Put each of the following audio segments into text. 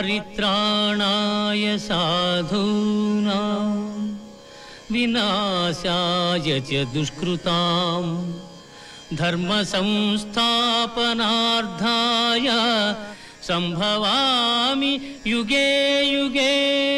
परित्राणाय साधूनां विनाशाय च दुष्कृतां धर्मसंस्थापनार्थाय सम्भवामि युगे युगे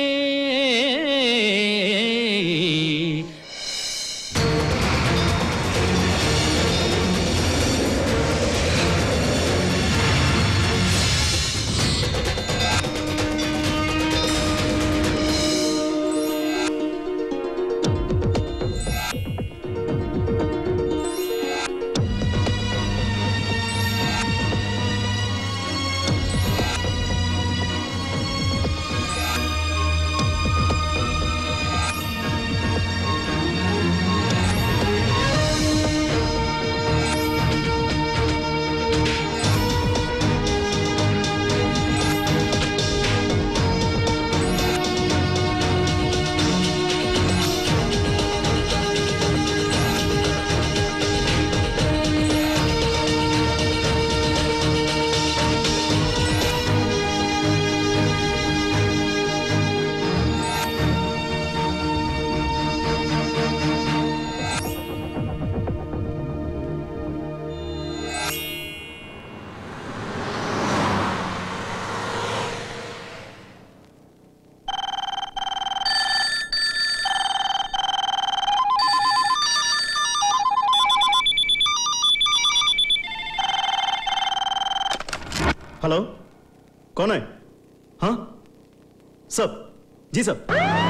हेलो कौन है हाँ सब जी सब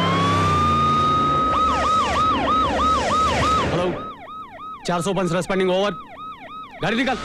हेलो 405 रेस्पॉन्डिंग ओवर गाड़ी निकाल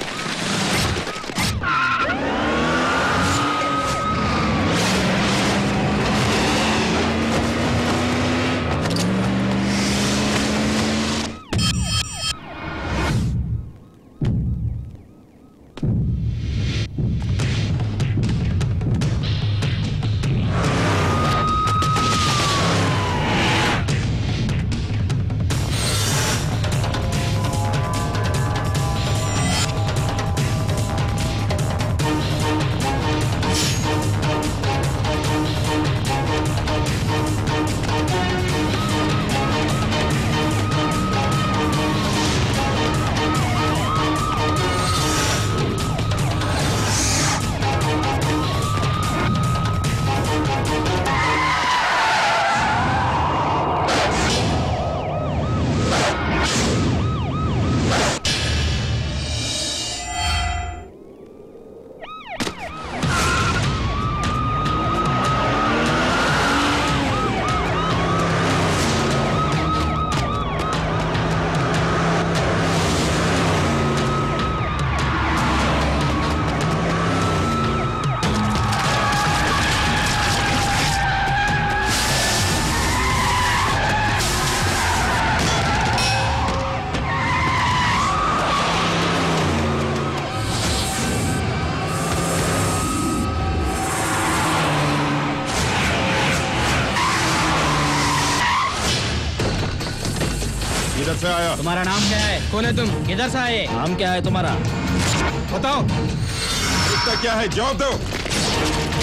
इधर से आया तुम्हारा नाम क्या है कौन है तुम किधर से आए नाम क्या है तुम्हारा बताओ इसका क्या है जवाब दो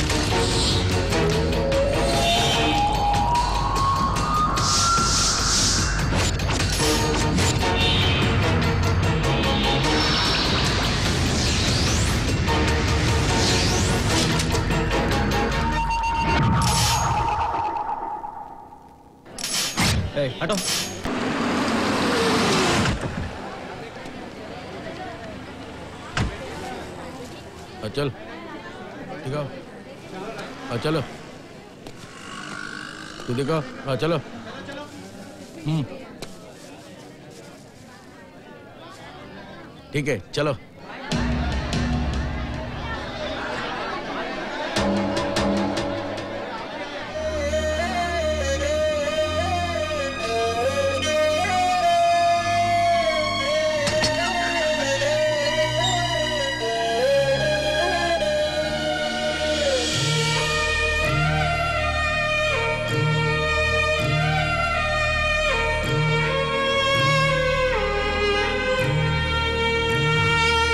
हटो हाँ, चल दिखाओ हाँ चलो तू दिखाओ हाँ चलो हम्म ठीक है चलो ఆ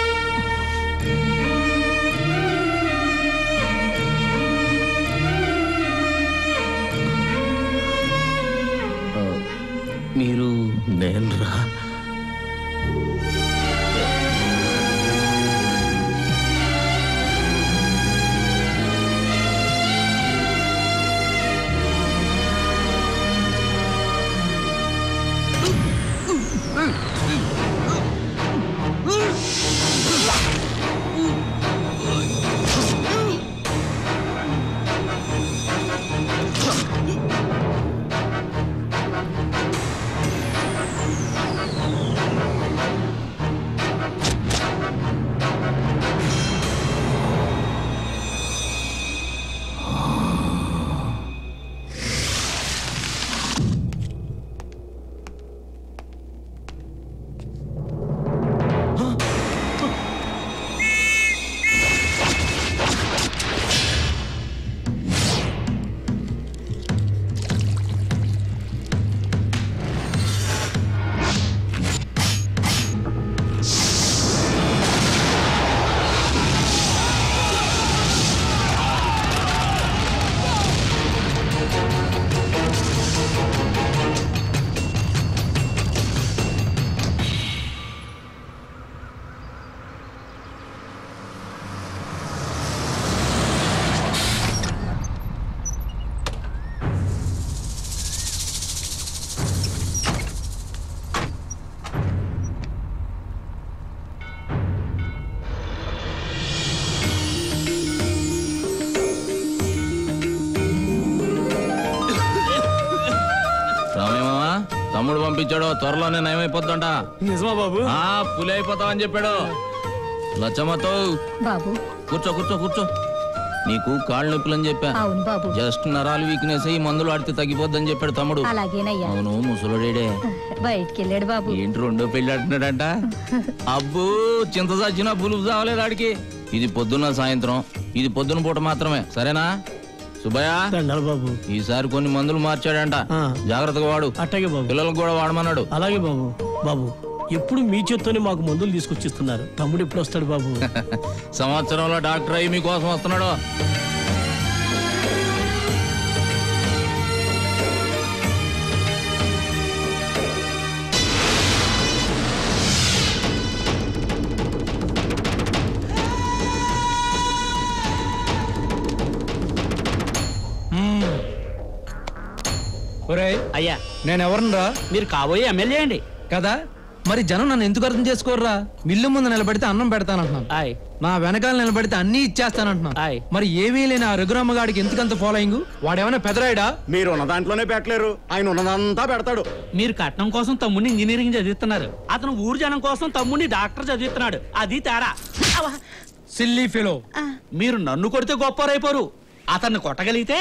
పంపించాడు త్వరలోనే నయమైపోద్దంట నిజమా బాబు ఆ పులి అయిపోతావని చెప్పాడు లచ్చమ్మతో బాబు కూర్చో కూర్చో కూర్చో నీకు కాళ్ళు నొప్పులని చెప్పా అవును బాబు జస్ట్ నరాలు వీక్నెస్ ఈ మందులు ఆడితే తగ్గిపోద్దని చెప్పాడు తమ్ముడు అలాగేనయ్యా అవును ముసలుడేడే బయటికి వెళ్ళాడు బాబు ఏంటి రెండో పెళ్లి అంటున్నాడంట అబ్బో చింత చచ్చిన పులుపు చావలేదు ఆడికి ఇది పొద్దున్న సాయంత్రం ఇది పొద్దున పూట మాత్రమే సరేనా సుబ్బయ్య దండాలి బాబు ఈసారి కొన్ని మందులు మార్చాడంట ఆ. జాగ్రత్తగా వాడు అట్టాగే బాబు పిల్లలకు కూడా వాడమన్నాడు అలాగే బాబు బాబు ఎప్పుడు మీ చేత్తోనే మాకు మందులు తీసుకొచ్చిస్తున్నారు తమ్ముడు ఎప్పుడు వస్తాడు బాబు సంవత్సరంలో డాక్టర్ అయ్యి మీకోసం వస్తున్నాడు ఒరేయ్ అయ్యా నేను ఎవరినరా మీరు కాబోయే ఎమ్మెల్యే అండి కదా మరి జనం నన్ను ఎందుకు అర్థం చేసుకోర్రా మిల్లు ముందు నిలబడితే అన్నం పెడతానంటున్నాను ఆయ్ నా వెనకాల నిలబడితే అన్ని ఇచ్చేస్తానంటున్నాను ఆయ్. మరి ఏమీ లేని ఆ రఘురామ గాడికి ఎందుకంత ఫాలోయింగ్ వాడేమైనా పెదరాయిడా మీరు ఉన్న దాంట్లోనే పెట్టలేరు ఆయన ఉన్నదంతా పెడతాడు మీరు కట్నం కోసం తమ్ముడిని ఇంజనీరింగ్ చదివిస్తున్నారు అతను ఊరు జనం కోసం తమ్ముడిని డాక్టర్ చదివిస్తున్నాడు అది తేడా అవ్వ. సిల్లీ ఫెలో మీరు నన్ను కొడితే గొప్పవారైపోరు అతన్ని కొట్టగలిగితే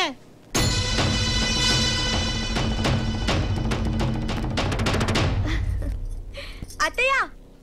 అత్తయ్య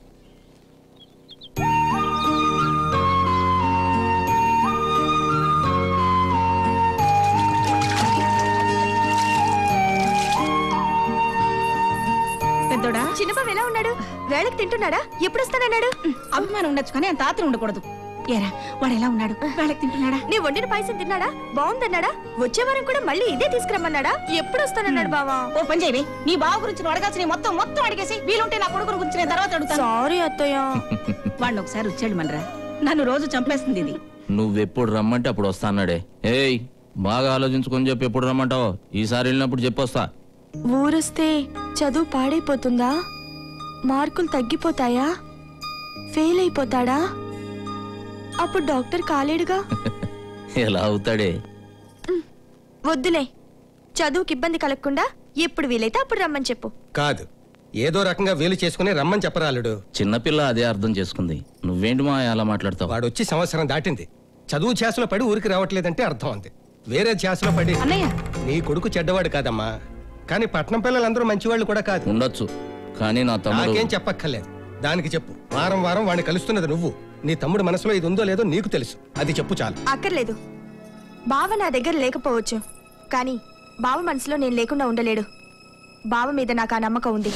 పెద్దోడా చిన్నబాబు ఎలా ఉన్నాడు వేళకి తింటున్నాడా ఎప్పుడు వస్తానన్నాడు అభిమానం ఉండొచ్చు కానీ అంత ఆత్రం ఉండకూడదు ఏరా వాడు ఎలా ఉన్నాడు వాళ్ళకి తింటున్నాడా నీ వండిన పాయసం తిన్నాడా బాగుందన్నాడా వచ్చే వారం కూడా మళ్ళీ ఇదే తీసుకురమ్మన్నాడా ఎప్పుడు వస్తానన్నాడు బావా ఓ పని చేయవే నీ బావ గురించి నువ్వు అడగాల్సిన మొత్తం మొత్తం అడిగేసి వీలుంటే నా కొడుకుని గురించి నేను తర్వాత అడుగుతాను సారీ అత్తయ్య వాడిని ఒకసారి వచ్చాడు మనరా నన్ను రోజు చంపేస్తుంది ఇది నువ్వెప్పుడు రమ్మంటే అప్పుడు వస్తా అన్నాడే ఏయ్ బాగా ఆలోచించుకొని చెప్పి ఎప్పుడు రమ్మంటావు ఈసారి వెళ్ళినప్పుడు చెప్పొస్తా ఊరొస్తే చదువు పాడైపోతుందా మార్కులు తగ్గిపోతాయా ఫెయిల్ అయిపోతాడా అప్పుడు డాక్టర్ కాలేడుగా ఎలా అవుతాడే వద్దులే చదువుకి ఇబ్బంది కలగకుండా ఎప్పుడు వీలైతే అప్పుడు రమ్మని చెప్పు కాదు ఏదో రకంగా వేలు చేసుకుని రమ్మని చెప్పరాలుడు చిన్నపిల్ల అదే అర్థం చేసుకుంది నువ్వేంటి మా అలా మాట్లాడతావు వాడు వచ్చి సంవత్సరం దాటింది చదువు ఛాసలో పడి ఊరికి రావట్లేదంటే అర్థం ఉంది వేరే ఛాసలో పడి అన్నయ్య నీ కొడుకు చెడ్డవాడు కాదమ్మా కానీ పట్నం పిల్లలందరూ మంచివాళ్ళు కూడా కాదు ఉండొచ్చు కానీ నా తమ్ముడు నాకేం చెప్పక్కర్లేదు దానికి చెప్పు వారం వారం వాడిని కలుస్తున్నది నువ్వు నీ తమ్ముడు మనసులో ఇది ఉందో లేదో నీకు తెలుసు అది చెప్పు చాలు అక్కర్లేదు బావ నా దగ్గర లేకపోవచ్చు కానీ బావ మనసులో నేను లేకుండా ఉండలేడు బావ మీద నాకు ఆ నమ్మకం ఉంది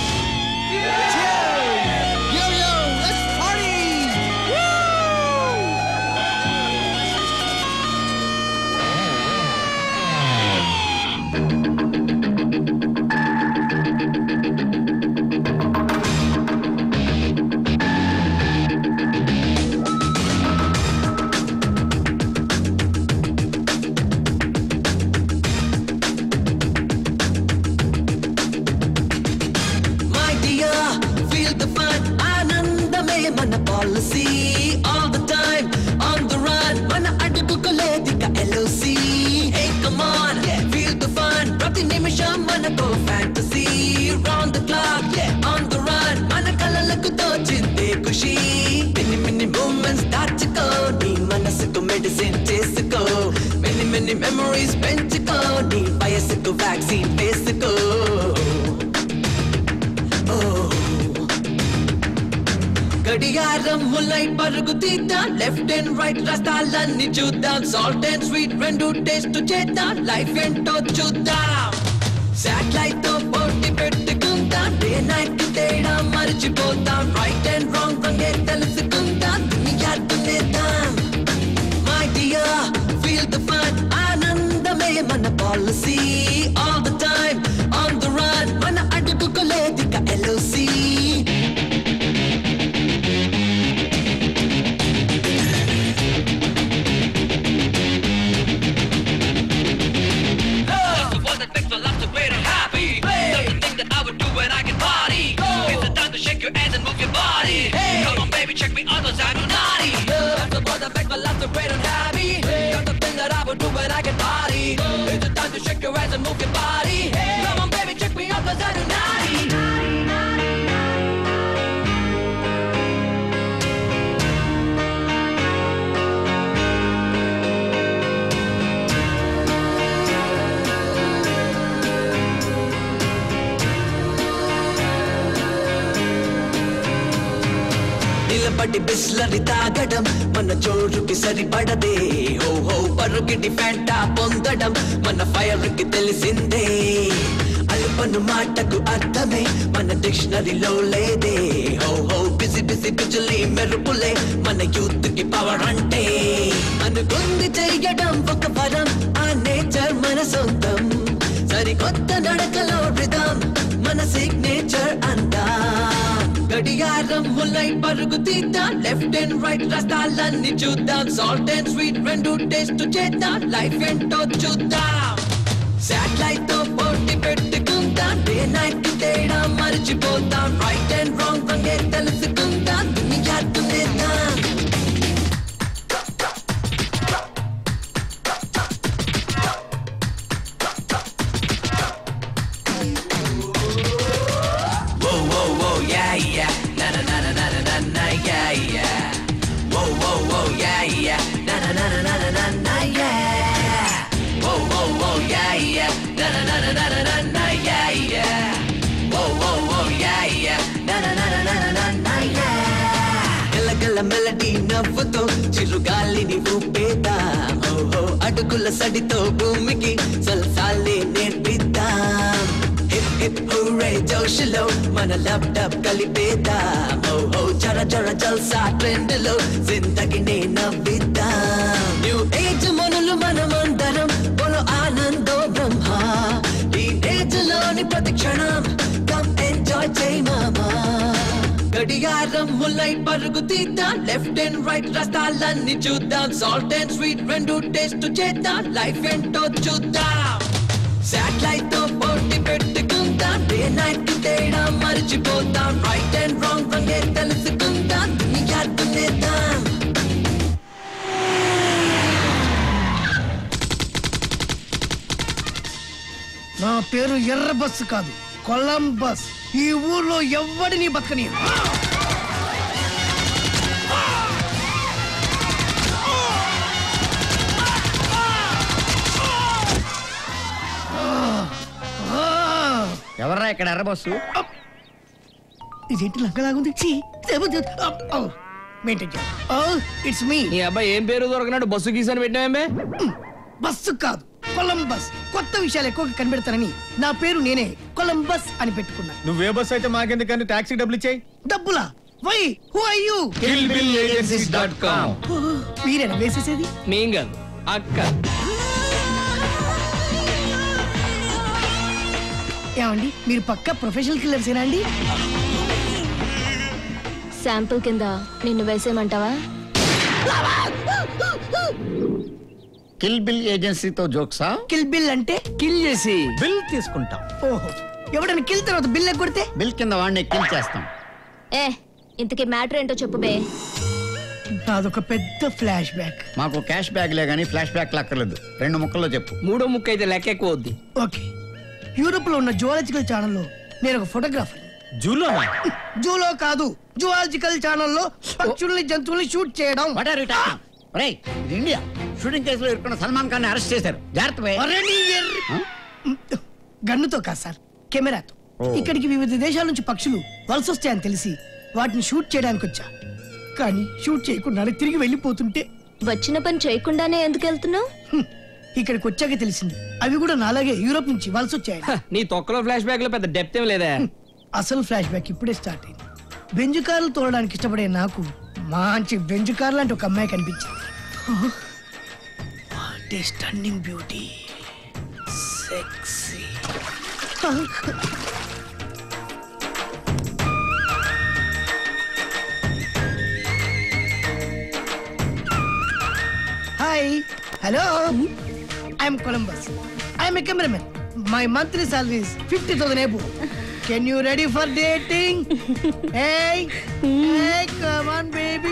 My dear, feel the fun. ఆనందమే మన policy all the time on the run మన అడుగుకోలేదిక LOC hey come on feel the fun ప్రతి నిమిషం మనకు fantasy round the clock on the run మన కలలకు తోచిందే ఖుషి మిన్ని మిన్ని మూమెంట్స్ దాచుకో నీ మనసుకు మెడిసిన్ చేసుకో మెన్ని మెన్ని మెమరీస్ పెంచుకో నీ వయసుకు వ్యాక్సిన్ వేసుకో గడియారం ముల్లై పరుగు తీద్దాం లెఫ్ట్ అండ్ రైట్ రస్తాలన్నీ చూద్దాం సాల్ట్ అండ్ స్వీట్ రెండు టేస్ట్ చేద్దాం లైఫ్ ఏంటో చూద్దాం శాటిలైట్ తో పోటీ పెట్టుకుందాం డే నైట్ తేడా మర్చిపోతాం రైట్ అండ్ రాంగ్ రంగే తెలుసుకుందాం దునియా దున్నేద్దాం my dear feel the fun ఆనందమే మన policy all the time on the run మన అడుగుకోలేదిక LOC Just the one that makes my life so great and happy. That's the thing that I would do when I get party. It's the time to shake your ass and move your body. Come on, baby, check me out, cause I'm naughty. That's the one that makes my life so great and happy. That's the thing that I would do when I get party. It's the time to shake your ass and move your body. Come on, baby, check me out, cause I'm naughty. నిలబడి బిస్లరి తాగడం మన జోరుకి సరిపడదే హో హో పరుగిటి Fanta పొందడం మన fire కి తెలిసిందే అల్పను మాటకు అర్థమే మన డిక్షనరీలో లేదే హో హో బిజీ బిజీ బిజులి మెరుపులే మన యూత్ కి పవర్ అంటే అనుకుంది చెయ్యడం ఒక వరం ఆ నేచర్ మన సొంతం సరికొత్త నడకలో రిధం మన సిగ్నేచర్ అంతా గడియారం ముల్లై పరుగు తీద్దాం లెఫ్ట్ అండ్ రైట్ రస్తాలన్నీ చూద్దాం సాల్ట్ అండ్ స్వీట్ రెండు టేస్ట్ చేద్దాం లైఫ్ ఏంటో చూద్దాం శాటిలైట్ తో పోటీ పెట్టుకుందాం డే నైట్ తేడా మర్చిపోతాం రైట్ అండ్ రాంగ్ రంగే తెలుసుకుందాం దునియా దున్నేద్దాం Whoa, whoa, whoa, yeah, yeah. Na na na na na na na na, yeah, yeah. Whoa, whoa, whoa, yeah, yeah. Na na na na na na na na, yeah. Whoa, whoa, whoa, yeah, yeah. Na na na na na na na na, yeah, yeah. Whoa, whoa, whoa, yeah, yeah. Na na na na na na na na, yeah. గలగల melody నవ్వుతో చిరుగాలిని ఊపేద్దాం ఓహో అడుగుల సడితో భూమికి సల్సాలే నేర్పిద్దాం hip hip హూరే జోషులో మన laptop కలిపేద్దాం ఓహో జర జర జల్సా ట్రెండ్ లో జిందగినే నవ్విద్దాం న్యూ ఏజ్ మనులు మనమందరం బోలో ఆనందో బ్రహ్మ ఈ ఏజ్ లోని ప్రతి క్షణం కమ్ ఎంజాయ్ చేయి మామా గడియారం ముల్లై పరుగు తీద్దాం లెఫ్ట్ అండ్ రైట్ రస్తాలన్నీ చూద్దాం సాల్ట్ అండ్ స్వీట్ రెండు టేస్ట్ చేద్దాం లైఫ్ ఏంటో చూద్దాం శాటిలైట్ తో పోటీ పెట్టుకుందాం డే నైట్ తేడా మర్చిపోతాం రైట్ అండ్ రాంగ్ రంగే తెలుసుకుందాం దునియా దున్నేద్దాం నా పేరు ఎర్ర బస్సు కాదు కొలంబస్ ఈ ఊర్లో ఎవ్వడిని బతకని ఎవర్రా ఇక్కడ ఎర్ర బస్సు ఇదేంటి లంకలాగుంది ఛీ, ఇదేమో- అప్, ఔ, మెయింటైన్ చేయాలి. ఓ, ఇట్స్ మీ నీ అబ్బాయి ఏం పేరు దొరకనాడు బస్సు గీసాను పెట్టినామే బస్సు కాదు కొలంబస్ కొత్త విషయాలు ఎక్కువగా కనిపెడతానని నా పేరు నేనే కొలంబస్ అని పెట్టుకున్నా నువ్వే బస్సు అయితే మాకెందుకని టాక్సీ డబ్బులు ఇచ్చాయి డబ్బులా వై హూ ఆర్ యు మీరేనా వేసేసేది మేం కాదు అక్క ఏమండి మీరు పక్క ప్రొఫెషనల్ కిల్లర్సేనా అండి శాంపుల్ కింద నిన్ను వేసేయమంటావా కిల్ బిల్ ఏజెన్సీతో జోక్సా కిల్ బిల్ అంటే కిల్ చేసి బిల్ తీసుకుంటాం ఓహో ఎవడైనా కిల్ తర్వాత బిల్ కొడితే బిల్ కింద వాడిని కిల్ చేస్తాం ఏ ఇంతకీ మ్యాటర్ ఏంటో చెప్పు బే నాదొక పెద్ద ఫ్లాష్ బ్యాక్ మాకు క్యాష్ బ్యాగ్లే కానీ ఫ్లాష్ బ్యాక్ లక్కర్లేదు రెండు ముక్కల్లో చెప్పు మూడో ముక్క అయితే లెక్క ఎక్కువ వద్ది ఓకే యూరోప్ లో ఉన్న జువాలజికల్ ఛానల్లో నేను ఒక ఫోటోగ్రాఫర్ జూలో జూలో కాదు జువాలజికల్ ఛానల్లో పక్షుల్ని జంతువుల్ని షూట్ చేయడం వాట్ ఆర్ యు టాకింగ్ ఒరేయ్ ఇది ఇండియా షూటింగ్ కేసులో ఇరుక్కున్న సల్మాన్ ఖాన్ అరెస్ట్ చేశారు జాగ్రత్త పోయ్. అరే నీ ఎర్రి- గన్నుతో కాదు సార్ కెమెరాతో ఇక్కడికి వివిధ దేశాల నుంచి పక్షులు వలస వస్తాయని తెలిసి వాటిని షూట్ చేయడానికి వచ్చా కానీ షూట్ చేయకుండానే తిరిగి వెళ్ళిపోతుంటే వచ్చిన పని చేయకుండానే ఎందుకు వెళ్తున్నావు హ్మ్, ఇక్కడికి వచ్చాక తెలిసింది అవి కూడా నాలాగే యూరోప్ నుంచి వలస వచ్చాయి నీ తొక్కలో ఫ్లాష్ బ్యాక్ లో పెద్ద డెప్త్ ఏం లేదా అసలు ఫ్లాష్ బ్యాక్ ఇప్పుడే స్టార్ట్ అయింది బెంజు కార్లు తోలడానికి ఇష్టపడే నాకు మంచి బెంజు కార్ లాంటి ఒక అమ్మాయి కనిపించింది what a stunning beauty sexy hi hello I'm Columbus I'm a cameraman my monthly salary is fifty thousand above can you ready for dating hey hey come on baby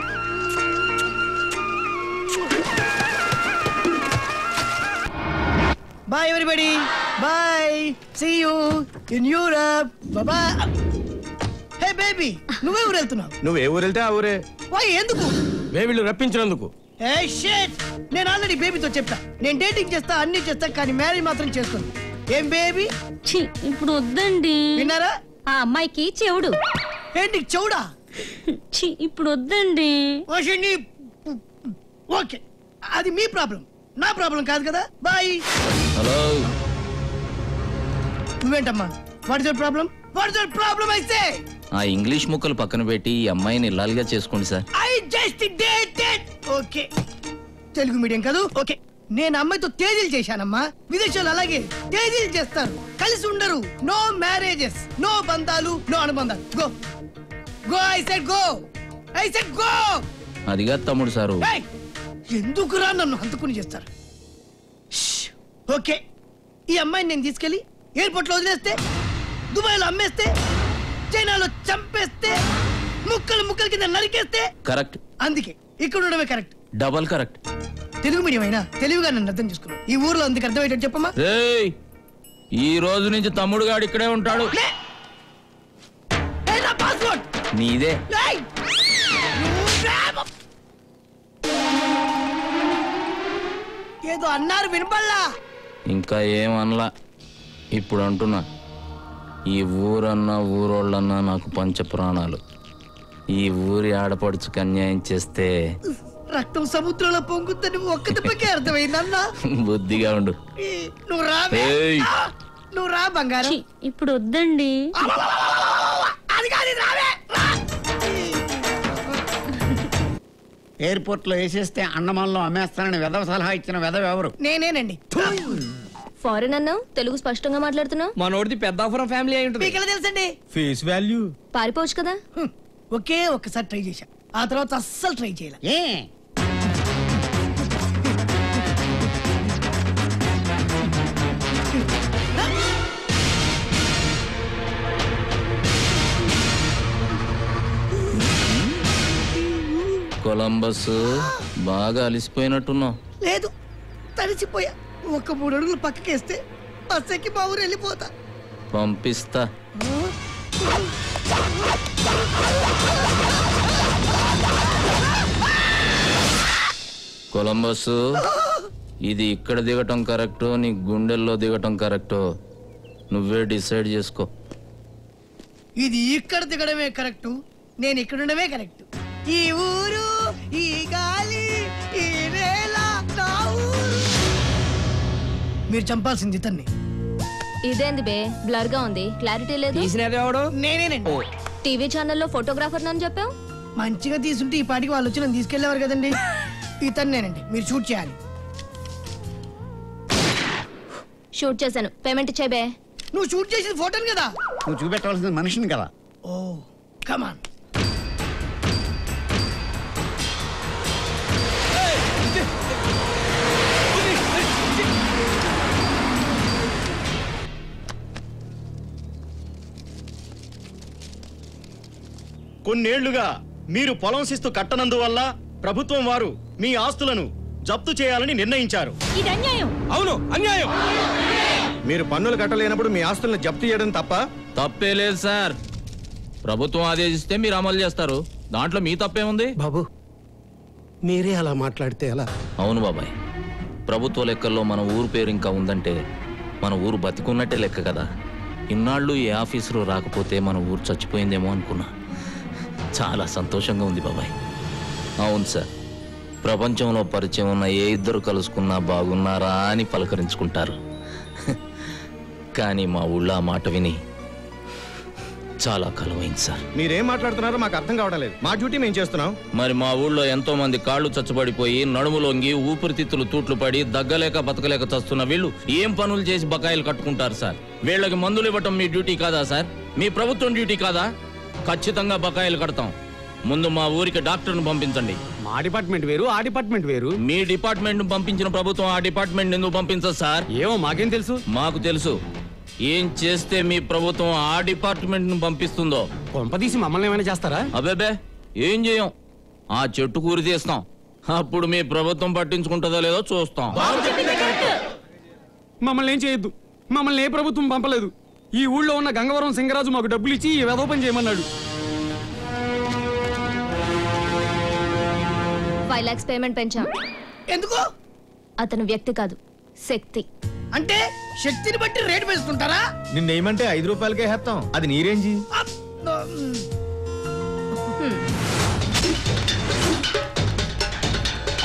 bye everybody bye see you in Europe bye hey baby నువ్వే ఊరు వెళ్తున్నావు నువ్వు ఏ ఊరు వెళ్తే ఆ ఊరే why ఎందుకు బేబీలు రప్పించినందుకు ఏ షేట్ నేను ఆల్రెడీ బేబీతో చెప్తా నేను డేటింగ్ చేస్తా అన్ని చేస్తా కానీ మ్యారేజ్ మాత్రం చేసుకోను ఏం బేబీ ఇప్పుడు వద్దండి విన్నారా ఆ అమ్మాయికి చెవుడు ఏంటి చెవుడా ఛీ, ఇప్పుడు వద్దండి ఓషిని ఓకే అది మీ ప్రాబ్లం నా ప్రాబ్లం కాదు కదా బాయ్ హలో నువ్వేంటమ్మా what is your problem what is your problem అయితే ఆ ఇంగ్లీష్ ముక్కలు పక్కన పెట్టి ఈ అమ్మాయిని ఇల్లాలుగా చేసుకోండి sir I just dated okay Telugu medium కాదు ఓకే నేను అమ్మాయితో తేదీలు చేశానమ్మా విదేశాలు అలాగే తేదీలు చేస్తారు కలిసి ఉండరు నో మ్యారేజెస్ నో బంధాలు నో అనుబంధాలు go go I said go I said go అదిగా తమ్ముడు సారు ఎందుకురా నన్ను హంతకుని చేస్తారు ష్. ఓకే ఈ అమ్మాయిని నేను తీసుకెళ్లి ఎయిర్పోర్ట్ లో వదిలేస్తే దుబాయ్ లో అమ్మేస్తే చైనాలో చంపేస్తే ముక్కలు ముక్కలు కింద నరికేస్తే కరెక్ట్ అందుకే ఇక్కడ ఉండడమే correct double correct Telugu medium అయినా తెలివిగా నన్ను అర్థం చేసుకున్నాను ఈ ఊర్లో అందుకు అర్థమయ్యేటట్టు చెప్పమ్మా రేయ్ ఈ రోజు నుంచి తమ్ముడు గాడు ఇక్కడే ఉంటాడు పాస్పోర్ట్ నీదే ఏదో అన్నారు వినపల్లా ఇంకా ఏం అనలా ఇప్పుడు అంటున్నా ఈ ఊరన్నా ఊరోళ్ళన్నా నాకు పంచ ప్రాణాలు ఈ ఊరి ఆడపడుచుకు అన్యాయం చేస్తే రక్తం సముద్రంలో పొంగుద్దని ఒక్క దెబ్బకే అర్థమైంది అన్న బుద్ధిగా ఉండు నువ్వు రా బే. ఏయ్. నువ్వు రా బంగారం ఛీ, ఇప్పుడు వద్దండి అది కాదు ఇది రావే రా. ఎయిర్పోర్ట్ లో వేసేస్తే అండమాన్లో అమ్మేస్తానని వెధవ సలహా ఇచ్చిన వెధవ ఎవరు నేనేనండి ఫారెన్ అన్నావు తెలుగు స్పష్టంగా మాట్లాడుతున్నావు మనోడిది పెద్దాపురం ఫ్యామిలీ అయి ఉంటుంది మీకు ఎలా తెలుసండి ఫేస్ వాల్యూ పారిపోవచ్చు కదా హ్మ్. ఒకే ఒక్కసారి ట్రై చేశా ఆ తర్వాత అస్సలు ట్రై చేయలే ఏ కొలంబస్ బాగా అలిసిపోయినట్టున్నావు లేదు తడిచిపోయా ఒక మూడు అడుగులు పక్కకేస్తే బస్ ఎక్కి మా ఊరు వెళ్ళిపోతా పంపిస్తా కొలంబస్ ఇది ఇక్కడ దిగటం కరెక్టో నీ గుండెల్లో దిగటం కరెక్టో నువ్వే డిసైడ్ చేసుకో ఇది ఇక్కడ దిగడమే కరెక్ట్ నేను ఇక్కడ ఉండడమే కరెక్ట్ ఈ ఊరు ఈ గాలి ఈ నేల నా ఊరు మీరు చంపాల్సింది ఇతన్ని ఇదేంది బే బ్లర్ గా ఉంది క్లారిటీ లేదు తీసినది ఎవడు నేనేనండి టీవీ ఛానల్లో ఫోటోగ్రాఫర్ నన్ను చెప్పావు మంచిగా తీసుంటే ఈ పాటికి వాళ్ళు వచ్చి నన్ను తీసుకెళ్లేవారు కదండి ఇతను నేనండి మీరు షూట్ చేయాలి షూట్ చేశాను పేమెంట్ ఇచ్చే బే నువ్వు షూట్ చేసిన ఫోటోని కదా నువ్వు చూపెట్టవలసిన మనిషిని కదా ఓ కమాన్ కొన్నేళ్లుగా మీరు పొలం శిస్తు కట్టనందువల్ల ప్రభుత్వం వారు మీ ఆస్తులను జప్తు చేయాలని నిర్ణయించారు ఇది అన్యాయం అవును అన్యాయం మీరు పన్నులు కట్టలేనప్పుడు మీ ఆస్తులను జప్తు చేయడం తప్ప తప్పే లేదు సార్ ప్రభుత్వం ఆదేశిస్తే మీరు అమలు చేస్తారు దాంట్లో మీ తప్పేముంది బాబు మీరే అలా మాట్లాడితే ఎలా అవును బాబాయ్ ప్రభుత్వ లెక్కల్లో మన ఊరు పేరు ఇంకా ఉందంటే మన ఊరు బతికున్నట్టే లెక్క కదా ఇన్నాళ్ళు ఏ ఆఫీసరు రాకపోతే మన ఊరు చచ్చిపోయిందేమో అనుకున్నా చాలా సంతోషంగా ఉంది బాబాయ్ అవును సార్ ప్రపంచంలో పరిచయం ఉన్న ఏ ఇద్దరు కలుసుకున్నా బాగున్నారా అని పలకరించుకుంటారు కానీ మా ఊళ్ళో ఆ మాట విని చాలా కలవైంది సార్ మీరేం మాట్లాడుతున్నారో మాకు అర్థం కావడం లేదు మా డ్యూటీ మేము చేస్తున్నాం మరి మా ఊళ్ళో ఎంతో మంది కాళ్ళు చచ్చబడిపోయి నడుము లొంగి ఊపిరితిత్తులు తూట్లు పడి దగ్గలేక బతకలేక చస్తున్న వీళ్ళు ఏం పనులు చేసి బకాయిలు కట్టుకుంటారు సార్ వీళ్ళకి మందులు ఇవ్వటం మీ డ్యూటీ కాదా సార్ మీ ప్రభుత్వం డ్యూటీ కాదా ఖచ్చితంగా బకాయిలు కడతాం ముందు మా ఊరికి డాక్టర్ను పంపించండి మా డిపార్ట్మెంట్ వేరు ఆ డిపార్ట్మెంట్ వేరు మీ డిపార్ట్మెంట్ పంపించిన ప్రభుత్వం ఆ డిపార్ట్మెంట్ ఎందుకు పంపించదు సార్ ఏమో మాకేం తెలుసు మాకు తెలుసు ఏం చేస్తే మీ ప్రభుత్వం ఆ డిపార్ట్మెంట్ ను పంపిస్తుందో కొంపదీసి మమ్మల్ని ఏమైనా చేస్తారా అబేబే ఏం చేయం ఆ చెట్టు కూరి తీస్తాం అప్పుడు మీ ప్రభుత్వం పట్టించుకుంటుందో లేదో చూస్తాం మమ్మల్ని ఏం చేయొద్దు మమ్మల్ని ఏ ప్రభుత్వం పంపలేదు ఈ ఊళ్ళో ఉన్న గంగవరం సింగరాజు మాకు డబ్బులు ఇచ్చి ఈ వెధవ పని చేయమన్నాడు ఫైవ్ లాక్స్ పేమెంట్ పెంచాం ఎందుకు అతను వ్యక్తి కాదు శక్తి అంటే శక్తిని బట్టి రేటు వేసుకుంటారా నిన్నేమంటే ఐదు రూపాయలకే హేస్తాం అది నీ రేంజి హ్మ్.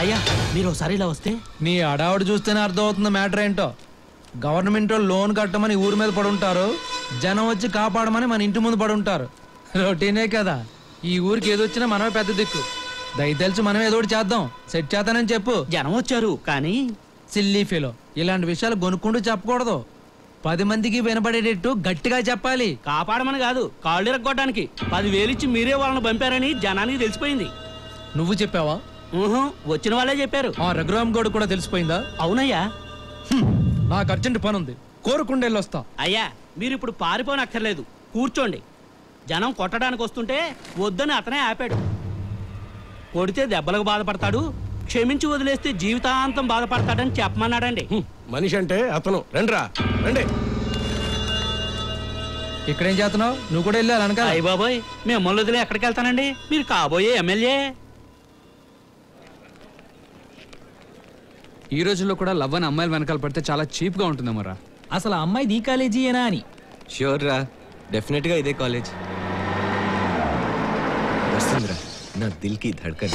అయ్యా మీరు ఒకసారి ఇలా వస్తే నీ అడావుడు చూస్తేనే అర్థమవుతుంది మ్యాటర్ ఏంటో గవర్నమెంట్ వాళ్ళు లోన్ కట్టమని ఊరి మీద పడుంటారు జనం వచ్చి కాపాడమని మన ఇంటి ముందు పడుంటారు రొటీనే కదా ఈ ఊరికి ఏదొచ్చినా మనమే పెద్ద దిక్కు దయ తెలిసి మనం ఏదో ఒకటి చేద్దాం సెట్ చేస్తానని చెప్పు జనం వచ్చారు కానీ సిల్లీ ఫీలో ఇలాంటి విషయాలు కొనుక్కుంటూ చెప్పకూడదు పది మందికి వినపడేటట్టు గట్టిగా చెప్పాలి కాపాడమని కాదు కాళ్ళు ఇరగొట్టడానికి పదివేలు ఇచ్చి మీరే వాళ్ళని పంపారని జనానికి తెలిసిపోయింది నువ్వు చెప్పావా ఊహు, వచ్చిన వాళ్ళే చెప్పారు ఆ రఘురామ్ గౌడ్ కూడా తెలిసిపోయిందా అవునయ్యా నాకు అర్జెంట్ పని ఉంది కోరుకుండా వెళ్ళొస్తా అయ్యా మీరు ఇప్పుడు పారిపోనక్కర్లేదు కూర్చోండి జనం కొట్టడానికి వస్తుంటే వద్దని అతనే ఆపాడు కొడితే దెబ్బలకు బాధపడతాడు క్షమించి వదిలేస్తే జీవితాంతం బాధపడతాడని చెప్పమన్నాడండి మనిషి అంటే అతను రండిరా రండి ఇక్కడేం చేస్తున్నావు నువ్వు కూడా వెళ్ళాలి అనక అయ్య బాబోయ్ మిమ్మల్ని వదిలే ఎక్కడికి వెళ్తానండి మీరు కాబోయే ఎమ్మెల్యే ఈ రోజుల్లో కూడా లవ్ అని అమ్మాయిలు వెనకాల పడితే చాలా చీప్ గా ఉంటుందమ్మరా అసలు ఆ అమ్మాయి నీ కాలేజీయేనా అని ష్యూర్ రా డెఫినెట్ గా ఇదే కాలేజ్ వస్తుందిరా నా దిల్ కి ధడ్కన్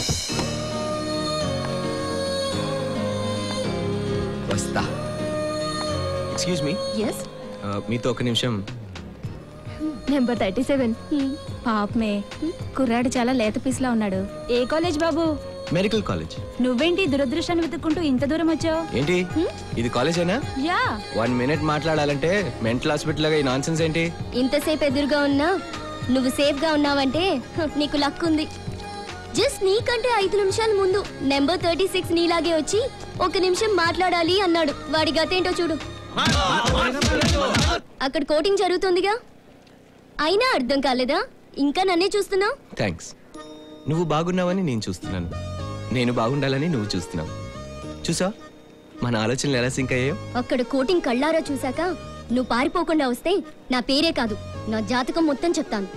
వస్తా ఎక్స్క్యూజ్ మీ ఎస్ మీతో ఒక నిమిషం నెంబర్ థర్టీ సెవెన్ పాపమే కుర్రాడు చాలా లేత పీస్లా ఉన్నాడు ఏ కాలేజ్ బాబు మెడికల్ కాలేజ్ నువ్వేంటి దురదృష్టాన్ని వెతుక్కుంటూ ఇంత దూరం వచ్చావు ఏంటి ఇది కాలేజ్ అయినా యా వన్ మినిట్ మాట్లాడాలంటే మెంటల్ హాస్పిటల్ లాగా ఈ నాన్సెన్స్ ఏంటి ఇంతసేపు ఎదురుగా ఉన్నా నువ్వు సేఫ్ గా ఉన్నావంటే హ, నీకు లక్ ఉంది జస్ట్ నీకంటే ఐదు నిమిషాల ముందు నెంబర్ థర్టీ సిక్స్ నీలాగే వచ్చి ఒక నిమిషం మాట్లాడాలి అన్నాడు వాడి గతేంటో చూడు అక్కడ కోటింగ్ జరుగుతుందిగా అయినా అర్థం కాలేదా ఇంకా నన్నే చూస్తున్నావు థ్యాంక్స్ నువ్వు బాగున్నావని నేను చూస్తున్నాను నేను బాగుండాలని నువ్వు చూస్తున్నావు చూసా మన ఆలోచనలు ఎలా సింక్ అయ్యాయో అక్కడ కోటింగ్ కళ్ళారా చూశాక నువ్వు పారిపోకుండా వస్తే నా పేరే కాదు నా జాతకం మొత్తం చెప్తాను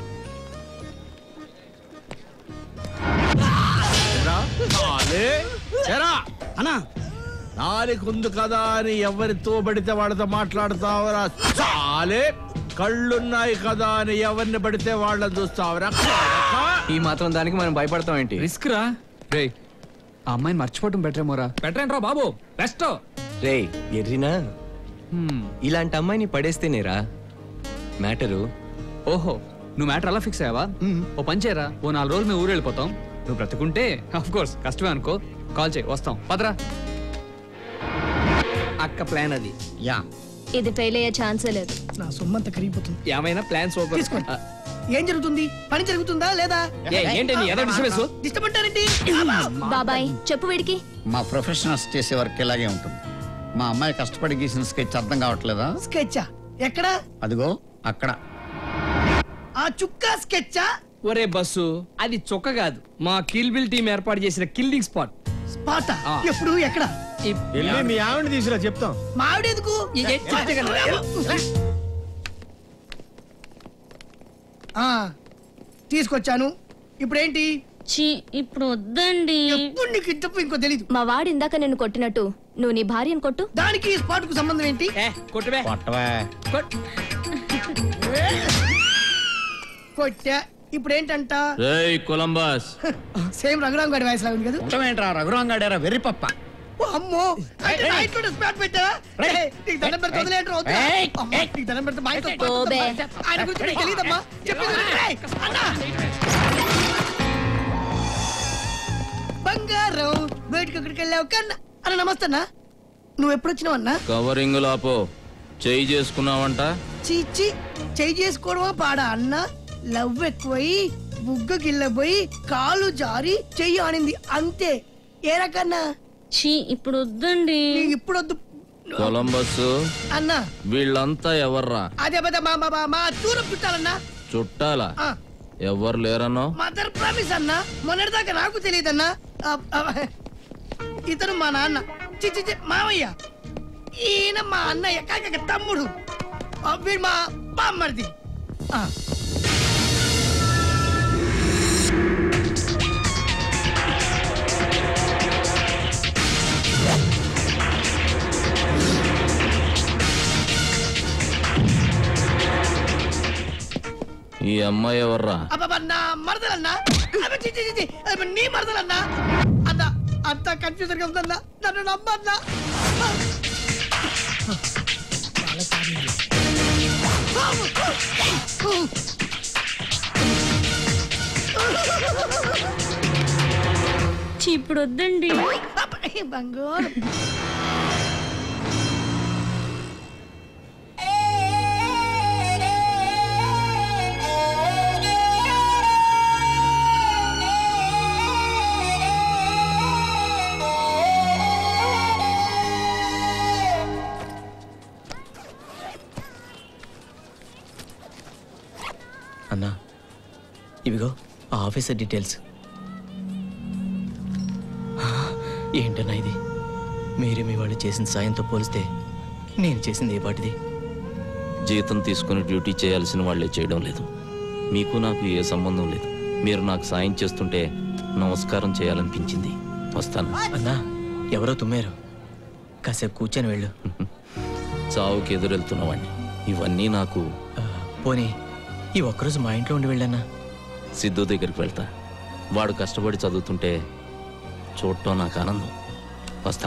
అన్నా నాలుగుంది కదా అని ఎవరితో పడితే వాళ్ళతో మాట్లాడతావరా చాలే కళ్ళున్నాయి కదా అని ఎవరిని పడితే వాళ్ళని చూస్తావరా ఈ మాత్రం దానికి మనం భయపడతాం ఏంటి రిస్క్ రా రే ఆ అమ్మాయిని మర్చిపోవటం బెటర్ ఏమోరా బెటర్ రా బాబు బెస్ట్ రే ఎర్రినా ఇలాంటి అమ్మాయిని పడేస్తేనేరా మ్యాటరు ఓహో నువ్వు మ్యాటర్ అలా ఫిక్స్ అయ్యావా ఓ పని చేయరా ఓ నాలుగు రోజులు మేము ఊరు వెళ్ళిపోతాం నువ్వు బ్రతుకుంటే ఆఫ్ కోర్స్ కష్టమే అనుకో కాల్ చేయి వస్తాం పదరా అక్క ప్లాన్ అది యా ఇది ఫెయిల్ అయ్యే ఛాన్సే లేదు నా సొమ్మంత కరిగిపోతుంది ఏమైనా ప్లాన్ సూపర్ తీసుకోండి ఏం జరుగుతుంది పని జరుగుతుందా లేదా ఏ, ఏంటి నీ ఏదో disturbance? డిస్టర్బ్ అంటారేంటి బాబాయ్ చెప్పు వీడికి మా ప్రొఫెషనల్స్ చేసే వర్క్ ఇలాగే ఉంటుంది మా అమ్మాయి కష్టపడి గీసిన స్కెచ్ అర్థం కావట్లేదా స్కెచ్చా ఎక్కడ అదిగో అక్కడ ఆ చుక్క స్కెచ్చా ఒరే బస్సు అది చొక్క కాదు మా కిల్ బిల్ టీం ఏర్పాటు చేసిన కిల్లింగ్ స్పాట్ పాట ఎప్పుడు ఎక్కడ వెళ్ళి మీ ఆవిడని తీసుకురా చెప్తాం మావిడెందుకు ఆ, తీసుకొచ్చాను ఇప్పుడేంటి చీ ఇప్పుడు వద్దండి ఎప్పుడు నీకు ఇంతపు ఇంకో తెలీదు మా వాడు ఇందాక నిన్ను కొట్టినట్టు నువ్వు నీ భార్యను కొట్టు దానికి ఈ స్పాట్ కు సంబంధం ఏంటి కొట్టువే కొట్టా ఇప్పుడు ఏంటంట రేయ్ కొలంబస్ సేమ్ రఘురామ్ గారి వయసులో ఉంది కదా ఏంట్రా రఘురాంగాడారా వెర్రి పప్ప ఓ అమ్మో అయితే నా ఇంట్లోనే స్పాట్ పెట్టావా ఏయ్, నీకు దండం పెడితే వదిలేంట్రా, వద్దురా. అమ్మా, నీకు దండం పెడితే మా ఇంట్లో స్పాట్ ఓబే. వద్దా? ఆయన గురించి నీకు తెలీదమ్మా చెప్పేది విను. ఏయ్, అన్నా బంగారం బయటకు ఎక్కడికి వెళ్ళావు కన్నా అన్న నమస్తే అన్న నువ్వు ఎప్పుడు వచ్చినావు అన్నా కవరింగ్ లాపో చేయి చేసుకున్నావంట చీచి చేయి చేసుకోవడమా పాడా అన్న లవ్ ఎక్కువై బుగ్గ గిల్లబోయి కాలు జారి చెయ్యి ఆనింది అంతే ఏ రకన్నా చీ ఇప్పుడు వద్దండి ఇప్పుడు వద్దు కొలంబస్ అన్నా వీళ్ళంతా ఎవర్రా అదే పద మా మా- మా మా దూరం చుట్టాలన్నా చుట్టాలా ఆ, ఎవ్వరు లేరనో మదర్ ప్రామిస్ అన్నా మొన్నటిదాకా నాకు తెలియదన్నా ఆ, ఆ, ఇతను మా నాన్న చి చి చి, మావయ్య ఈయన మా అన్నయ్య కాక తమ్ముడు ఆ, వీడు మా బామ్మర్ది ఆ. ఈ అమ్మాయి ఎవర్రా అబ్బబ్బ, నా మరదలన్నా అబ్బ, చి, చి, చి, చి, అబ్బ, నీ మరదలన్నా అన్న అంతా కన్ఫ్యూజన్ గా ఉందన్నా నన్ను నమ్మన్నా ఇప్పుడు వద్దండి బంగారు అన్నా ఇవిగో ఆ ఆఫీసర్ డీటెయిల్స్ ఏంటన్నా ఇది మీరు మీ వాళ్ళు చేసిన సాయంతో పోలిస్తే నేను చేసింది ఏ పాటిది జీతం తీసుకుని డ్యూటీ చేయాల్సిన వాళ్ళే చేయడం లేదు మీకు నాకు ఏ సంబంధం లేదు మీరు నాకు సాయం చేస్తుంటే నమస్కారం చేయాలనిపించింది వస్తాను అన్నా ఎవరో తుమ్మారు కాసేపు కూర్చొని వెళ్ళు చావుకి ఎదురెళ్తున్నవాడిని ఇవన్నీ నాకు పోనీ ఈ ఒక్కరోజు మా ఇంట్లో ఉండి వెళ్ళన్నా సిద్ధు దగ్గరికి వెళ్తా వాడు కష్టపడి చదువుతుంటే చూడటం నాకు ఆనందం వస్తా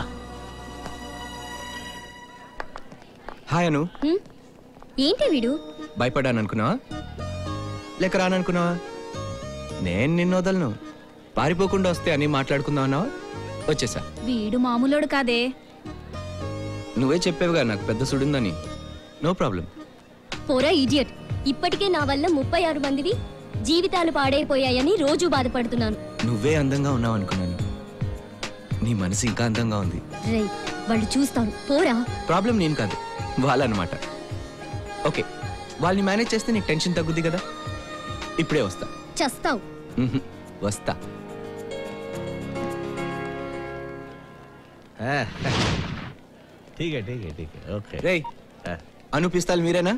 హాయ్ అను హ్మ్? ఏంటి వీడు భయపడ్డాను అనుకున్నావా లేక రాననుకున్నావా నేను నిన్ను వదలను పారిపోకుండా వస్తే అని మాట్లాడుకుందాం అన్నావా వచ్చేసా వీడు మామూలోడు కాదే నువ్వే చెప్పేవిగా నాకు పెద్ద సుడుందని నో ప్రాబ్లం పోరా ఇడియట్ ఇప్పటికే నా వల్ల ముప్పై ఆరు మందివి జీవితాలు పాడైపోయాయని రోజు బాధపడుతున్నాను నువ్వే అందంగా ఉన్నావు అనుకున్నాను నీ మనసు ఇంకా అందంగా ఉంది రేయ్ వాళ్ళు చూస్తారు పోరా ప్రాబ్లం నేను కాదు వాళ్ళనమాట ఓకే వాళ్ళని మేనేజ్ చేస్తే నీకు టెన్షన్ తగ్గుద్ది కదా ఇప్పుడే వస్తా చస్తావు మ్హూ. వస్తా ठीक है ठीक है ठीक है ओके రేయ్ అనిపిస్తాలు మీరేనా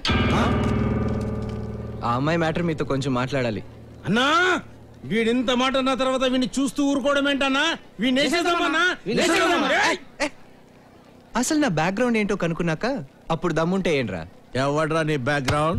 ఆ అమ్మాయి మ్యాటర్ మీతో కొంచెం మాట్లాడాలి అన్నా వీడింత మాట అన్న తర్వాత వీడిని చూస్తూ ఊరుకోవడం ఏంటన్నా వీడిని వేసేద్దామన్నా వేసేద్దామా? ఏయ్! అసలు నా బ్యాక్గ్రౌండ్ ఏంటో కనుక్కున్నాక అప్పుడు దమ్ముంటే ఏంట్రా ఎవడ్రా నీ బ్యాక్గ్రౌండ్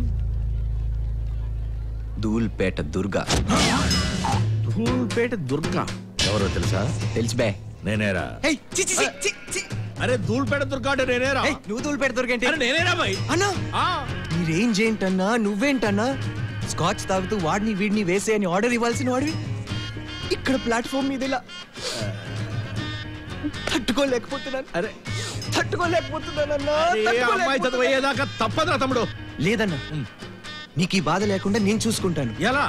ధూల్పేట దుర్గా ధూల్పేట దుర్గా ఎవరో తెలుసా తెలుసు బే నేనేరా అరే ధూల్పేట దుర్గా అంటే నేనేరా నువ్వు ధూల్పేట దుర్గా ఏంటి? అరే నేనేరా బాయ్ అన్నా నీ రేంజ్ ఏంటన్నా నువ్వేంటన్నా స్కాచ్ తాగుతూ వాడిని వీడిని వేసే అని ఆర్డర్ ఇవ్వాల్సిన వాడివి ఇక్కడ ప్లాట్ఫామ్ మీద ఇలా తట్టుకోలేకపోతున్నాను అరే తట్టుకోలేకపోతున్నానన్నా అరే, అమ్మాయి చదువు అయ్యేదాకా తప్పదురా తమ్ముడు లేదన్నా నీకు ఈ బాధ లేకుండా నేను చూసుకుంటాను ఎలా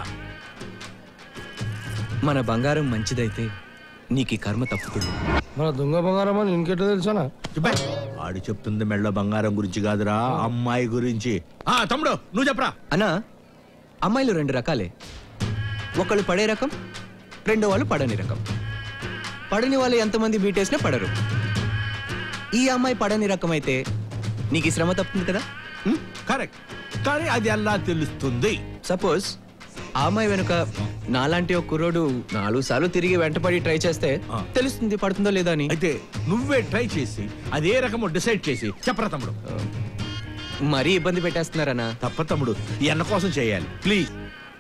మన బంగారం మంచిదైతే నీకు ఈ కర్మ తప్పుతుంది మన దొంగ బంగారం అని ఇంకెట్టో తెలుసానా ఆడు చెప్తుంది మెళ్ళ బంగారం గురించి కాదురా అమ్మాయి గురించి ఆ తమ్ముడు నువ్వు చెప్పరా అన్నా అమ్మాయిలు రెండు రకాలే ఒకళ్ళు పడే రకం రెండో వాళ్ళు పడని రకం పడని వాళ్ళు ఎంతమంది బీటేసినా పడరు ఈ అమ్మాయి పడని రకం అయితే నీకు ఈ శ్రమ తప్పుతుంది కదా కరెక్ట్ కానీ అది ఎలా తెలుస్తుంది సపోజ్ ఆ అమ్మాయి వెనుక నాలాంటి ఒక కుర్రోడు నాలుగు సార్లు తిరిగి వెంటపడి ట్రై చేస్తే తెలుస్తుంది పడుతుందో లేదా అని అయితే నువ్వే ట్రై చేసి అది ఏ రకమో డిసైడ్ చేసి చెప్పరా తమ్ముడు మరీ ఇబ్బంది పెట్టేస్తున్నారన్నా తప్ప తమ్ముడు ఈ అన్న కోసం చేయాలి please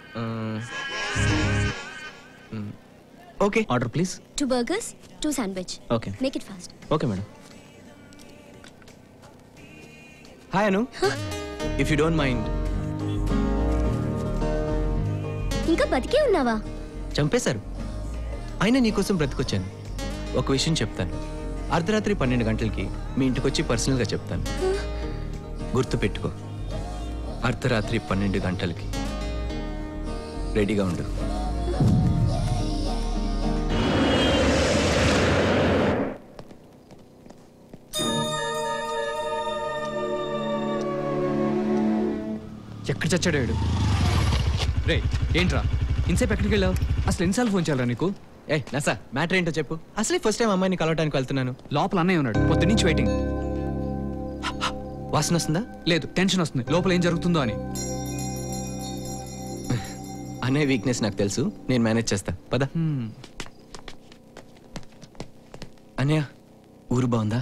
okay order please two burgers two sandwich okay make it fast okay madam hi Anu if you don't mind ఇంకా బతికే ఉన్నావా చంపేశారు అయినా నీకోసం బ్రతికొచ్చాను ఒక విషయం చెప్తాను అర్ధరాత్రి పన్నెండు గంటలకి మీ ఇంటికి వచ్చి పర్సనల్గా చెప్తాను గుర్తు పెట్టుకో అర్ధరాత్రి పన్నెండు గంటలకి రెడీగా ఉండు ఎక్కడ చచ్చాడు వీడు? రే ఏంట్రా ఇన్సేపు ఎక్కడికి వెళ్ళావు అసలు ఎన్నిసార్లు ఫోన్ చేయాలరా నీకు ఏ నసా మ్యాటర్ ఏంటో చెప్పు అసలే ఫస్ట్ టైం అమ్మాయిని కలవడానికి వెళ్తున్నాను లోపల అన్నయ్య ఉన్నాడు పొద్దు నుంచి వెయిటింగ్ వాసన వస్తుందా లేదు టెన్షన్ వస్తుంది లోపల ఏం జరుగుతుందో అని అనే వీక్నెస్ నాకు తెలుసు నేను మేనేజ్ చేస్తా పద అన్నయ్య ఊరు బాగుందా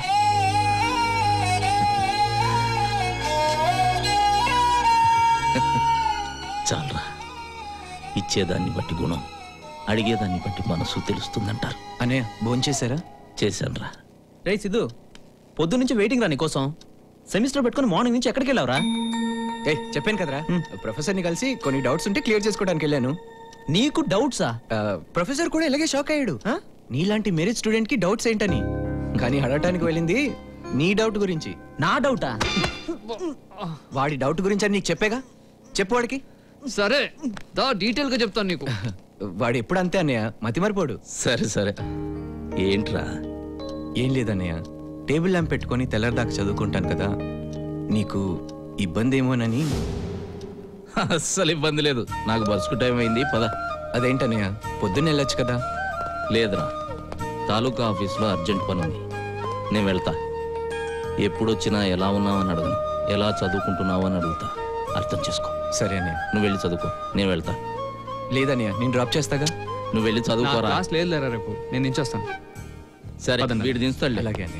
చాలరా ఇచ్చేదాన్ని బట్టి గుణం అడిగేదాన్ని బట్టి మనసు తెలుస్తుందంటారు అనే భోంచేశారా చేశానురా రే సిద్ధు పొద్దు నుంచి వెయిటింగ్ రా నీకోసం సెమిస్టర్ పెట్టుకుని మార్నింగ్ నుంచి ఎక్కడికి వెళ్ళావురా ఏ చెప్పాను కదరా ప్రొఫెసర్ని కలిసి కొన్ని డౌట్స్ ఉంటే క్లియర్ చేసుకోవడానికి వెళ్ళాను నీకు డౌట్సా ప్రొఫెసర్ కూడా ఇలాగే షాక్ అయ్యాడు ఆ? నీలాంటి మెరిట్ స్టూడెంట్ కి డౌట్స్ ఏంటని కానీ అడగటానికి వెళ్ళింది నీ డౌట్ గురించి నా డౌటా వాడి డౌట్ గురించి అని నీకు చెప్పేగా చెప్పు వాడికి సరే దా డీటెయిల్ గా చెప్తాను నీకు వాడు ఎప్పుడు అంతే అన్నయ్య మతి మరిపోడు సరే సరే ఏంట్రా ఏం లేదన్నయ్య టేబుల్ ల్యాంప్ పెట్టుకొని తెల్లరిదాకా చదువుకుంటాను కదా నీకు ఇబ్బంది ఏమోనని అస్సలు ఇబ్బంది లేదు నాకు బస్కు టైం అయింది పద అదేంటన్నయ్య పొద్దున్న వెళ్ళొచ్చు కదా లేదురా తాలూకా ఆఫీస్లో అర్జెంట్ పని ఉంది నేను వెళ్తా ఎప్పుడొచ్చినా ఎలా ఉన్నావని అడగను ఎలా చదువుకుంటున్నావు అని అడుగుతా అర్థం చేసుకో సరే అన్నయ్య నువ్వు వెళ్ళి చదువుకో నేను వెళ్తా లేదన్నయ్య నేను డ్రాప్ చేస్తాగా నువ్వు వెళ్ళి నా చదువుకోరా క్లాస్ లేదు లేరా రేపు నేను దించేస్తాను సరే వీడు దించుతాడు అలాగే అన్నయ్య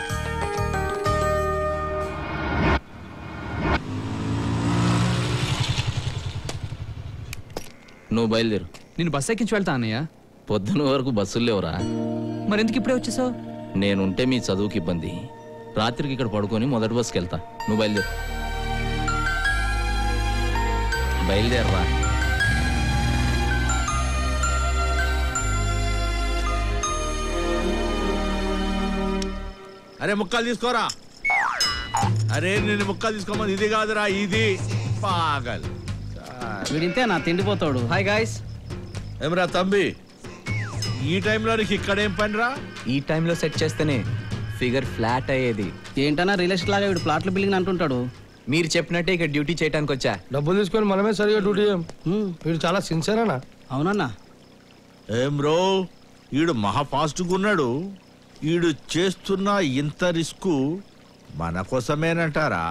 నువ్వు బయలుదేరు నేను బస్ ఎక్కించి వెళ్తా అన్నయ్య పొద్దున వరకు బస్సులు లేవురా మరి ఎందుకు ఇప్పుడే వచ్చేసావు నేనుంటే మీ చదువుకి ఇబ్బంది రాత్రికి ఇక్కడ పడుకొని మొదటి బస్కి వెళ్తా నువ్వు బయలుదేరు బయలుదేరరా అరే ముక్కలు తీసుకోరా అరే నేను ముక్కలు తీసుకోమని ఇది కాదురా ఇది పాగల్ వీడింతే నా తిండిపోతాడు హాయ్ గాయస్ ఏమరా తంబి ఈ టైంలో నీకు ఇక్కడేం పనిరా ఈ టైంలో సెట్ చేస్తేనే ఫిగర్ ఫ్లాట్ అయ్యేది ఏంటన్నా రిలేషన్ లాగా వీడు ప్లాట్ల బిల్డింగ్ అంటుంటాడు మీరు చెప్పినట్టే ఇక్కడ డ్యూటీ చేయడానికి వచ్చా డబ్బులు తీసుకొని మనమే సరిగా డ్యూటీ చేయం వీడు చాలా సిన్సియర్ అవునన్నా ఏం బ్రో ఈడు మహా ఫాస్ట్గా ఉన్నాడు ఈడు చేస్తున్న ఇంత రిస్క్ మన కోసమేనంటారా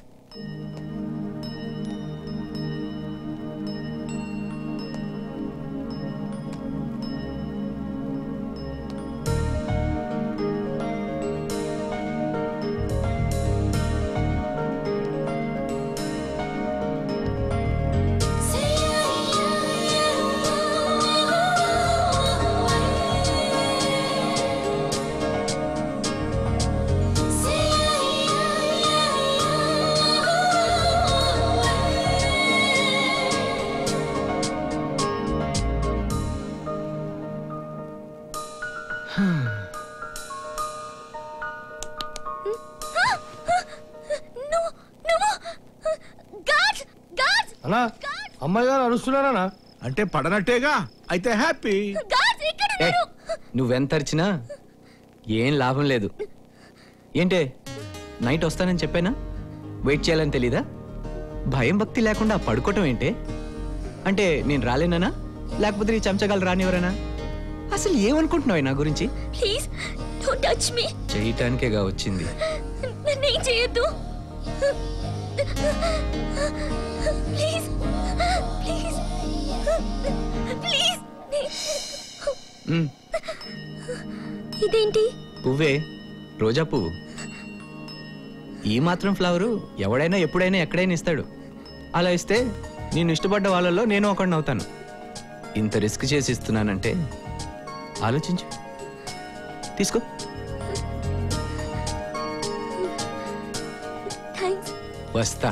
అన్నా అమ్మాయి గారు అరుస్తున్నారా అంటే పడనట్టేగా అయితే హ్యాపీ ఏ, నువ్వెంత అరిచినా ఏం లాభం లేదు ఏంటే నైట్ వస్తానని చెప్పానా వెయిట్ చేయాలని తెలీదా భయం భక్తి లేకుండా పడుకోవటం ఏంటే అంటే నేను రాలేనా లేకపోతే నీ చెంచగాలు రానివరనా అసలు ఏమనుకుంటున్నావు నా గురించి ప్లీజ్ డోంట్ టచ్ మీ చేయటానికేగా వచ్చింది నన్నేం చేయొద్దు ప్లీజ్ ప్లీజ్ ప్లీజ్ ఉమ్, ఇదేంటి పువ్వే రోజా పువ్వు ఈ మాత్రం ఫ్లవరు ఎవడైనా ఎప్పుడైనా ఎక్కడైనా ఇస్తాడు అలా ఇస్తే నేను ఇష్టపడ్డ వాళ్ళలో నేను ఒకడిని అవుతాను ఇంత రిస్క్ చేసి ఇస్తున్నానంటే ఆలోచించు తీసుకో థ్యాంక్స్ వస్తా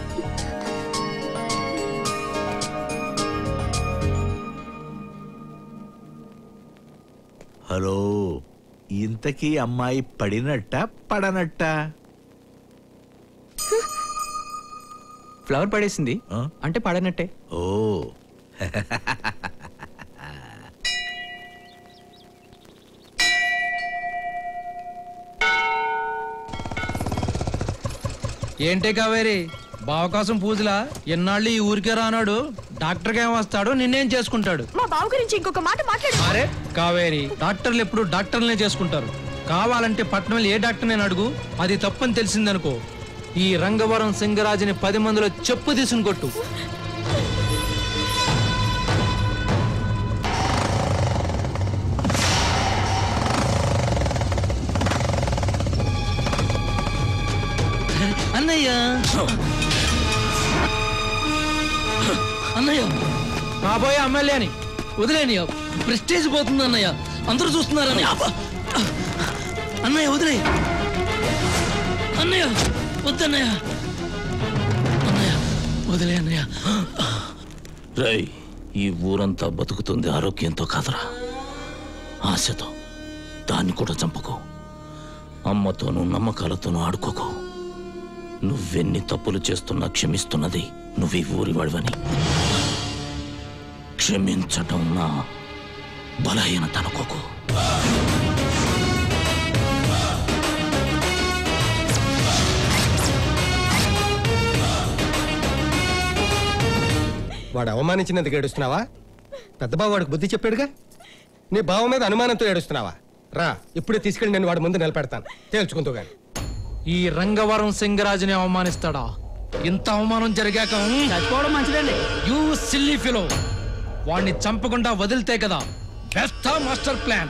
హలో ఇంతకీ అమ్మాయి పడినట్ట పడనట్ట ఫ్లవర్ పడేసింది అంటే పడనట్టే ఓ ఏంటే కావేరి బావ కోసం పూజలా ఎన్నాళ్ళు ఈ ఊరికే రానాడు డాక్టర్కి ఏం వస్తాడు నిన్నేం చేసుకుంటాడు మా బావ గురించి ఇంకొక మాట మాట్లాడు అరే కావేరి డాక్టర్లు ఎప్పుడు డాక్టర్లనే చేసుకుంటారు కావాలంటే పట్నంలో ఏ డాక్టర్ నేను అడుగు అది తప్పని తెలిసిందనుకో ఈ రంగవరం సింగరాజుని పది మందిలో చెప్పు తీసుకుని కొట్టు అన్నయ్య అన్నయ్య కాబోయే ఎమ్మెల్యే అని వదిలేని ప్రెస్టేజ్ పోతుంది అన్నయ్య అందరూ చూస్తున్నారు అన్నయ్య అబ్బా! అన్నయ్య వదిలే అన్నయ్య వద్దన్నయ్య అన్నయ్య వదిలే అన్నయ్య రై ఈ ఊరంతా బతుకుతుంది ఆరోగ్యంతో కాదురా ఆశతో దాన్ని కూడా చంపకు అమ్మతోనూ నమ్మకాలతోనూ ఆడుకోకు నువ్వెన్ని తప్పులు చేస్తున్నా క్షమిస్తున్నది నువ్వు ఈ ఊరి వాడివని క్షమించటం నా బలహీనత అనుకోకు వాడు అవమానించినందుకు ఏడుస్తున్నావా పెద్ద బావ వాడికి బుద్ధి చెప్పాడుగా నీ బావ మీద అనుమానంతో ఏడుస్తున్నావా రా ఇప్పుడే తీసుకెళ్ళి నేను వాడి ముందు నిలబెడతాను తేల్చుకుంటూ గాని ఈ రంగవరం సింగరాజుని అవమానిస్తాడా ఇంత అవమానం జరిగాక చచ్చిపోవడం మంచిదండి యూ సిల్లీ ఫిలో వాడిని చంపకుండా వదిలితే కదా బెస్ట్ మాస్టర్ ప్లాన్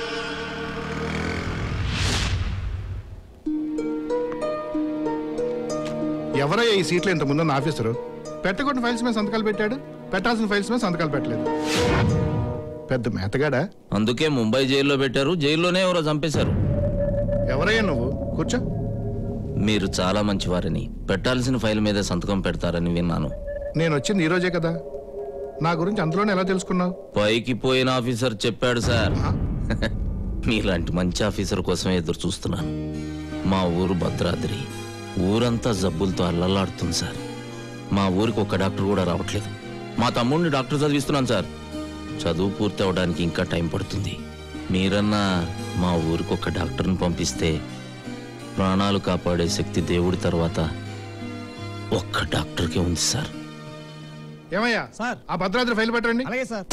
ఎవరయ్యా ఈ సీట్లో ఇంత ముందున్న ఆఫీసరు పెట్టకూడని ఫైల్స్ మీద సంతకాలు పెట్టాడు పెట్టాల్సిన ఫైల్స్ మీద సంతకాలు పెట్టలేదు పెద్ద మేతగాడా అందుకే ముంబై జైల్లో పెట్టారు జైల్లోనే ఎవరో చంపేశారు ఎవరయ్యా నువ్వు కూర్చో మీరు చాలా మంచివారని పెట్టాల్సిన ఫైల్ మీద సంతకం పెడతారని విన్నాను నేను వచ్చింది ఈ రోజే కదా నా గురించి అందులోనే ఎలా తెలుసుకున్నావు పైకి పోయిన ఆఫీసర్ చెప్పాడు సార్ మీలాంటి మంచి ఆఫీసర్ కోసమే ఎదురు చూస్తున్నాను మా ఊరు భద్రాద్రి ఊరంతా జబ్బులతో అల్లల్లాడుతుంది సార్ మా ఊరికి ఒక్క డాక్టర్ కూడా రావట్లేదు మా తమ్ముడిని డాక్టర్ చదివిస్తున్నాను సార్ చదువు పూర్తి అవడానికి ఇంకా టైం పడుతుంది మీరన్నా మా ఊరికి ఒక డాక్టర్ని పంపిస్తే ప్రాణాలు కాపాడే శక్తి దేవుడి తర్వాత ఒక్క డాక్టర్కే ఉంది సార్ ఏమయ్యా సార్ ఆ భద్రాద్రి ఫైల్ పెట్టండి అలాగే సార్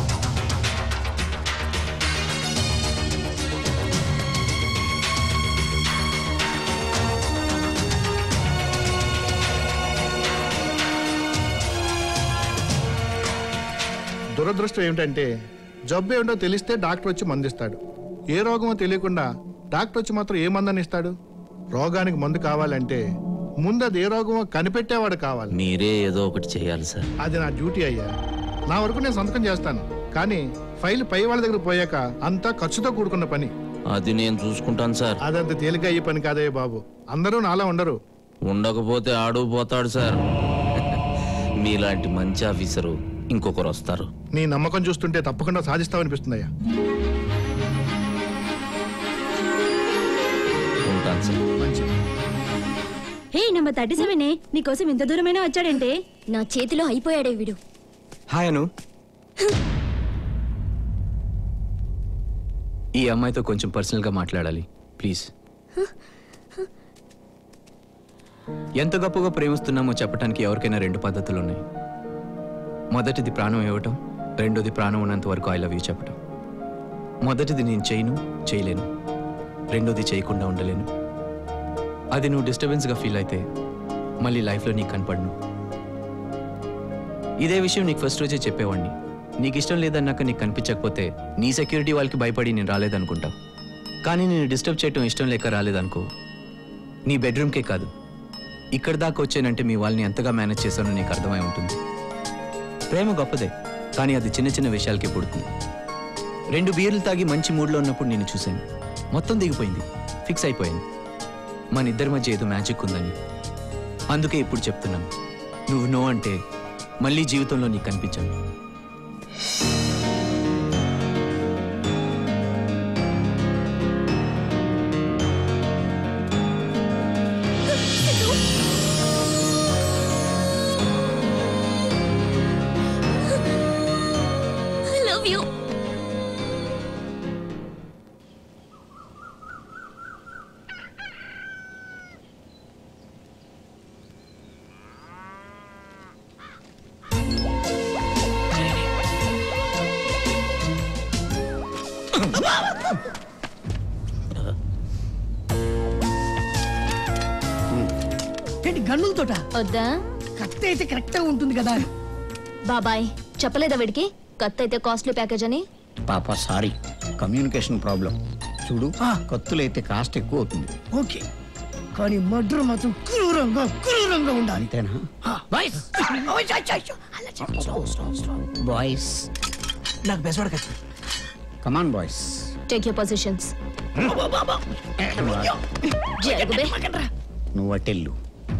దురదృష్టం ఏమిటంటే జబ్బు ఏమిటో తెలిస్తే డాక్టర్ వచ్చి మందిస్తాడు ఏ రోగమో తెలియకుండా డాక్టర్ వచ్చి మాత్రం ఏ మందని ఇస్తాడు రోగానికి మందు కావాలంటే ముందు అది ఏ రోగమో కనిపెట్టేవాడు కావాలి మీరే ఏదో ఒకటి చేయాలి సార్ అది నా డ్యూటీ అయ్యా నా వరకు నేను సంతకం చేస్తాను కానీ ఫైల్ పై వాళ్ళ దగ్గర పోయాక అంతా ఖర్చుతో కూడుకున్న పని అది నేను చూసుకుంటాను సార్ అదంత తేలిక అయ్యే పని కాదయ్య బాబు అందరూ నాలా ఉండరు ఉండకపోతే ఆడు పోతాడు సార్ మీలాంటి మంచి ఆఫీసరు ఇంకొకరు వస్తారు నీ నమ్మకం చూస్తుంటే తప్పకుండా సాధిస్తావనిపిస్తుందయ్యా ఉంటాను sir hey number thirty seven నీకోసం ఇంత దూరమైనా వచ్చాడంటే నా చేతిలో అయిపోయాడే వీడు హాయ్ అను ఈ అమ్మాయితో కొంచెం పర్సనల్గా మాట్లాడాలి ప్లీజ్ ఎంత గొప్పగా ప్రేమిస్తున్నామో చెప్పడానికి ఎవరికైనా రెండు పద్ధతులు ఉన్నాయి మొదటిది ప్రాణం ఇవ్వటం రెండోది ప్రాణం ఉన్నంత వరకు ఐ లవ్ యూ చెప్పటం మొదటిది నేను చేయను చేయలేను రెండోది చేయకుండా ఉండలేను అది నువ్వు డిస్టర్బెన్స్గా ఫీల్ అయితే మళ్ళీ లైఫ్లో నీకు కనపడను ఇదే విషయం నీకు ఫస్ట్ రోజే చెప్పేవాడిని నీకు ఇష్టం లేదన్నాక నీకు కనిపించకపోతే నీ సెక్యూరిటీ వాళ్ళకి భయపడి నేను రాలేదనుకుంటావు కానీ నేను డిస్టర్బ్ చేయటం ఇష్టం లేక రాలేదనుకో నీ బెడ్రూమ్కే కాదు ఇక్కడ దాకా వచ్చానంటే మీ వాళ్ళని ఎంతగా మేనేజ్ చేశానో నీకు అర్థమై ఉంటుంది ప్రేమ గొప్పదే కానీ అది చిన్న చిన్న విషయాలకే పుడుతుంది రెండు బీర్లు తాగి మంచి మూడ్లో ఉన్నప్పుడు నేను చూశాను మొత్తం దిగిపోయింది ఫిక్స్ అయిపోయింది మన ఇద్దరి మధ్య ఏదో మ్యాజిక్ ఉందని అందుకే ఇప్పుడు చెప్తున్నాను నువ్వు నో అంటే మళ్ళీ జీవితంలో నీకు కనిపించను ఐ లవ్ యూ ఏంటి గన్నులతోట వద్దా కత్తి అయితే కరెక్ట్ గా ఉంటుంది కదా బాబాయ్ చెప్పలేదా వీడికి కత్తి అయితే కాస్ట్లీ ప్యాకేజ్ అని పాప సారీ కమ్యూనికేషన్ ప్రాబ్లం చూడు కత్తులైతే కాస్ట్ ఎక్కువ అవుతుంది ఓకే కానీ మర్డర్ మాత్రం క్రూరంగా క్రూరంగా ఉండాలి అంతేనా బాయ్స్ బాయ్స్ నాకు బెసవాడ కదా come on boys take your positions జరుగుబే నువ్వు అటెల్లు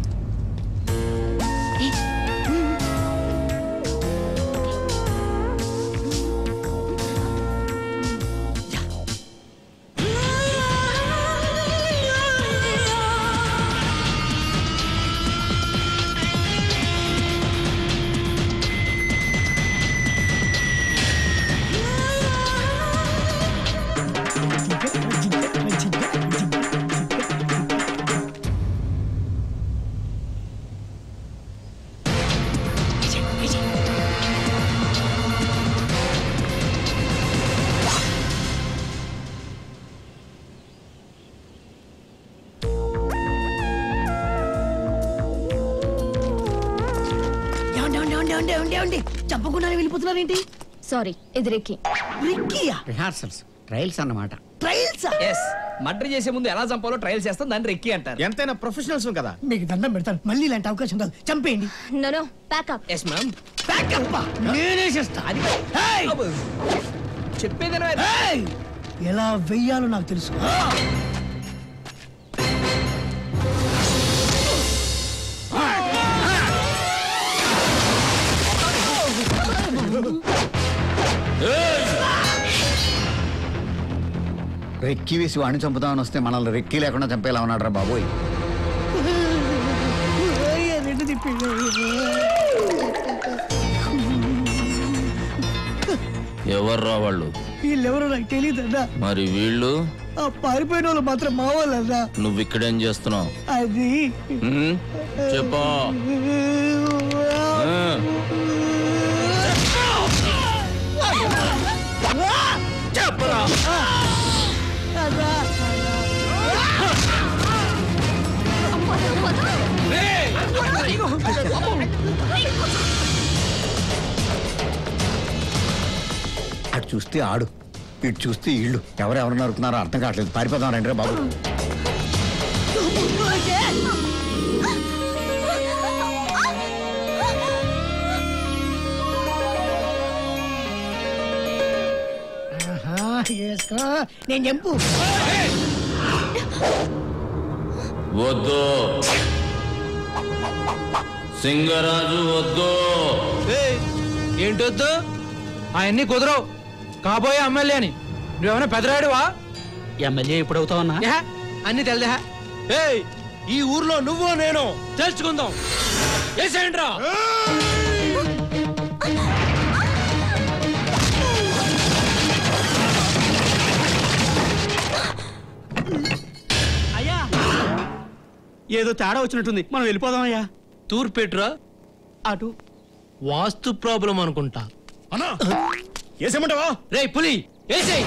ఏమండి ఏమండి ఏమండి ఏమండి ఏమండి ఏమండి చెప్పకుండానే వెళ్ళిపోతున్నారు ఏంటి సారీ ఇది రిక్కి రిక్కీయా రిహార్సల్స్ ట్రయల్స్ అన్నమాట ట్రయల్స్ ఎస్ మర్డర్ చేసే ముందు ఎలా చంపాలో ట్రయల్ చేస్తాం దాన్ని రెక్కి అంటారు ఎంతైనా ప్రొఫెషనల్స్ కదా మీకు దండం పెడతాను మళ్ళీ ఇలాంటి అవకాశం రాదు చంపేయండి no no pack up yes ma'am Backup ఆ? నేనే చేస్తా అది చెప్పేదేనా Hey! ఎలా వెయ్యాలో నాకు తెలుసు రెక్కి వేసి వాడిని చంపుదామని వస్తే మనల్ని రెక్కి లేకుండా చంపేలా ఉన్నాడు రా బాబోయ్ అయ్యా, రెండు తిప్పి ఎవర్రా వాళ్ళు వీళ్ళెవరో నాకు తెలియదన్నా మరి వీళ్ళు ఆ పారిపోయిన వాళ్ళు మాత్రం మా వాళ్ళన్నా నువ్వు ఇక్కడేం చేస్తున్నావు అది హ్మ్? చెప్పా ఆ. చెప్పరా అటు చూస్తే ఆడు ఇటు చూస్తే ఇళ్ళు ఎవరు ఎవరు నరుకున్నారో అర్థం కావట్లేదు పారిపోదాం రండి రా బాబు వేసుకో నేను చెప్పు వద్దు సింగరాజు వద్దు ఏంటొద్దు అవన్నీ కుదరవు కాబోయే ఎమ్మెల్యే అని నువ్వేమైనా పెదరాడువా ఎమ్మెల్యే ఎప్పుడవుతావన్నా యహ, అన్ని తెలదే ఏయ్ ఈ ఊర్లో నువ్వు నేను తెలుసుకుందాం ఏసేంట్రా అయ్యా ఏదో తేడా వచ్చినట్టుంది మనం వెళ్ళిపోదాం అయ్యా తూర్పేట్రా అటు వాస్తు ప్రాబ్లం అనుకుంటా అన్నా ఏసేమంటావా రే పులి ఏసేయ్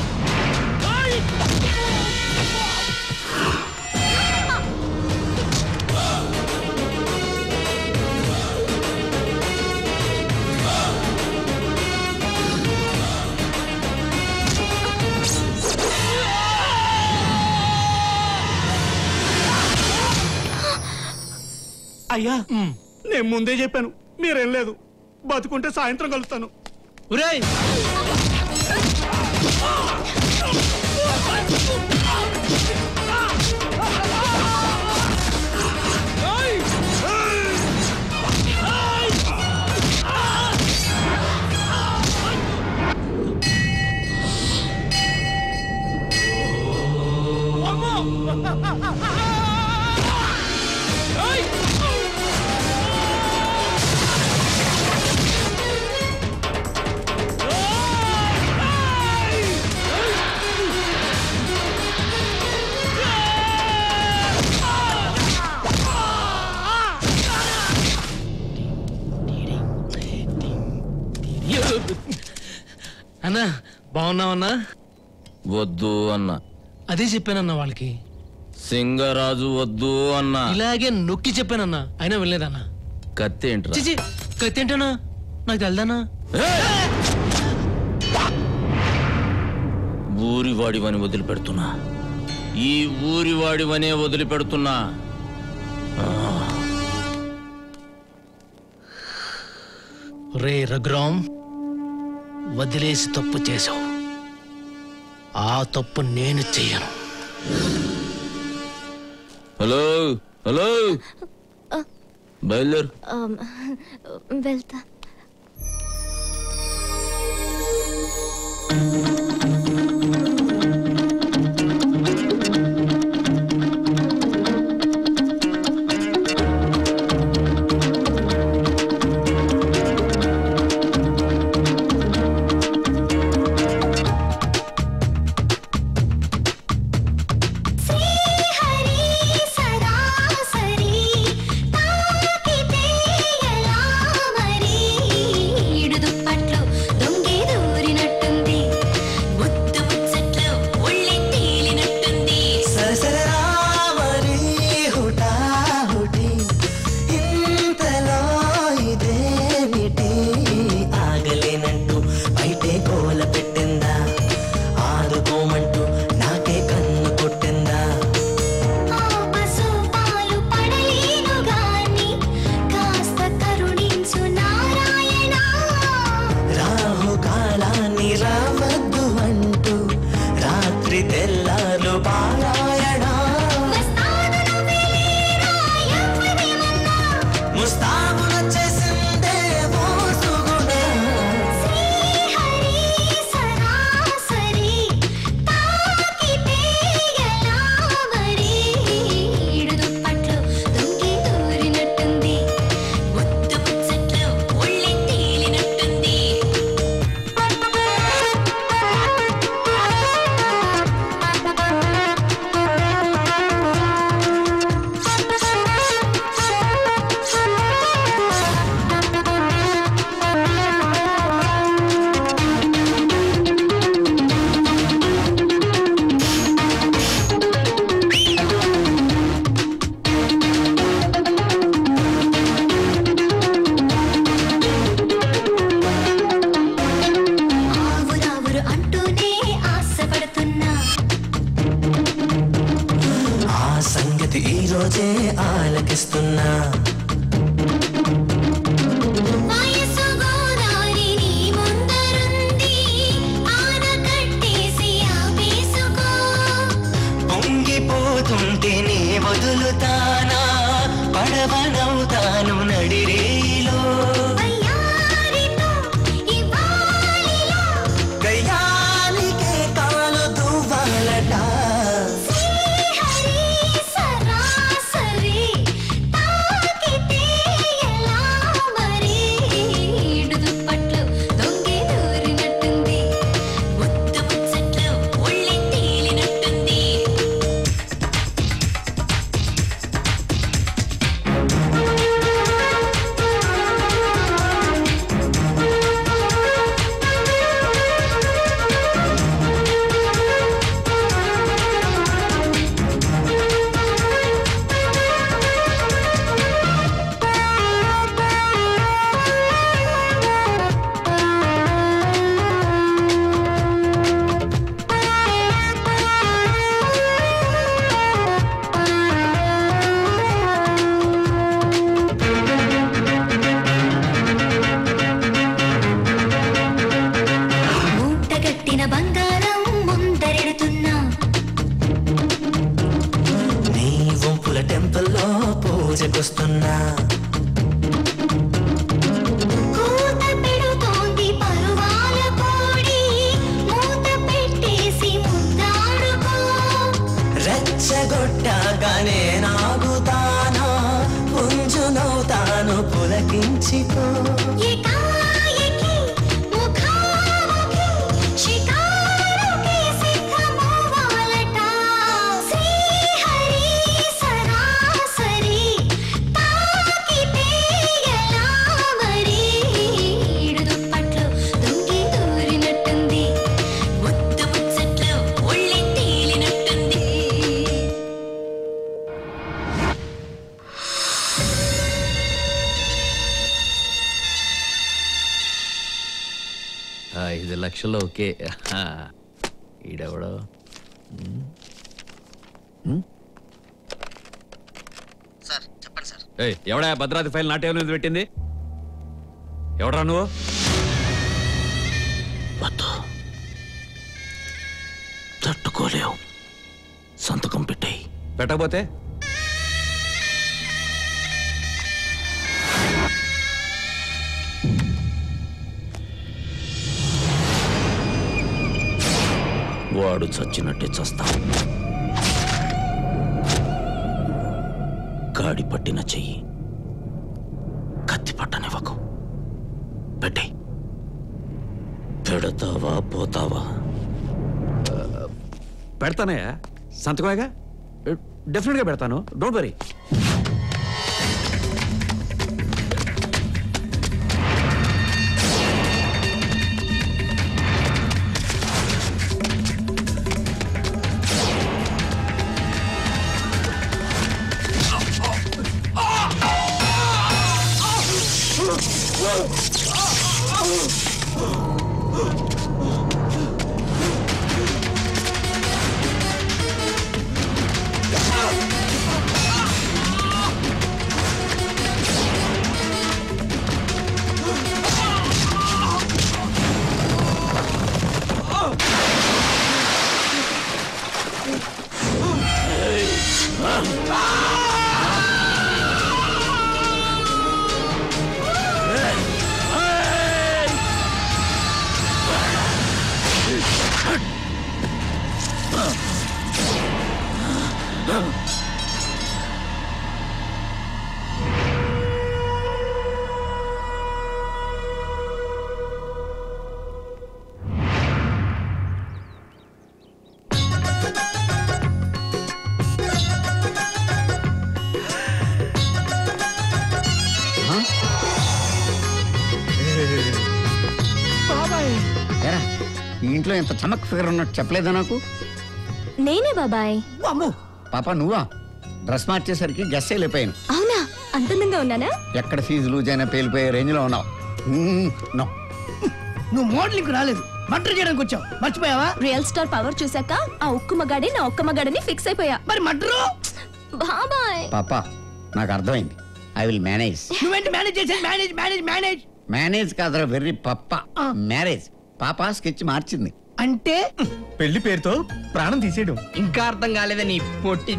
అయ్యా నేను ముందే చెప్పాను మీరేం లేదు బతుకుంటే సాయంత్రం కలుస్తాను ఒరేయ్ అన్నా బాగున్నావన్నా వద్దు అన్న అదే చెప్పానన్నా వాళ్ళకి సింగరాజు వద్దు అన్న ఇలాగే నొక్కి చెప్పానన్నా అయినా వెళ్ళలేదన్నా కత్తి ఏంట్రా చిచి కత్తేంటనా నాకు తెల్దానా ఊరి వాడివని వదిలిపెడుతున్నా ఈ ఊరి వాడివనే వదిలిపెడుతున్నా ఆ, రే రఘురామ్ వదిలేసి తప్పు చేశావు ఆ తప్పు నేను చెయ్యను హలో హలో బయలుదేరు ఆమ్, వెళ్తా సరాసరి తాకితే ఎలా మరి ఈడు దుప్పట్లు దొంగే దూరినట్టుంది ముద్దు ముచ్చట్లు ఒళ్ళి తేలినట్టుంది సరసరామరి హుటాహుటి ఇంతలో ఇదేమిటి ఆగలేనంటూ బయటే కోల పెట్టిందా ఆదుకోమంటూ నాకే కన్ను కొట్టిందా ఆపసు పాలు పడలేను గాని కాస్త కరుణించు నారాయణ రాహు కాలాన్ని రావద్దు అంటూ రాత్రి తెల్లారు పారాయణ ముస్తాబున చేసిందే మోసుగుణ శ్రీహరి సరాసరి తాకితే ఎలా మరి ఈడు దుప్పట్లు దొంగి దూరినట్టుంది ముద్దు ముచ్చట్లు ఒళ్ళి తేలినట్టుంది ఆవురావురు అంటూనే ఆశపడుతున్నా ఆ సంగతి ఈ రోజే ఆలకిస్తున్నా వయసు గోదారి నీ ముందరుంది ఆన కట్టేసి ఆపేసుకో పొంగిపోతుంటే నే వదులుతానా పడవనవుతాను నడిరేలో వయ్యారితో ఇవాళిలా గయ్యానికే కాలు దువ్వాలట శ్రీహరి సరాసరి తాకితే ఎలా మరి ఈడు దుప్పట్లు దొంగి దూరినట్టుంది ముద్దు ముచ్చట్లు ఒళ్ళి తేలినట్టుంది మూటగట్టిన బంగారం ముందరెడుతున్నా నీ వంపుల టెంపుల్లో పూజకొస్తున్నా కూత పెడుతోంది పరువాల కోడి మూత పెట్టేసి ముద్దాడుకో రెచ్చగొట్టాకనే నాగుతానా పుంజునవుతాను పులకించిపో ఏకాఏకి ముఖాముఖి షికారుకి సిద్ధమవ్వాలట. శ్రీహరి సరాసరి తాకితే ఎలా మరి ఈడు దుప్పట్లు దొంగి దూరినట్టుంది ముద్దు ముచ్చట్లు ఒళ్ళి తేలినట్టుంది ఐదు లక్షలు ఓకే ఆ, ఈడెవడో ఉమ్. ఉమ్? సార్ చెప్పండి సార్ ఏయ్, ఎవడా భద్రాద్రి ఫైల్ నాటే మీద పెట్టింది ఎవడరా నువ్వు వద్దు తట్టుకోలేవు సంతకం పెట్టాయి పెట్టకపోతే వాడు చచ్చినట్టే చస్తా గాడి పట్టిన చెయ్యి కత్తి పట్టనివ్వకు పెట్టే పెడతావా పోతావా పెడతానయ్యా సంతకమేగా డెఫినెట్గా పెడతాను డోంట్ వరీ ఏరా, ఈ ఇంట్లో ఇంత చమక్ ఫిగర్ ఉన్నట్టు చెప్పలేదా నాకు నేనే బాబాయ్ పాప నువ్వా డ్రెస్ మార్చేసరికి గెస్ వెళ్ళిపోయాను అవునా అంతందంగా ఉన్నానా ఎక్కడ ఫీజు లూజ్ అయినా పేలిపోయే రేంజ్లో ఉన్నావు మ్మ్, నో నువ్వు మోడలింగ్ రాలేదు మటర్ చేయడానికి వచ్చావు మర్చిపోయావా రియల్ స్టార్ పవర్ చూసాక ఆ ఒక్క మగాడే నా ఒక్క మగాడని ఫిక్స్ అయిపోయా మరి మటరు బాబాయ్ పాప నాకు అర్థమైంది ఐ విల్ మేనేజ్ నువ్వేంటి మేనేజ్ చేసేది మేనేజ్ మేనేజ్ మేనేజ్ మేనేజ్ కాదరా వెర్రి పప్ప మ్యారేజ్ పాప స్కెచ్ మార్చింది అంటే పెళ్లి పేరుతో ప్రాణం తీసేయడం ఇంకా అర్థం కాలేదా నీ పొట్టి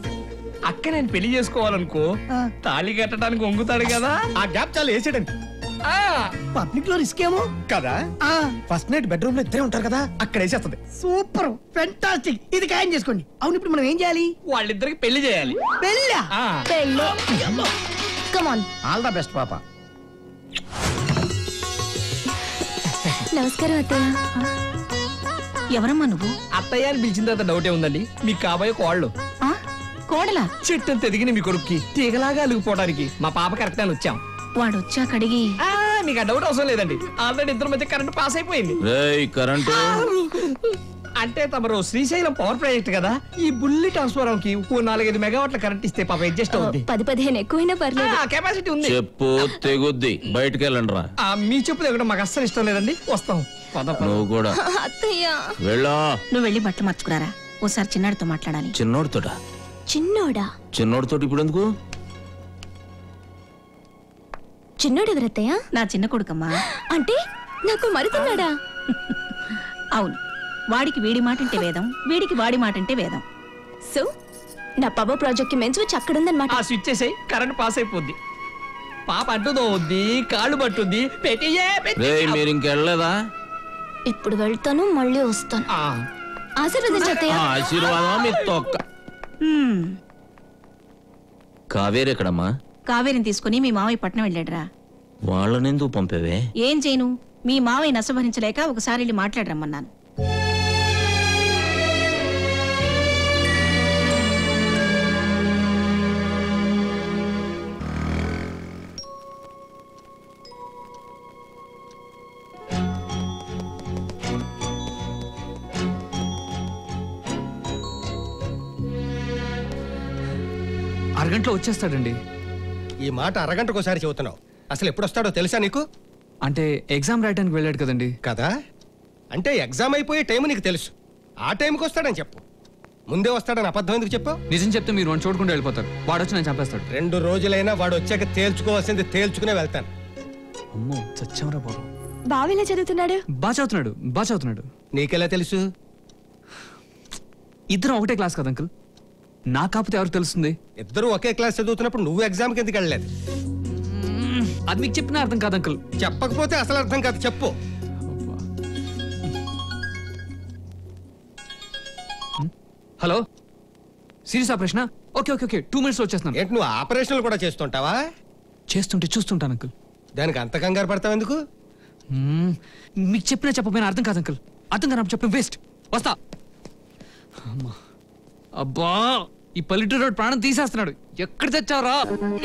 అక్క నేను పెళ్లి చేసుకోవాలనుకో తాళి కట్టడానికి వంగుతాడు కదా ఆ గ్యాప్ చాలా వేసేయడానికి పబ్లిక్ లో రిస్క్ ఏమో కదా ఫస్ట్ నైట్ బెడ్రూమ్ లో ఇద్దరే ఉంటారు కదా అక్కడ వేసేస్తుంది సూపర్ ఫెంటాస్టిక్ ఇది ఖాయం చేసుకోండి అవును ఇప్పుడు మనం ఏం చేయాలి వాళ్ళిద్దరికి పెళ్లి చేయాలి పెళ్ళా పెళ్ళి కమాన్ ఆల్ ద బెస్ట్ పాప నమస్కారం అత్తయ్య ఎవరమ్మా నువ్వు అత్తయ్య అని పిలిచిన తర్వాత డౌటే ఉందండి మీకు కాబోయే కోళ్ళు కోడలా చెట్టు తెదిగిన మీ కొడుక్కి తీగలాగా అలిగిపోవడానికి మా పాప కరెక్ట్ అని వచ్చాం వాడు వచ్చా కడిగి మీకు ఆ డౌట్ అవసరం లేదండి ఆల్రెడీ ఇద్దరు మధ్య కరెంట్ పాస్ అయిపోయింది రేయ్ కరెంటు అంటే తమరు శ్రీశైలం పవర్ ప్రాజెక్ట్ కదా ఈ బుల్లి ట్రాన్స్ఫారం కి ఓ నాలుగైదు మెగావాట్ల కరెంట్ ఇస్తే పాప అడ్జస్ట్ అవుద్ది పది పదిహేను ఎక్కువైనా పర్లేదు కెపాసిటీ ఉంది చెప్పు తెగుద్ది బయటికి వెళ్ళండి రా ఆ, మీ చెప్పు దగ్గర మాకు అస్సలు ఇష్టం లేదండి వస్తాం పద పద. నువ్వు కూడా అత్తయ్య వెళ్ళా నువ్వు వెళ్ళి బట్టలు మార్చుకురారా ఓసారి చిన్నాడితో మాట్లాడాలి చిన్నోడితోట చిన్నోడా చిన్నోడితోటి ఇప్పుడు ఎందుకు చిన్నోడు ఎవరత్తయ్య నా చిన్న కొడుకమ్మా అంటే నాకు మరుతున్నాడా అవును వాడికి వీడి మాట అంటే వేదం వీడికి వాడి మాట అంటే వేదం సో నా పవర్ ప్రాజెక్ట్ కి మెన్స్ వచ్చి అక్కడ ఉందన్నమాట ఆ స్విచ్ చేసేయి కరెంట్ పాస్ అయిపోద్ది పాప అడ్డుదోద్ది కాళ్ళు పట్టుద్ది పెట్టియే రేయ్ మీరు ఇంకెళ్ళలేదా ఇప్పుడు వెళ్తాను మళ్ళీ వస్తాను ఆశీర్వదించు అత్తయ్య ఆ, ఆశీర్వాదమా మీ తొక్క కావేరి ఎక్కడమ్మా కావేరిని తీసుకుని మీ మావయ్య పట్నం వెళ్ళాడురా వాళ్ళనెందుకు పంపేవే ఏం చేయను మీ మావయ్య నసభరించలేక ఒకసారి వెళ్ళి మాట్లాడరమ్మన్నాను అరగంటలో వచ్చేస్తాడండి ఈ మాట అరగంటకు ఒకసారి చెబుతున్నావు అసలు ఎప్పుడు వస్తాడో తెలుసా నీకు అంటే ఎగ్జామ్ రాయడానికి వెళ్ళాడు కదండి కదా అంటే ఎగ్జామ్ అయిపోయే టైం నీకు తెలుసు ఆ టైంకి వస్తాడని చెప్పు ముందే వస్తాడని అబద్ధం ఎందుకు చెప్పావు నిజం చెప్తే మీరు వన్ చూడకుండా వెళ్ళిపోతారు వాడు వచ్చి నేను చంపేస్తాడు రెండు రోజులైనా వాడు వచ్చాక తేల్చుకోవాల్సింది తేల్చుకునే వెళ్తాను అమ్మో చచ్చామరా బాబు బావ ఎలా చదువుతున్నాడు బాగా చదువుతున్నాడు బాగా చదువుతున్నాడు నీకెలా తెలుసు ఇద్దరం ఒకటే క్లాస్ కదా అంకుల్ నా కాకపోతే ఎవరికి తెలుస్తుంది ఇద్దరు ఒకే క్లాస్ చదువుతున్నప్పుడు నువ్వు ఎగ్జామ్కి ఎందుకు వెళ్ళలేదు అది మీకు చెప్పిన అర్థం కాదు అంకుల్ చెప్పకపోతే అసలు అర్థం కాదు చెప్పు hello serious operation okay okay okay two minutes వచ్చేస్తున్నాను ఏంటి నువ్వు ఆపరేషన్లు కూడా చేస్తుంటావా చేస్తుంటే చూస్తుంటాను అంకుల్ దానికి అంత కంగారు పడతావు ఎందుకు మ్మ్. మీకు చెప్పినా చెప్పకపోయినా అర్థం కాదు అంకుల్ అర్థం కాదు చెప్పిన వేస్ట్ వస్తా అమ్మా. అబ్బా ఈ పల్లెటూరు రోడ్ ప్రాణం తీసేస్తున్నాడు ఎక్కడ తెచ్చావురా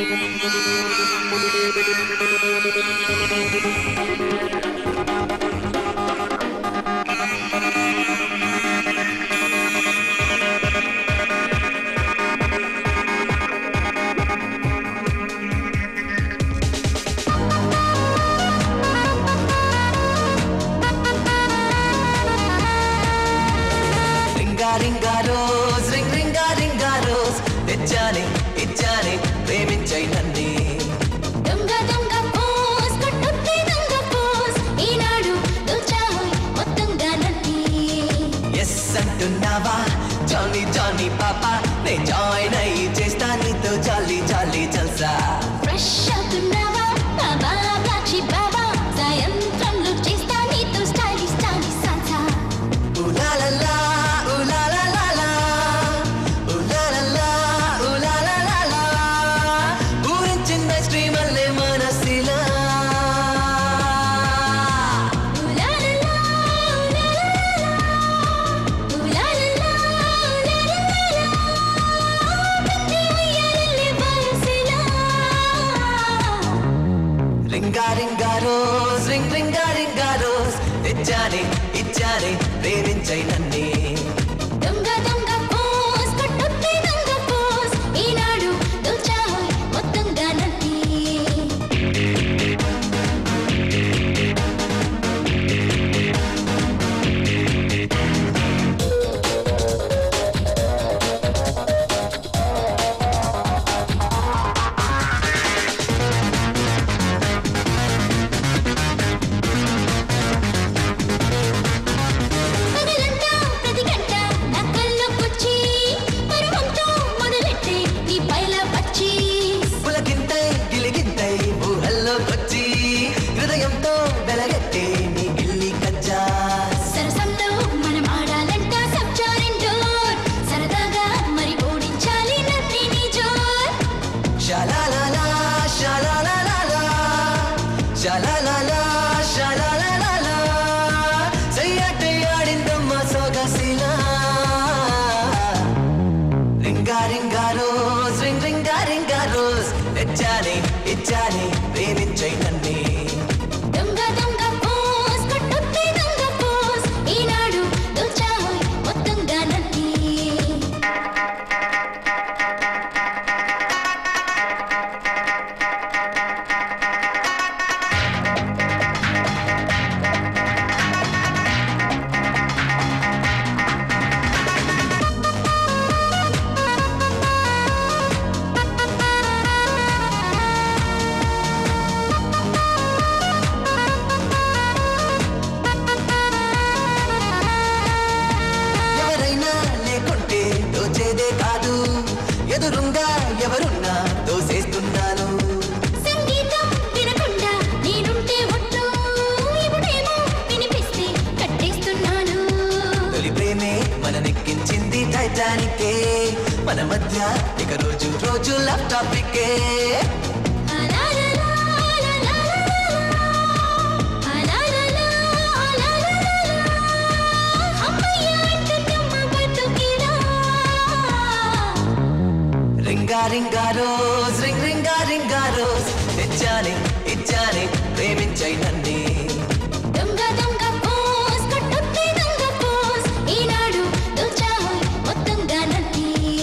ring a ring a rose ring ring a ring a rose తెచ్చానే ఇచ్చానే ప్రేమించై నన్నే దొంగ దొంగ పోస్ కొట్టుతే దొంగ పోస్ ఈనాడు దోచాయి మొత్తంగా నన్ను ఎస్ అంటున్నావా జానీ జానీ పాపా నే జాయిన్ అయ్యి చేస్తా నీతో జాలీ జాలీ జల్సా ఫ్రెష్ అవుతున్నావా బాబా బ్లాక్షి బాబా సాయంత్రంలో చేస్తా నీతో స్టైలిష్ స్టైలిష్ సాల్సా ఉలాలలా ఉలాలలా ఉలాలలా ఉలాలలా ఊరించిన స్ట్రీమ్ అల్లే మనసిలా ఉలాలలా ఉలాలలా ఉలాలలా పెద్ద ఉయ్యాలల్లే వయసులా ring a ring a rose ring ring a ring a rose తెచ్చానే ఇచ్చానే ప్రేమించై నన్నే దొంగ దొంగ పోస్ కొట్టుతే దొంగ పోస్ ఈనాడు దోచాయి మొత్తంగా నన్ను పగలంతా ప్రతి గంట నా కళ్ళకొచ్చి పరువంతో మొదలెట్టే నీ పైల పచ్చి పులకింతై గిలిగింతై ఊహల్లోకొచ్చి హృదయంతో వెలగట్టే నీ గిల్లి కజ్జా సరసంలో మనం ఆడాలంట సబ్జారెండోర్ సరదాగా మరి ఓడించాలి నందిని జోర్ షలాలాలా షలాలాలా షలాలాలా షలాలాలా సయ్యాటే ఆడిందమ్మ సొగసిలా ring a ring a rose ring ring a ring a rose తెచ్చానే ఇచ్చానే ప్రేమించై నన్నే దొంగ దొంగ పోస్ కొట్టుతే దొంగ పోస్ ఈనాడు దోచాయి మొత్తంగా నన్ను ఎవరైనా లేకుంటే దోచేదే కాదు ఎదురుంగా ఎవరున్నా దోసేస్తున్నాను సంగీతం వినకుండా నేనుంటే ఒట్టు ఇప్పుడేమో వినిపిస్తే కట్టేస్తున్నాను తొలి ప్రేమే మన నెక్కించింది టైటానికే మన మధ్య ఇక రోజు రోజు ల్యాప్టాపికే ring a ring a rose ring ring a ring a rose తెచ్చానే ఇచ్చానే ప్రేమించై నన్నే దొంగ దొంగ పోస్ కొట్టుతే దొంగ పోస్ ఈనాడు దోచాయి మొత్తంగా నన్ను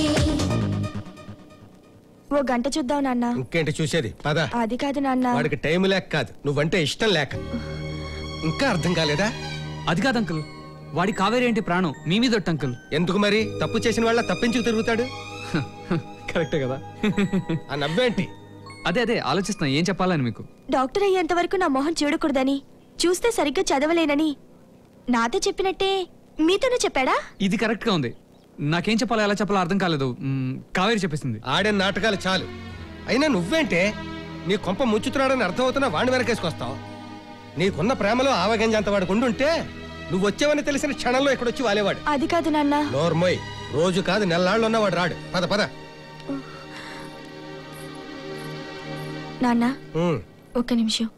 ఓ గంట చూద్దాం నాన్న ఇంకేంటి చూసేది పద అది కాదు నాన్న వాడికి టైం లేక కాదు నువ్వంటే ఇష్టం లేక ఇంకా అర్థం కాలేదా అది కాదు అంకుల్ వాడి కావేరి ఏంటి ప్రాణం మీ మీద ఒట్టు అంకుల్ ఎందుకు మరి తప్పు చేసిన వాళ్ళ తప్పించుకు తిరుగుతాడు కరెక్టే కదా ఆ నవ్వేంటి అదే అదే ఆలోచిస్తున్నా ఏం చెప్పాలని మీకు డాక్టర్ అయ్యేంత వరకు నా మొహం చూడకూడదని చూస్తే సరిగ్గా చదవలేనని నాతో చెప్పినట్టే మీతోనే చెప్పాడా ఇది కరెక్ట్ గా ఉంది నాకేం చెప్పాలో ఎలా చెప్పాలో అర్థం కాలేదు మ్మ్, కావేరి చెప్పేసింది ఆడిన నాటకాలు చాలు అయినా నువ్వేంటే నీ కొంప ముంచుతున్నాడని అర్థమవుతున్నా వాడిని వెనకేసుకొస్తావు నీకున్న ప్రేమలో ఆవగింజంత వాడికి ఉండుంటే నువ్వు వచ్చావని తెలిసిన క్షణంలో ఇక్కడొచ్చి వాలేవాడు అది కాదు నాన్న నోర్మోయ్ రోజు కాదు నెల్లాళ్ళు ఉన్నవాడు రాడు పద పద నాన్న ఉమ్. ఒక్క నిమిషం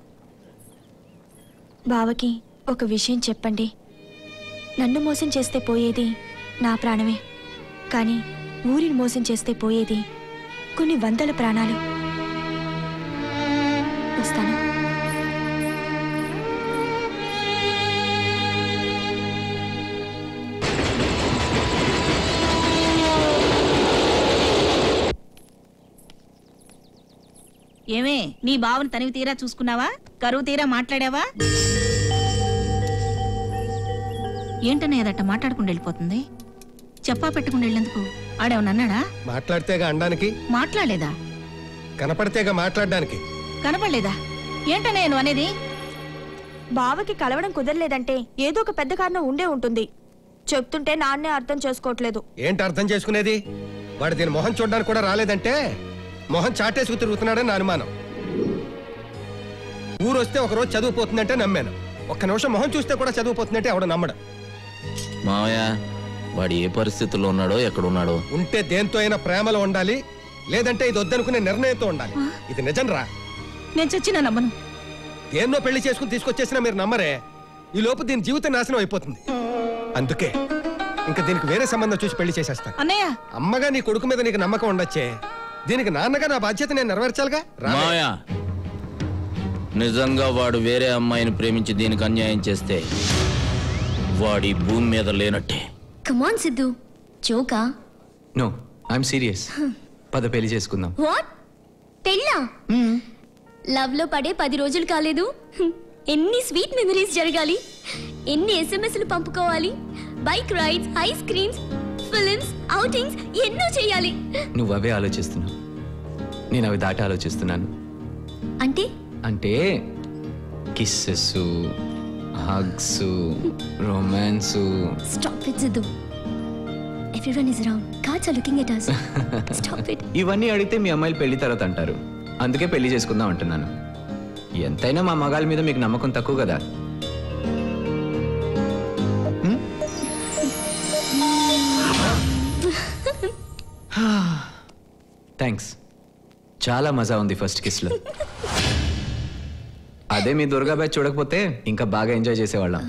బావకి ఒక విషయం చెప్పండి నన్ను మోసం చేస్తే పోయేది నా ప్రాణమే కానీ ఊరిని మోసం చేస్తే పోయేది కొన్ని వందల ప్రాణాలు వస్తాను ఏమే నీ బావని తనివి తీరా చూసుకున్నావా కరువు తీరా మాట్లాడావా ఏంటనే అదట్ట మాట్లాడకుండా వెళ్ళిపోతుంది చెప్పా పెట్టకుండా వెళ్ళేందుకు ఆడేమన్నాడా మాట్లాడితేగా అనడానికి మాట్లాడలేదా కనపడితేగా మాట్లాడడానికి కనపడలేదా ఏంటనే నువ్వు అనేది బావకి కలవడం కుదరలేదంటే ఏదో ఒక పెద్ద కారణం ఉండే ఉంటుంది చెప్తుంటే నాన్నే అర్థం చేసుకోవట్లేదు ఏంటి అర్థం చేసుకునేది వాడు దీని మొహం చూడడానికి కూడా రాలేదంటే మొహం చాటేసుకు తిరుగుతున్నాడని నా అనుమానం ఊరు వస్తే ఒక రోజు చదువుపోతుందంటే నమ్మాను ఒక్క నిమిషం మొహం చూస్తే కూడా చదువుపోతుందంటే ఎవడు నమ్మడు మావయ్య వాడు ఏ పరిస్థితుల్లో ఉన్నాడో ఎక్కడున్నాడో ఉంటే దేంతో అయినా ప్రేమలో ఉండాలి లేదంటే ఇది వద్దనుకునే నిర్ణయంతో ఉండాలి ఇది నిజం రా నేను చచ్చిన నమ్మను దేన్నో పెళ్లి చేసుకుని తీసుకొచ్చేసినా మీరు నమ్మరే ఈ లోపు దీని జీవితం నాశనం అయిపోతుంది అందుకే ఇంకా దీనికి వేరే సంబంధం చూసి పెళ్లి చేసేస్తాను అన్నయ్య అమ్మగా నీ కొడుకు మీద నీకు నమ్మకం ఉండొచ్చే దీనికి నాన్నగా నా బాధ్యత నేను నెరవేర్చాలిగా రా మావయ్య నిజంగా వాడు వేరే అమ్మాయిని ప్రేమించి దీనికి అన్యాయం చేస్తే వాడి భూమి మీద లేనట్టే కమాన్ సిద్ధు జోకా నో ఐఎమ్ సీరియస్ పద పెళ్లి చేసుకుందాం వాట్ పెళ్ళా లవ్ లో పడే పది రోజులు కాలేదు హ్మ్. ఎన్ని స్వీట్ మెమరీస్ జరగాలి ఎన్ని ఎస్ఎంఎస్లు పంపుకోవాలి bike rides ice creams films outings ఎన్నో చేయాలి నువ్వు అవే ఆలోచిస్తున్నావు నేను అవి దాటి ఆలోచిస్తున్నాను అంటే అంటే kisses hugs romance stop it Siddhu everyone is round guards are looking at us stop it ఇవన్నీ అడిగితే మీ అమ్మాయిలు పెళ్లి తర్వాత అంటారు అందుకే పెళ్లి చేసుకుందాం అంటున్నాను ఎంతైనా మా మగాళ్ళ మీద మీకు నమ్మకం తక్కువ కదా థ్యాంక్స్ చాలా మజా ఉంది ఫస్ట్ కిస్లో అదే మీ దుర్గా బ్యాచ్ చూడకపోతే ఇంకా బాగా ఎంజాయ్ చేసేవాళ్ళం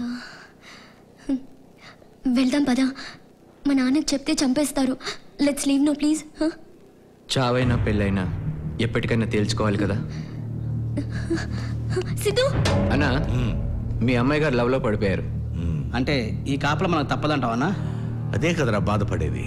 వెళ్దాం పదా మా నాన్నకి చెప్తే చంపేస్తారు లెట్స్ లీవ్ నో ప్లీజ్ చావైనా పెళ్ళైనా ఎప్పటికైనా తేల్చుకోవాలి కదా సిద్ధు అన్నా మీ అమ్మాయి గారు లవ్లో పడిపోయారు అంటే ఈ కాపల మనకు తప్పదంటావనా అదే కదరా బాధపడేది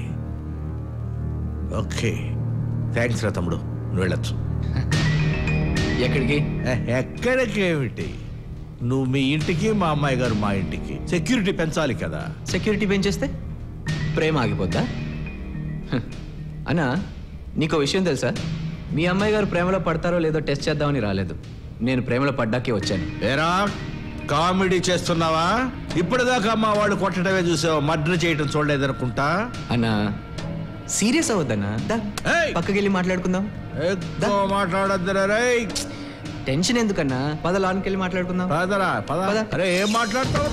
ఓకే థ్యాంక్స్ రా తమ్ముడు నువ్వు వెళ్ళొచ్చు ఎక్కడికి ఎక్కడికేమిటి నువ్వు మీ ఇంటికి మా అమ్మాయి గారు మా ఇంటికి సెక్యూరిటీ పెంచాలి కదా సెక్యూరిటీ పెంచేస్తే ప్రేమ ఆగిపోద్దా హ. అన్నా నీకు విషయం తెలుసా మీ అమ్మాయి గారు ప్రేమలో పడతారో లేదో టెస్ట్ చేద్దామని రాలేదు నేను ప్రేమలో పడ్డాకే వచ్చాను ఏరా కామెడీ చేస్తున్నావా ఇప్పటిదాకా మా వాళ్ళు కొట్టడమే చూసావు మర్డర్ చేయటం చూడలేదనుకుంటా అన్నా సీరియస్ అవ్వద్దన్నా దా, పక్కకి వెళ్ళి మాట్లాడుకుందాం ఎక్కువ మాట్లాడద్దురా రేయ్ టెన్షన్ ఎందుకన్నా పద లాన్కి వెళ్ళి మాట్లాడుకుందాం పదరా పద అరే ఏం మాట్లాడతావు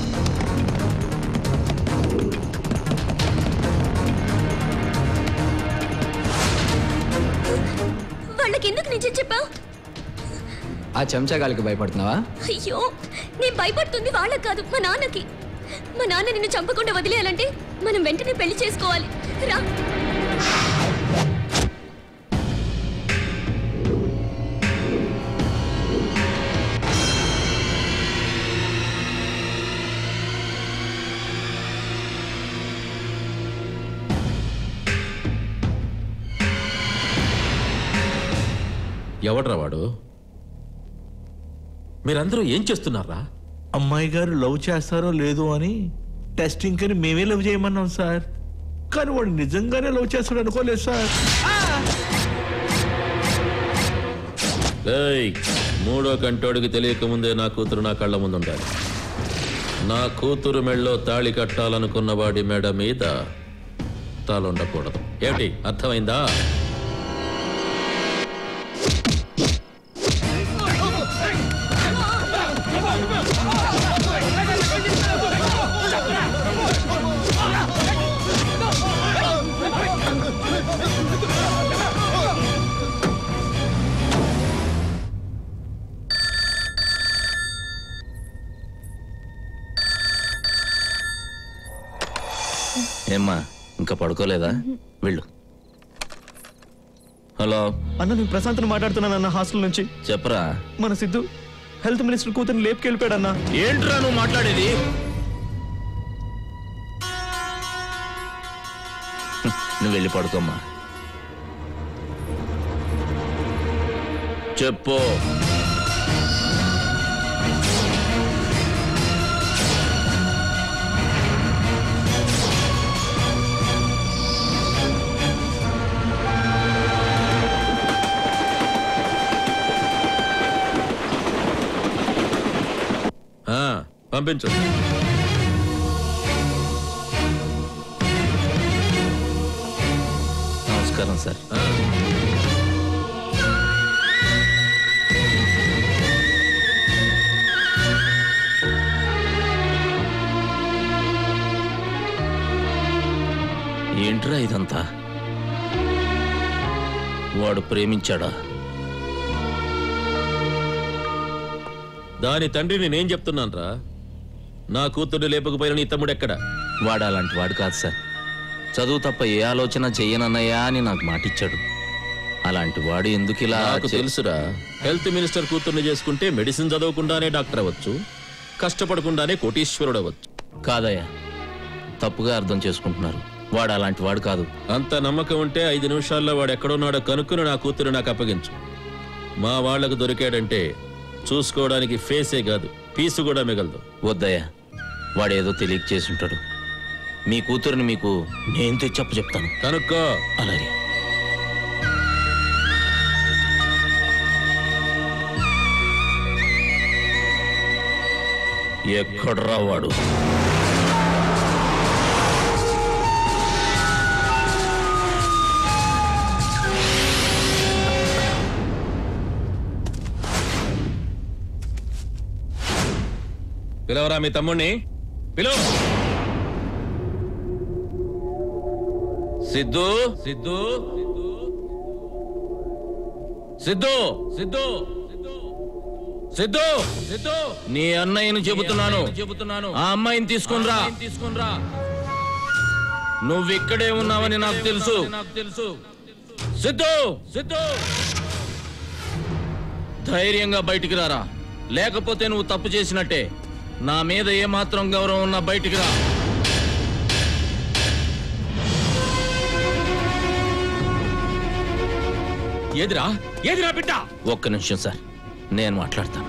వాళ్ళకి ఎందుకు నిజం చెప్పావు ఆ చెంచాగాలికి భయపడుతున్నావా అయ్యో నేను భయపడుతుంది వాళ్ళకి కాదు మా నాన్నకి మా నాన్న నిన్ను చంపకుండా వదిలేయాలంటే మనం వెంటనే పెళ్లి చేసుకోవాలి రా ఎవడ్రా వాడు మీరందరూ ఏం చేస్తున్నారా అమ్మాయి గారు లవ్ చేస్తారో లేదో అని టెస్టింగ్ అని మేమే లవ్ చేయమన్నాం సార్ కానీ వాడు నిజంగానే లవ్ చేస్తాడు అనుకోలేదు సార్ ఏయ్ మూడో కంటోడికి తెలియకముందే నా కూతురు నా కళ్ళ ముందు ఉండాలి నా కూతురు మెళ్ళో తాళి కట్టాలనుకున్న వాడి మెడ మీద తాళుండకూడదు ఏమిటి అర్థమైందా ఏమ్మా ఇంకా పడుకోలేదా వెళ్ళు హలో అన్న నేను ప్రశాంత్ని మాట్లాడుతున్నాను అన్న హాస్టల్ నుంచి చెప్పరా మన సిద్ధు హెల్త్ మినిస్టర్ కూతురు లేపుకెళ్ళిపోయాడన్నా ఏంట్రా నువ్వు మాట్లాడేది నువ్వు వెళ్ళి పడుకోమ్మా చెప్పు ఆ, పంపించు నమస్కారం సార్ ఏంట్రా ఇదంతా వాడు ప్రేమించాడా దాని తండ్రిని నేను చెప్తున్నాను రా నా కూతుర్ని లేపకపోయిన నీ తమ్ముడు ఎక్కడ వాడు అలాంటి వాడు కాదు సార్ చదువు తప్ప ఏ ఆలోచన చెయ్యనన్నయ్యా అని నాకు మాటిచ్చాడు అలాంటి వాడు ఎందుకు ఇలా నాకు చే- తెలుసురా హెల్త్ మినిస్టర్ కూతుర్ని చేసుకుంటే మెడిసిన్ చదవకుండానే డాక్టర్ అవ్వచ్చు కష్టపడకుండానే కోటీశ్వరుడు అవ్వచ్చు కాదయ్యా తప్పుగా అర్థం చేసుకుంటున్నారు వాడు అలాంటి వాడు కాదు అంత నమ్మకం ఉంటే ఐదు నిమిషాల్లో వాడు ఎక్కడున్నాడో కనుక్కుని నా కూతురు నాకు అప్పగించు మా వాళ్లకు దొరికాడంటే చూసుకోవడానికి ఫేసే కాదు పీసు కూడా మిగలదు వద్దయ్యా వాడేదో తెలియక చేసి ఉంటాడు మీ కూతురిని మీకు నేను తెచ్చప్ప చెప్తాను కనుక్కో అలాగే ఎక్కడ్రా వాడు పిలవరా మీ తమ్ముణ్ణి పిలువ సిద్ధు సిద్ధు సిద్ధు సిద్ధు సిద్ధు సిద్ధు నీ అన్నయ్యను చెబుతున్నాను చెబుతున్నాను ఆ అమ్మాయిని తీసుకునిరా తీసుకునిరా నువ్వు ఇక్కడే ఉన్నావని నాకు తెలుసు నాకు తెలుసు సిద్ధు సిద్ధు ధైర్యంగా బయటికి రారా లేకపోతే నువ్వు తప్పు చేసినట్టే నా మీద ఏమాత్రం గౌరవం ఉన్నా బయటికి రా ఏదిరా ఏదిరా బిడ్డ ఒక్క నిమిషం సార్ నేను మాట్లాడతాను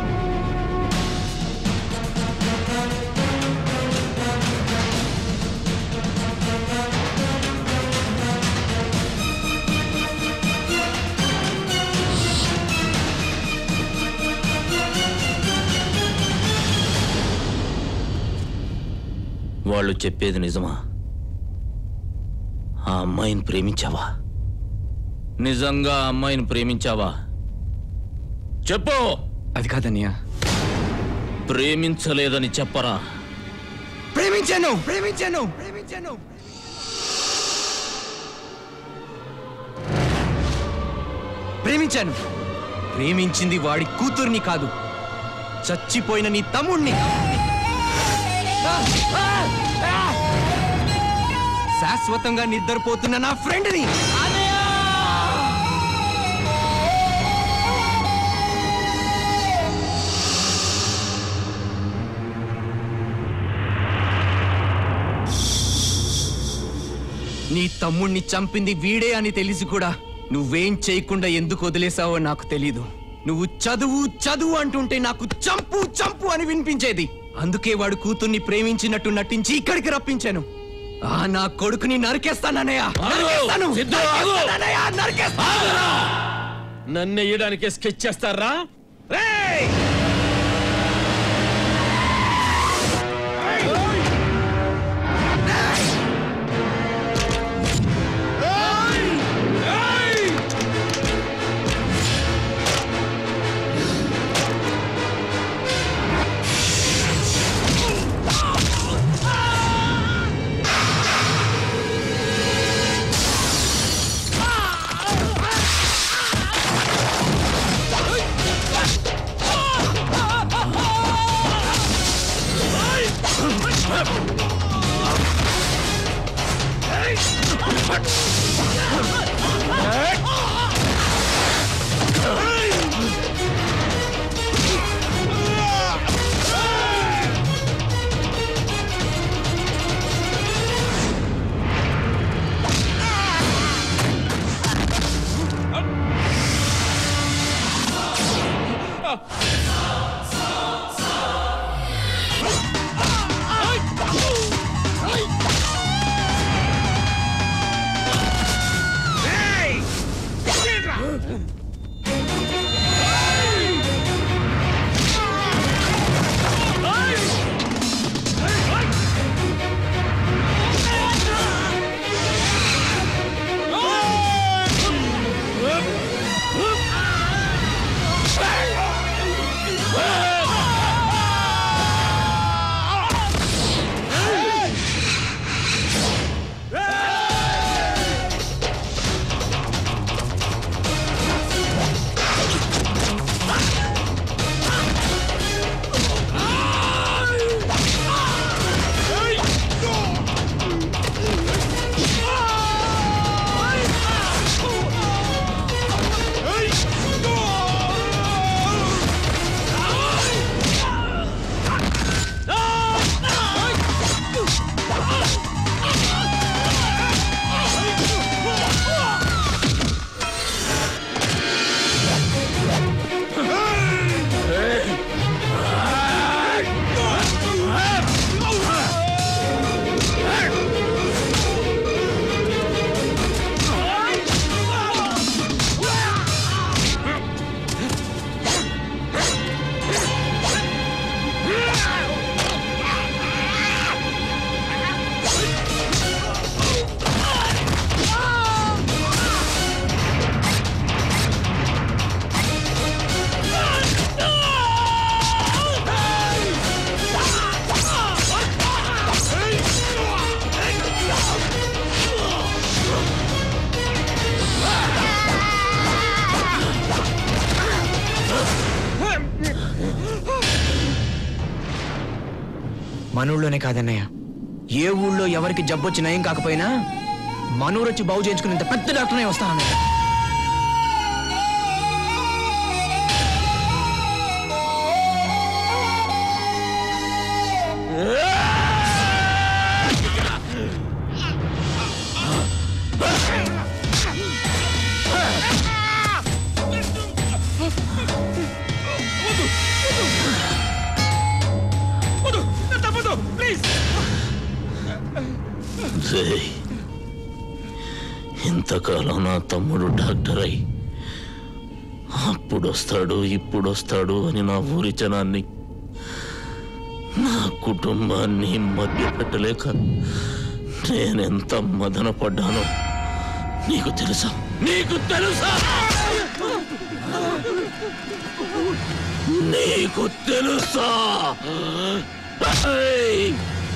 వాళ్ళు చెప్పేది నిజమా ఆ అమ్మాయిని ప్రేమించావా నిజంగా ఆ అమ్మాయిని ప్రేమించావా చెప్పు అది కాదన్నయ్య ప్రేమించలేదని చెప్పరా ప్రేమించాను ప్రేమించాను ప్రేమించాను ప్రేమించాను ప్రేమించింది వాడి కూతుర్ని కాదు చచ్చిపోయిన నీ తమ్ముణ్ణి శాశ్వతంగా నిద్రపోతున్న నా ఫ్రెండ్ని నీ తమ్ముణ్ణి చంపింది వీడే అని తెలిసి కూడా నువ్వేం చేయకుండా ఎందుకు వదిలేసావో నాకు తెలీదు నువ్వు చదువు చదువు అంటుంటే నాకు చంపు చంపు అని వినిపించేది అందుకే వాడు కూతుర్ని ప్రేమించినట్టు నటించి ఇక్కడికి రప్పించాను ఆ నా కొడుకుని నరికేస్తానన్నయ్య నరికేస్తాను సిద్ధు, ఆగు! నరికేస్తానన్నయ్య, నరికేస్తాను నన్ను వేయడానికి స్కెచ్ చేస్తారా మనూళ్ళోనే కాదన్నయ్య ఏ ఊళ్ళో ఎవరికి జబ్బొచ్చి నయం కాకపోయినా మనూరు వచ్చి బాగు చేయించుకునేంత పెద్ద డాక్టర్నే వస్తానన్నయ్య రేయ్, ఇంతకాలం నా తమ్ముడు డాక్టర్ అయి అప్పుడు వస్తాడు ఇప్పుడు వస్తాడు అని నా ఊరి జనాన్ని నా కుటుంబాన్ని మధ్య పెట్టలేక నేనెంత మదన పడ్డానో నీకు తెలుసా నీకు తెలుసా నీకు తెలుసా ఏయ్!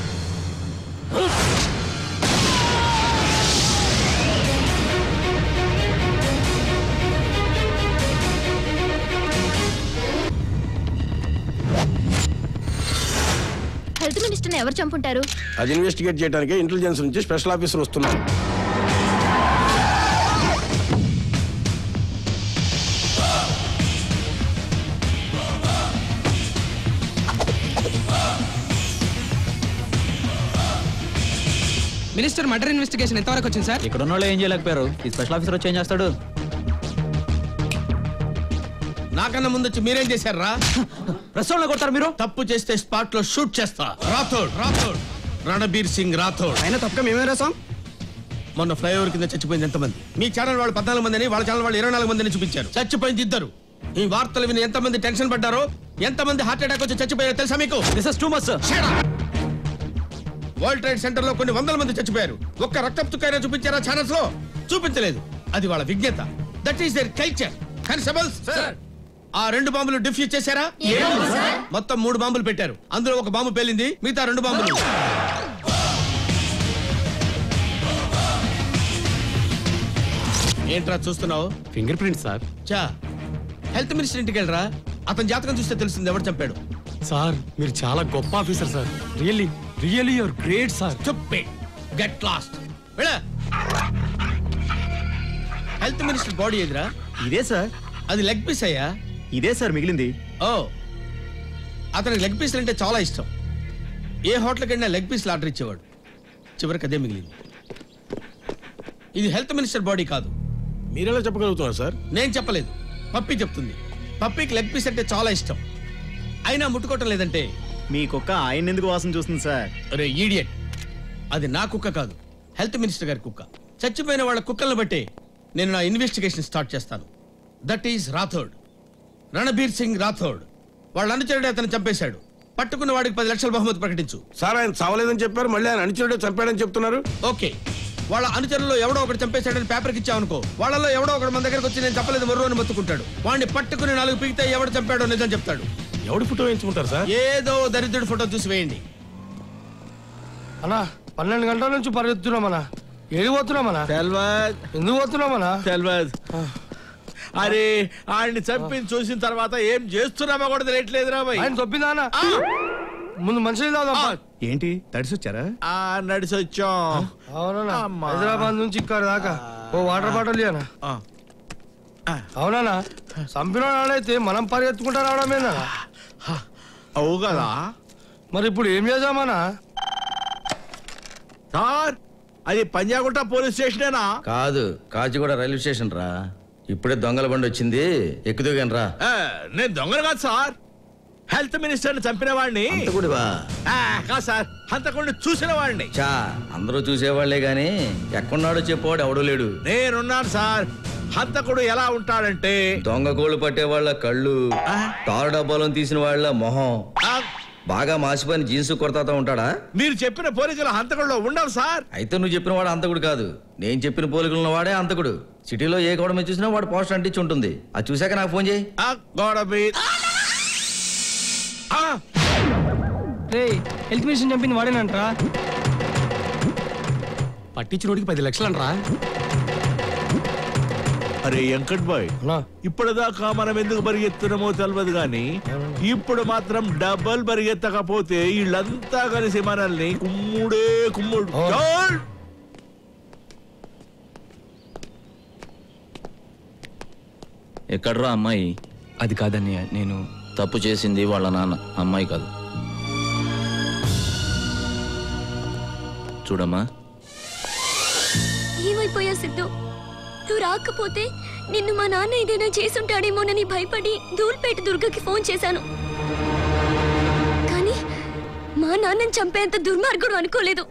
హెల్త్ మినిస్టర్ని ఎవరు చంపుంటారు అది ఇన్వెస్టిగేట్ చేయడానికి ఇంటెలిజెన్స్ నుంచి స్పెషల్ ఆఫీసర్ వస్తున్నారు మినిస్టర్ మర్డర్ ఇన్వెస్టిగేషన్ ఎంతవరకు వచ్చింది సార్ ఇక్కడ ఉన్న వాళ్ళు ఏం చేయలేకపోయారు ఈ స్పెషల్ ఆఫీసర్ వచ్చి ఏం చేస్తాడు నాకన్నా ముందు వచ్చి మీరేం చేశారా ప్రశ్నలో కొడతారు మీరు తప్పు చేస్తే స్పాట్ లో షూట్ చేస్తా రాథోడ్ రాథోడ్ రణబీర్ సింగ్ రాథోడ్ అయినా తప్పక మేమే రాసాం మొన్న ఫ్లైఓవర్ కింద చచ్చిపోయింది ఎంతమంది మీ ఛానల్ వాళ్ళు పద్నాలుగు మందిని వాళ్ళ ఛానల్ వాళ్ళు ఇరవై నాలుగు మందిని చూపించారు చచ్చిపోయింది ఇద్దరు ఈ వార్తలు విని ఎంతమంది టెన్షన్ పడ్డారో ఎంతమంది హార్ట్ అటాక్ వచ్చి చచ్చిపోయారో తెలుసా మీకు this is too much sir world trade center లో కొన్ని వందల మంది చచ్చిపోయారు ఒక్క రక్తపు చుక్కైనా చూపించారా ఛానల్స్ లో చూపించలేదు అది వాళ్ళ విజ్ఞత that is their culture constables ఆ రెండు బాంబులు డిఫ్యూజ్ చేశారా మొత్తం మూడు బాంబులు పెట్టారు అందులో ఒక బాంబు పేలింది మిగతా రెండు బాంబులు ఏంట్రా చూస్తున్నావు ఫింగర్ ప్రింట్ సార్ చా హెల్త్ మినిస్టర్ ఇంటికి వెళ్ళరా అతని జాతకం చూస్తే తెలుస్తుంది ఎవరు చంపాడు సార్ మీరు చాలా గొప్ప officer sir really really your great sir చెప్పే get lost health minister body ఎదురా ఇదే సార్ అది లెగ్ పీస్ అయ్యా ఇదే సార్ మిగిలింది ఓ అతనికి లెగ్ పీస్లు అంటే చాలా ఇష్టం ఏ హోటల్కి వెళ్ళినా లెగ్ పీస్లు ఆర్డర్ ఇచ్చేవాడు చివరికి అదే మిగిలింది ఇది హెల్త్ మినిస్టర్ బాడీ కాదు మీరెలా చెప్పగలుగుతున్నారు సార్ నేను చెప్పలేదు పప్పి చెప్తుంది పప్పికి లెగ్ పీస్ అంటే చాలా ఇష్టం అయినా ముట్టుకోవటం లేదంటే మీ కుక్క ఆయన ఎందుకు వాసన చూస్తుంది సార్ అరే ఈడియట్ అది నా కుక్క కాదు హెల్త్ మినిస్టర్ గారి కుక్క చచ్చిపోయిన వాళ్ళ కుక్కలను బట్టి నేను నా ఇన్వెస్టిగేషన్ స్టార్ట్ చేస్తాను దట్ ఈస్ రాథోడ్ రణబీర్ సింగ్ రాథోడ్ వాళ్ళ అనుచరుడే అతను చంపేశాడు పట్టుకున్న వాడికి పది లక్షల బహుమతి ప్రకటించు సార్ ఆయన చావలేదని చెప్పారు మళ్ళీ ఆయన అనుచరుడే చంపాడని చెప్తున్నారు ఓకే వాళ్ళ అనుచరుల్లో ఎవడో ఒకటి చంపేశాడని పేపర్కి ఇచ్చావనుకో వాళ్ళలో ఎవడో ఒకటి మన దగ్గరకు వచ్చి నేను చెప్పలేదు మరో అని మొత్తుకుంటాడు వాడిని పట్టుకుని నాలుగు పీకితే ఎవడు చంపాడో నిజం చెప్తాడు ఎవడి ఫోటో వేయించుకుంటారు సార్ ఏదో దరిద్రుడి ఫోటో చూసి వేయండి అన్నా పన్నెండు గంటల నుంచి పరిగెత్తున్నామన్నా ఏడి పోతున్నామన్నా తెల్వద్ ఎందుకు పోతున్నామన్నా తెల్వద్ అరే ఆయన్ని చంపి చూసిన తర్వాత ఏం చేస్తున్నామో కూడా తెలియట్లేదురా భయ్ ఆయన తొప్పిందా అన్న ముందు మంచిది ఏంటి తడిసొచ్చారా ఆ నడిచొచ్చాం అవునన్నా హైదరాబాద్ నుంచి ఇక్కడ దాకా ఓ వాటర్ బాటిల్ ఇయ్యనా అవునా చంపిన వాడైతే మనం పరిగెత్తుకుంటా రావడమేనా అవు కదా మరి ఇప్పుడు ఏం చేద్దామన్నా సార్ అది పంజాగుట్ట పోలీస్ స్టేషనేనా కాదు కాచిగూడ రైల్వే స్టేషన్ రా ఇప్పుడే దొంగల బండి వచ్చింది ఎక్కుదుగాని రా ఆ, నేను దొంగలు కాదు సార్ హెల్త్ మినిస్టర్ చంపిన వాడిని అంతకుడివా ఆ, కాదు సార్ అంతకుండా చూసిన వాడిని చా అందరూ చూసేవాళ్లే గాని ఎక్కడున్నాడో చెప్పేవాడు ఎవడూ లేడు నేనున్నాను సార్ హంతకుడు ఎలా ఉంటాడంటే దొంగ కోళ్ళు పట్టే వాళ్ళ కళ్ళు తారు డబ్బాలను తీసిన వాళ్ళ మొహం బాగా మాసిపోయిన జీన్స్ కొడతాతో ఉంటాడా మీరు చెప్పిన పోలీసులు హంతకుడులో ఉండవు సార్ అయితే నువ్వు చెప్పిన వాడు అంతకుడు కాదు నేను చెప్పిన పోలికలు ఉన్న వాడే అంతకుడు సిటీలో ఏ గోడ మీద చూసినా వాడు పోస్టర్ అంటించి ఉంటుంది అది చూశాక నాకు ఫోన్ చేయి ఆ గోడ మీద రే హెల్త్ మిషన్ చంపింది వాడేనంటరా పట్టించినోడికి పది లక్షలంట్రా అరే వెంకట్ బాయ్ ఇప్పటిదాకా మనం ఎందుకు పరిగెత్తున్నామో తెలియదు గాని ఇప్పుడు మాత్రం డబల్ పరిగెత్తకపోతే వీళ్ళంతా కలిసి మనల్ని కుమ్ముడే కుమ్ముడు చాల్! ఎక్కడ్రా అమ్మాయి అది కాదన్నయ్య నేను తప్పు చేసింది వాళ్ళ నాన్న అమ్మాయి కాదు చూడమ్మా ఏమైపోయా సిద్ధు నువ్వు రాకపోతే నిన్ను మా నాన్న ఏదైనా చేసుంటాడేమోనని భయపడి ధూల్పేట దుర్గకి ఫోన్ చేశాను కానీ మా నాన్నని చంపేంత దుర్మార్గుడు అనుకోలేదు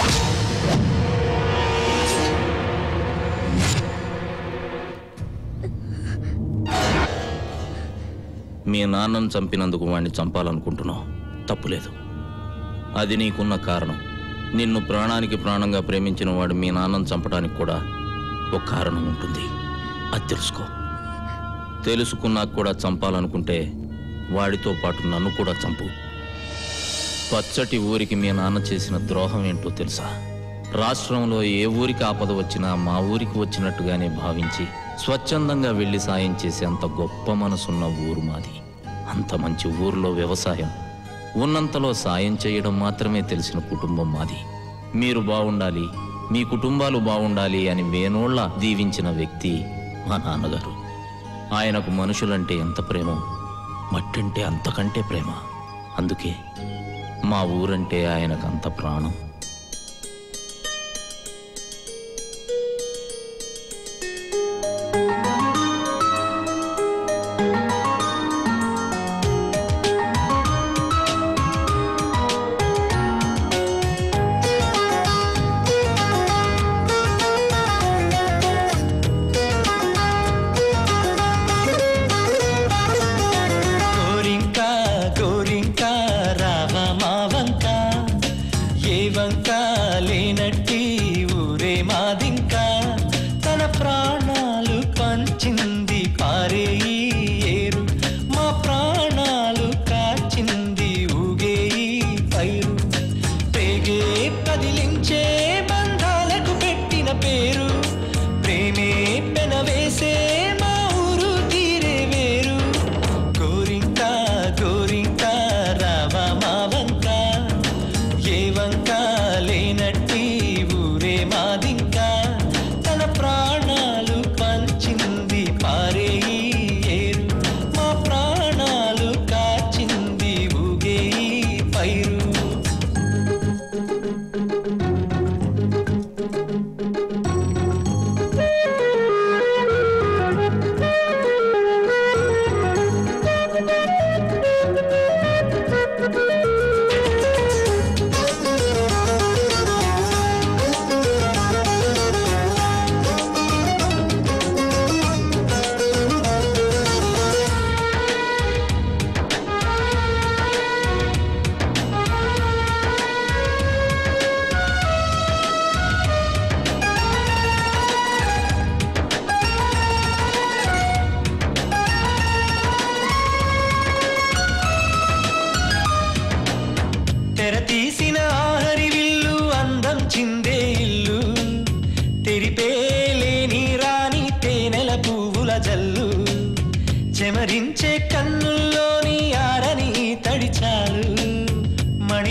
మీ నాన్నను చంపినందుకు వాణ్ణి చంపాలనుకుంటున్నావు తప్పులేదు అది నీకున్న కారణం నిన్ను ప్రాణానికి ప్రాణంగా ప్రేమించిన వాడు మీ నాన్నను చంపడానికి కూడా ఒక కారణం ఉంటుంది అది తెలుసుకో తెలుసుకున్నాక కూడా చంపాలనుకుంటే వాడితో పాటు నన్ను కూడా చంపు పచ్చటి ఊరికి మీ నాన్న చేసిన ద్రోహం ఏంటో తెలుసా రాష్ట్రంలో ఏ ఊరికి ఆపద వచ్చినా మా ఊరికి వచ్చినట్టుగానే భావించి స్వచ్ఛందంగా వెళ్లి సాయం చేసే అంత గొప్ప మనసున్న ఊరు మాది అంత మంచి ఊరిలో వ్యవసాయం ఉన్నంతలో సాయం చేయడం మాత్రమే తెలిసిన కుటుంబం మాది మీరు బాగుండాలి మీ కుటుంబాలు బాగుండాలి అని వేనోళ్ళ దీవించిన వ్యక్తి మా నాన్నగారు ఆయనకు మనుషులంటే ఎంత ప్రేమ మట్టంటే అంతకంటే ప్రేమ అందుకే మా ఊరంటే ఆయనకు అంత ప్రాణం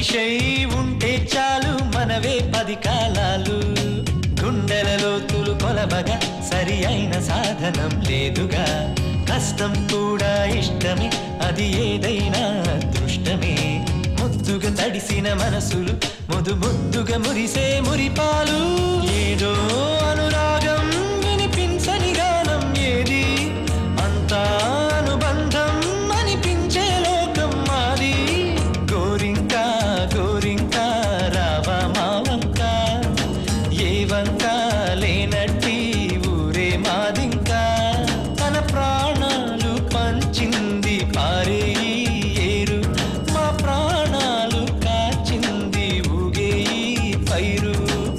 మనిషై ఉంటే చాలు మనవే పది కాలాలు గుండెల లోతులు కొలవగా సరి అయిన సాధనం లేదుగా కష్టం కూడా ఇష్టమే అది ఏదైనా అదృష్టమే ముద్దుగా తడిసిన మనసులు ముదు ముద్దుగా మురిసే మురిపాలు ఏదో అనురాగం వినిపించని గానం ఏది అంతా అనుబంధం అనిపించే లోకం మాది గోరింక గోరింక రావా మావంక ఏ వంక లేనట్టి ఊరే మాదింకా తన ప్రాణాలు పంచింది పారే ఈ ఏరు మా ప్రాణాలు కాచింది ఊగే ఈ పైరు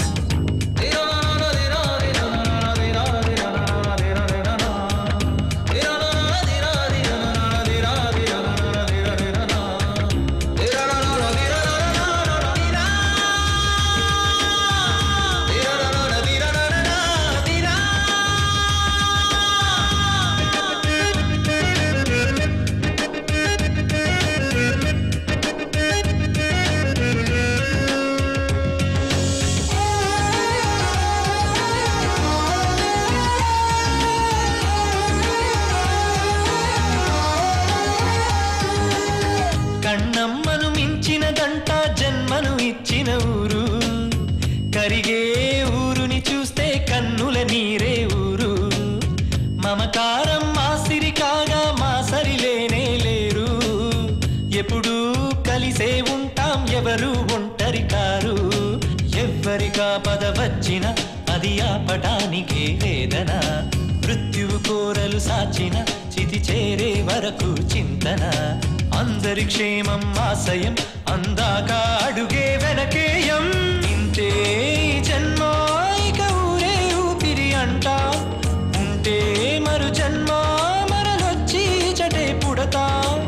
కన్నమ్మను మించినదంట జన్మను ఇచ్చిన ఊరు కరిగే ఊరుని చూస్తే కన్నుల నీరే ఊరు మమకారం మా సిరి కాగా మా సరిలేనే లేరు ఎప్పుడూ కలిసే ఉంటాం ఎవరు ఒంటరి కారు ఎవ్వరికా పద వచ్చిన అది ఆపటానికే వేదన మృత్యువు కోరలు సాచిన చితి చేరే వరకు చింతన అందరి క్షేమం ఆశయం అందాక అడుగే వెనకేయం ఇంతే ఈ జన్మ ఇక ఊరే ఊపిరి అంట ఉంటే మరు జన్మ మరలొచ్చి చటే పుడతా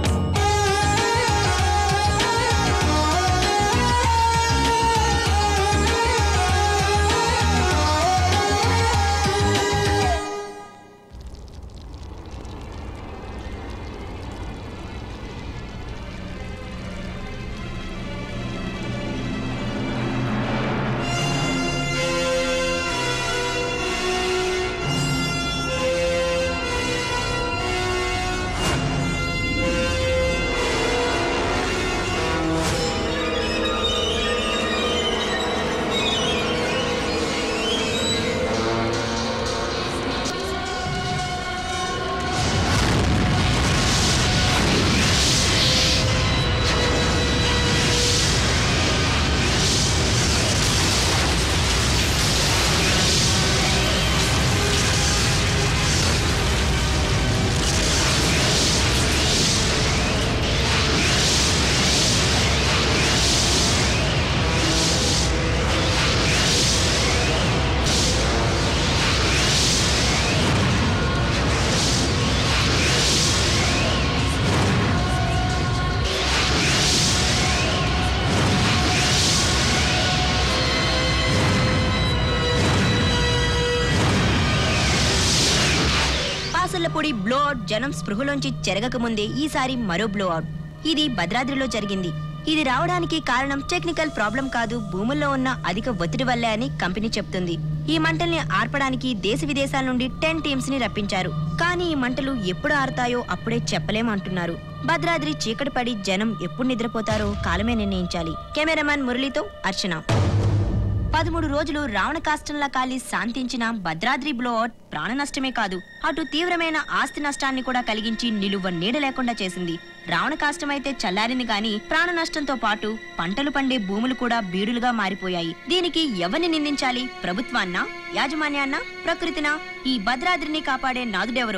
పాసల్లపొడి బ్లో అవుట్ జనం స్పృహలోంచి చెరగక ముందే ఈసారి మరో బ్లో అవుట్ ఇది భద్రాద్రిలో జరిగింది ఇది రావడానికి కారణం టెక్నికల్ ప్రాబ్లం కాదు భూముల్లో ఉన్న అధిక ఒత్తిడి వల్లే అని కంపెనీ చెప్తుంది ఈ మంటల్ని ఆర్పడానికి దేశ విదేశాల నుండి టెన్ టీమ్స్ ని రప్పించారు కానీ ఈ మంటలు ఎప్పుడు ఆరుతాయో అప్పుడే చెప్పలేమంటున్నారు భద్రాద్రి చీకటి పడి జనం ఎప్పుడు నిద్రపోతారో కాలమే నిర్ణయించాలి కెమెరామాన్ మురళితో అర్చన పదమూడు రోజులు రావణ కాష్టంలా కాలి శాంతించిన భద్రాద్రి బ్లోఅవుట్ ప్రాణ నష్టమే కాదు అటు తీవ్రమైన ఆస్తి నష్టాన్ని కూడా కలిగించి నిలువ నీడ లేకుండా చేసింది రావణ కాష్టమైతే చల్లారింది గాని ప్రాణ నష్టంతో పాటు పంటలు పండే భూములు కూడా బీడులుగా మారిపోయాయి దీనికి ఎవరిని నిందించాలి ప్రభుత్వాన్నా యాజమాన్యాన్నా ప్రకృతినా ఈ భద్రాద్రిని కాపాడే నాదుడెవరో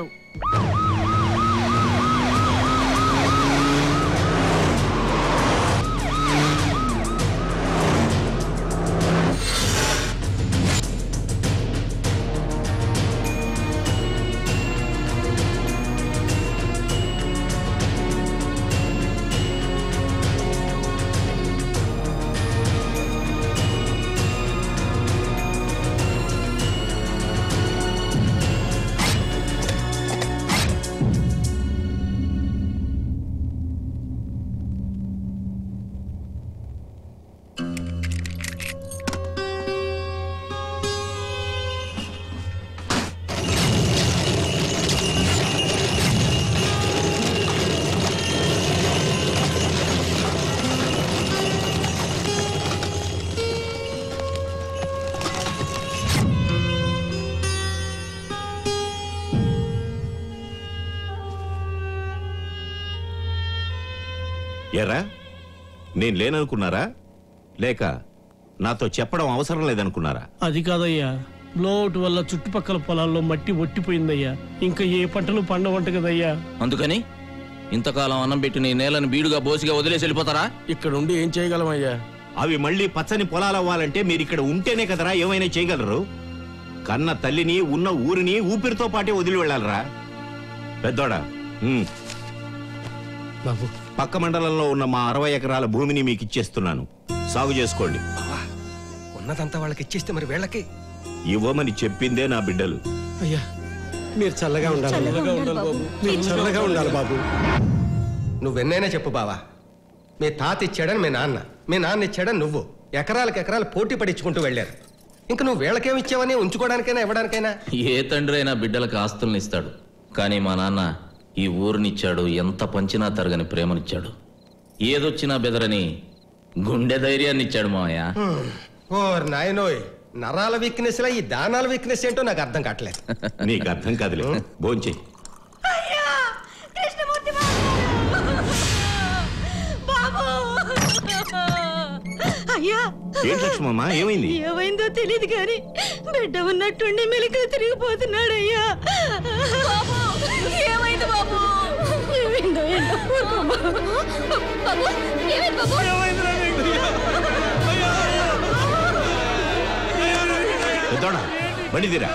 ఎరా నేను లేననుకున్నారా లేక నాతో చెప్పడం అవసరం లేదనుకున్నారా అది కాదయ్యా బ్లోఅవుట్ వల్ల చుట్టుపక్కల పొలాల్లో మట్టి ఒట్టిపోయిందయ్యా ఇంకా ఏ పంటలు పండవంట కదయ్యా అందుకని ఇంతకాలం అన్నం పెట్టి నీ నేలను బీడుగా బోసిగా వదిలేసి వెళ్ళిపోతారా ఇక్కడ ఉండి ఏం చేయగలమయ్యా అవి మళ్ళీ పచ్చని పొలాలు అవ్వాలంటే మీరు ఇక్కడ ఉంటేనే కదరా ఏమైనా చేయగలరు కన్న తల్లిని ఉన్న ఊరిని ఊపిరితో పాటే వదిలి వెళ్ళాలరా పెద్దోడా ఉమ్. పక్క మండలంలో ఉన్న మా అరవై ఎకరాల భూమిని మీకు ఇచ్చేస్తున్నాను సాగు చేసుకోండి ఉన్నదంతా వాళ్ళకి ఇచ్చేస్తే మరి వీళ్ళకి ఇవ్వమని చెప్పిందే నా బిడ్డలు అయ్యా మీరు చల్లగా ఉండాలి చల్లగా ఉండాలి బాబు. మీరు చల్లగా ఉండాలి బాబు నువ్వెన్నైనా చెప్పు బావా మీ తాత ఇచ్చాడని మీ నాన్న మీ నాన్న ఇచ్చాడని నువ్వు ఎకరాలకు ఎకరాలు పోటీ పడించుకుంటూ వెళ్ళారు ఇంక నువ్వు వీళ్ళకేమి ఇచ్చావని ఉంచుకోవడానికైనా ఇవ్వడానికైనా ఏ తండ్రి అయినా బిడ్డలకు ఆస్తుల్ని ఇస్తాడు కానీ మా నాన్న ఈ ఊరినిచ్చాడు ఎంత పంచినా తరగని ప్రేమనిచ్చాడు ఏదొచ్చినా బెదరని గుండె ధైర్యాన్ని ఇచ్చాడు మావయ్య ఓ నాయనోయ్ నరాల వీక్నెస్ లా ఈ దానాల వీక్నెస్ ఏంటో నాకు అర్థం కావట్లేదు నీకు అర్థం కాదులే భోంచే అయ్యా ఏంటి లక్ష్మమ్మ ఏమైంది ఏమైందో తెలియదు కానీ బిడ్డ ఉన్నట్టుండి మెలికలు తిరిగిపోతున్నాడు అయ్యా ఏమైంది బాబు ఏమైందో ఏంటో ఊరుకోమ్మా. బాబు ఏమైంది బాబు పెద్దోడా బండి తీరా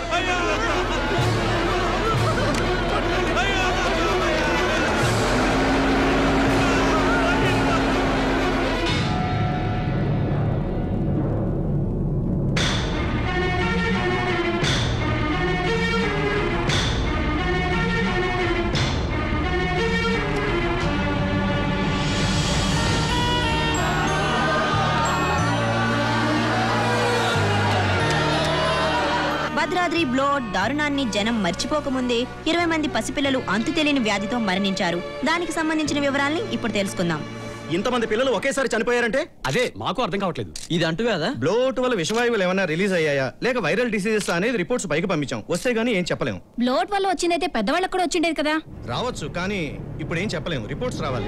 భద్రాద్రి బ్లోడ్ దారుణాన్ని జనం మర్చిపోకముందే ఇరవై మంది పసిపిల్లలు అంతు తెలియని వ్యాధితో మరణించారు దానికి సంబంధించిన వివరాల్ని ఇప్పుడు తెలుసుకుందాం ఇంతమంది పిల్లలు ఒకేసారి చనిపోయారంటే అదే మాకు అర్థం కావట్లేదు ఇది అంటూ కదా బ్లోట్ వల్ల విషవాయువులు ఏమైనా రిలీజ్ అయ్యాయా లేక వైరల్ డిసీజెస్ అనేది రిపోర్ట్స్ పైకి పంపించాం వస్తే గానీ ఏం చెప్పలేం బ్లోట్ వల్ల వచ్చిందైతే పెద్దవాళ్ళకి కూడా వచ్చిండేది కదా రావచ్చు కానీ ఇప్పుడు ఏం చెప్పలేము రిపోర్ట్స్ రావాలి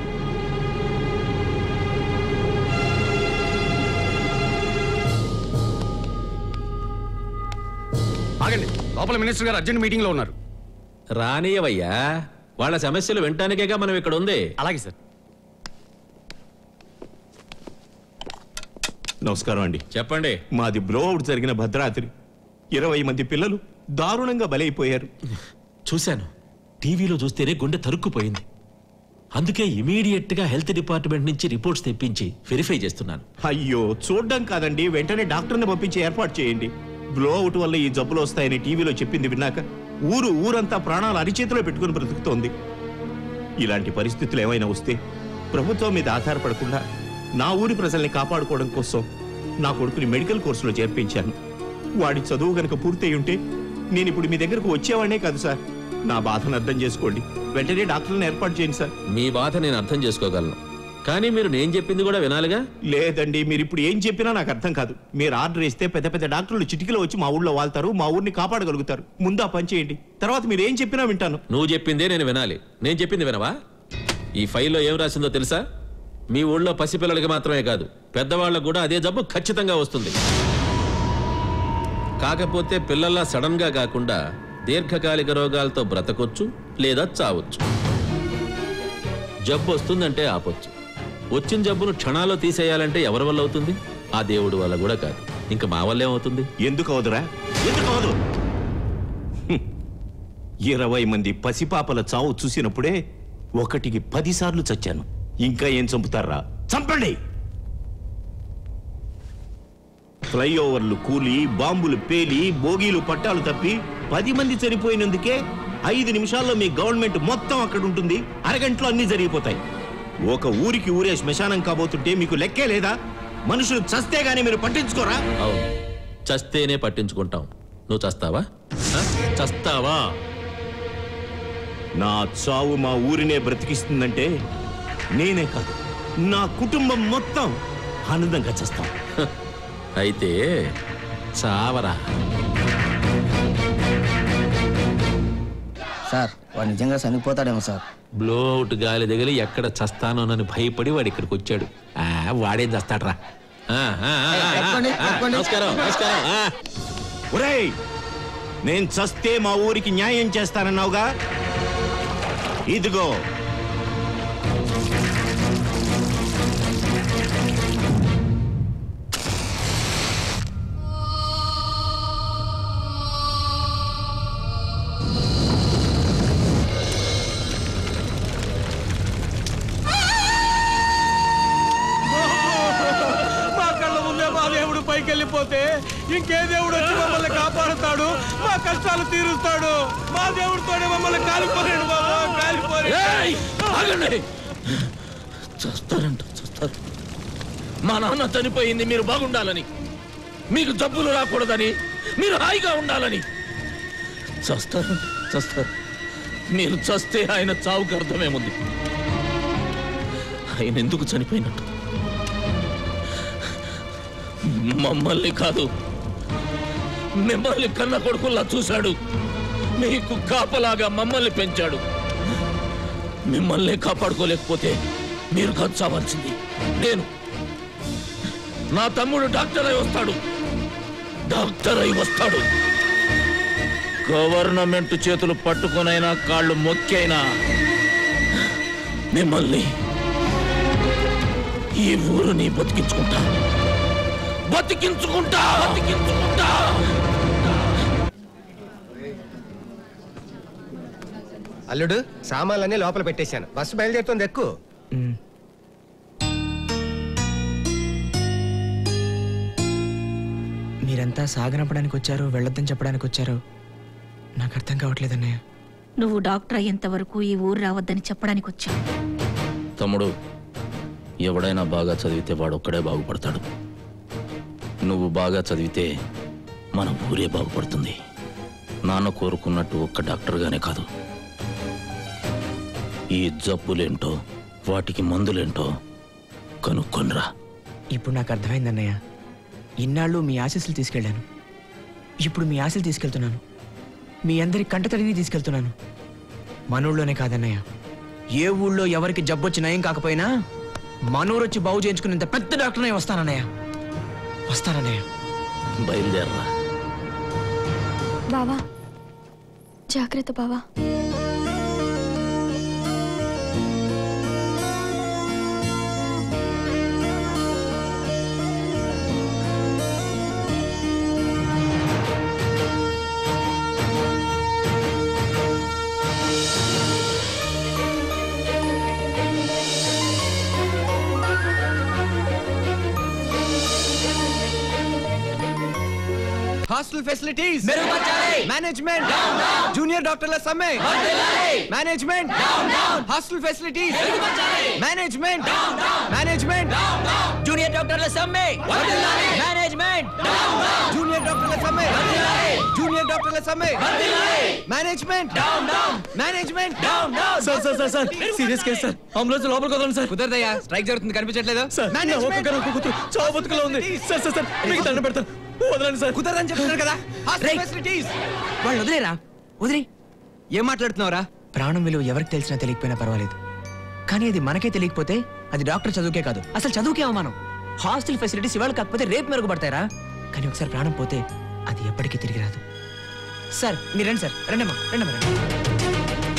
ఆగండి లోపల మినిస్టర్ గారు అర్జెంట్ మీటింగ్ లో ఉన్నారు రానియవయ్యా వాళ్ళ సమస్యలు వినటానికేగా మనం ఇక్కడ ఉంది అలాగే సార్ నమస్కారం అండి చెప్పండి మాది బ్లోఅవుట్ జరిగిన భద్రాద్రి ఇరవై మంది పిల్లలు దారుణంగా బలైపోయారు చూశాను టీవీలో చూస్తేనే గుండె తరుక్కుపోయింది అందుకే ఇమీడియట్ గా హెల్త్ డిపార్ట్మెంట్ నుంచి రిపోర్ట్స్ తెప్పించి వెరిఫై చేస్తున్నాను అయ్యో చూడ్డం కాదండి వెంటనే డాక్టర్ని పంపించి ఏర్పాటు చేయండి బ్లోఅవుట్ వల్ల ఈ జబ్బులు వస్తాయని టీవీలో చెప్పింది విన్నాక ఊరు ఊరంతా ప్రాణాలు అరిచేతిలో పెట్టుకుని బ్రతుకుతోంది ఇలాంటి పరిస్థితులు ఏమైనా వస్తే ప్రభుత్వం మీద ఆధారపడకుండా నా ఊరి ప్రజల్ని కాపాడుకోవడం కోసం నా కొడుకుని మెడికల్ కోర్సులో చేర్పించాను వాడి చదువు గనక పూర్తయి ఉంటే నేను ఇప్పుడు మీ దగ్గరకు వచ్చేవాడినే కాదు సార్ నా బాధను అర్థం చేసుకోండి వెంటనే డాక్టర్లను ఏర్పాటు చేయండి సార్ మీ బాధ నేను అర్థం చేసుకోగలను కానీ మీరు నేను చెప్పింది కూడా వినాలిగా లేదండి మీరు ఇప్పుడు ఏం చెప్పినా నాకు అర్థం కాదు మీరు ఆర్డర్ ఇస్తే పెద్ద పెద్ద డాక్టర్లు చిటికలో వచ్చి మా ఊళ్ళో వాళ్తారు మా ఊరిని కాపాడగలుగుతారు ముందు ఆ పని చేయండి తర్వాత మీరు ఏం చెప్పినా వింటాను నువ్వు చెప్పిందే నేను వినాలి నేను చెప్పింది వినవా ఈ ఫైల్లో ఏం రాసిందో తెలుసా మీ ఊళ్ళో పసిపిల్లలకి మాత్రమే కాదు పెద్దవాళ్ళకు కూడా అదే జబ్బు ఖచ్చితంగా వస్తుంది కాకపోతే పిల్లల్లా సడన్ గా కాకుండా దీర్ఘకాలిక రోగాలతో బ్రతకొచ్చు లేదా చావచ్చు జబ్బు వస్తుందంటే ఆపొచ్చు వచ్చిన జబ్బును క్షణాల్లో తీసేయాలంటే ఎవరి వల్ల అవుతుంది ఆ దేవుడి వల్ల కూడా కాదు ఇంకా మా వల్ల ఏమవుతుంది ఎందుకు అవదురా ఎందుకు అవదు హ్మ్. ఇరవై మంది పసిపాపల చావు చూసినప్పుడే ఒకటికి పదిసార్లు చచ్చాను ఇంకా ఏం చంపుతారా చంపండి ఫ్లైఓవర్లు కూలి బాంబులు పేలి బోగీలు పట్టాలు తప్పి పది మంది చనిపోయినందుకే ఐదు నిమిషాల్లో మీ గవర్నమెంట్ మొత్తం అక్కడ ఉంటుంది అరగంటలో అన్ని జరిగిపోతాయి ఒక ఊరికి ఊరే శ్మశానం కాబోతుంటే మీకు లెక్కే లేదా మనుషులు చస్తే గానీ మీరు పట్టించుకోరా అవును చస్తేనే పట్టించుకుంటాం నువ్వు చస్తావా ఆ? చస్తావా నా చావు మా ఊరినే బ్రతికిస్తుందంటే నేనే కాదు నా కుటుంబం మొత్తం ఆనందంగా చేస్తాం అయితే చావరా సార్ వాడు నిజంగా చనిపోతాడేమో సార్ బ్లో అవుట్ గాలి దిగలి ఎక్కడ చస్తానోనని భయపడి వాడు ఇక్కడికి వచ్చాడు ఆ, వాడేం చేస్తాడ్రా ఆ, ఆ, ఆ, ఆ, ఆ, ఆ, నమస్కారం నమస్కారం ఆ. ఒరేయ్ నేను చస్తే మా ఊరికి న్యాయం చేస్తానన్నావుగా ఇదిగో మా కళ్ళ ముందే మా దేవుడు పైకి వెళ్ళిపోతే ఇంకే దేవుడు వచ్చి మమ్మల్ని కాపాడుతాడు మా కష్టాలు తీరుస్తాడు మా దేవుడితోనే మమ్మల్ని కాలిపోలేడు బాబా ఏయ్! ఆగండి చస్తారంట చస్తారు మా నాన్న చనిపోయింది మీరు బాగుండాలని మీకు జబ్బులు రాకూడదని మీరు హాయిగా ఉండాలని చస్తారు చస్తారు మీరు చస్తే ఆయన చావుకు అర్థమేముంది ఆయన ఎందుకు చనిపోయినట్టు మమ్మల్ని కాదు మిమ్మల్ని కన్న కొడుకుల్లా చూశాడు మీకు కాపలాగా మమ్మల్ని పెంచాడు మిమ్మల్ని కాపాడుకోలేకపోతే మీరు ఖర్చావాల్సింది నేను నా తమ్ముడు డాక్టర్ అయి వస్తాడు డాక్టర్ అయి వస్తాడు గవర్నమెంట్ చేతులు పట్టుకొనైనా కాళ్ళు మొక్కైనా మిమ్మల్ని ఈ ఊరుని బతికించుకుంటా బతికించుకుంటా బతికించుకుంటా అల్లుడు సామాన్లన్నీ లోపల పెట్టేశాను బస్సు బయలుదేరుతుంది ఎక్కువ మీరంతా సాగనంపడానికి వచ్చారో వెళ్ళొద్దని చెప్పడానికి వచ్చారో నాకు అర్థం కావట్లేదు అన్నయ్య నువ్వు డాక్టర్ అయ్యేంత వరకు ఈ ఊరు రావద్దని చెప్పడానికి వచ్చావు తమ్ముడు ఎవడైనా బాగా చదివితే వాడు ఒక్కడే బాగుపడతాడు నువ్వు బాగా చదివితే మన ఊరే బాగుపడుతుంది నాన్న కోరుకున్నట్టు ఒక్క డాక్టర్గానే కాదు ఈ జబ్బులేంటో వాటికి మందులేంటో కనుక్కొనిరా ఇప్పుడు నాకు అర్థమైంది అన్నయ్య ఇన్నాళ్ళు మీ ఆశీస్సులు తీసుకెళ్ళాను ఇప్పుడు మీ ఆశలు తీసుకెళ్తున్నాను మీ అందరి కంటతడిని తీసుకెళ్తున్నాను మనూళ్ళోనే కాదన్నయ్య ఏ ఊళ్ళో ఎవరికి జబ్బొచ్చి నయం కాకపోయినా మనూరు వచ్చి బాగు చేయించుకునేంత పెద్ద డాక్టర్నే వస్తానన్నయ్య వస్తానన్నయ్య బయలుదేరరా బావా జాగ్రత్త బావా హాస్టల్ ఫెసిలిటీస్ మేనేజ్మెంట్ జూనియర్ డాక్టర్ల సమ్మె management hostel facilities management management junior డాక్టర్ల సమ్మె మేనేజ్మెంట్ జూనియర్ డాక్టర్ల సమ్మె జూనియర్ డాక్టర్ల సమ్మె management management sir sir sir sir serious case sir ambulance లోపలికి వదలండి సార్ కుదరదయ్యా స్ట్రైక్ జరుగుతుంది కనిపించట్లేదు సార్ నా ఒక్కొక్కరు ఒక్కొక్క చావు బతుకులో ఉంది సార్ సార్ సార్ మీకు దండ పెడతాను వదలండి సార్ కుదరదని చెప్తున్నారు కదా హాస్టల్ ఫెసిలిటీస్ వాళ్ళు వదిలేరా వదిలే ఏం మాట్లాడుతున్నావురా ప్రాణం విలువ ఎవరికి తెలిసినా తెలియకపోయినా పర్వాలేదు కానీ అది మనకే తెలియకపోతే అది డాక్టర్ చదువుకే కాదు అసలు చదువుకే అవమానం హాస్టల్ ఫెసిలిటీస్ ఇవాళ కాకపోతే రేపు మెరుగుపడతారా కానీ ఒకసారి ప్రాణం పోతే అది ఎప్పటికీ తిరిగి రాదు సార్ మీరు రండి సార్ రండమ్మా రండమ్మా రండి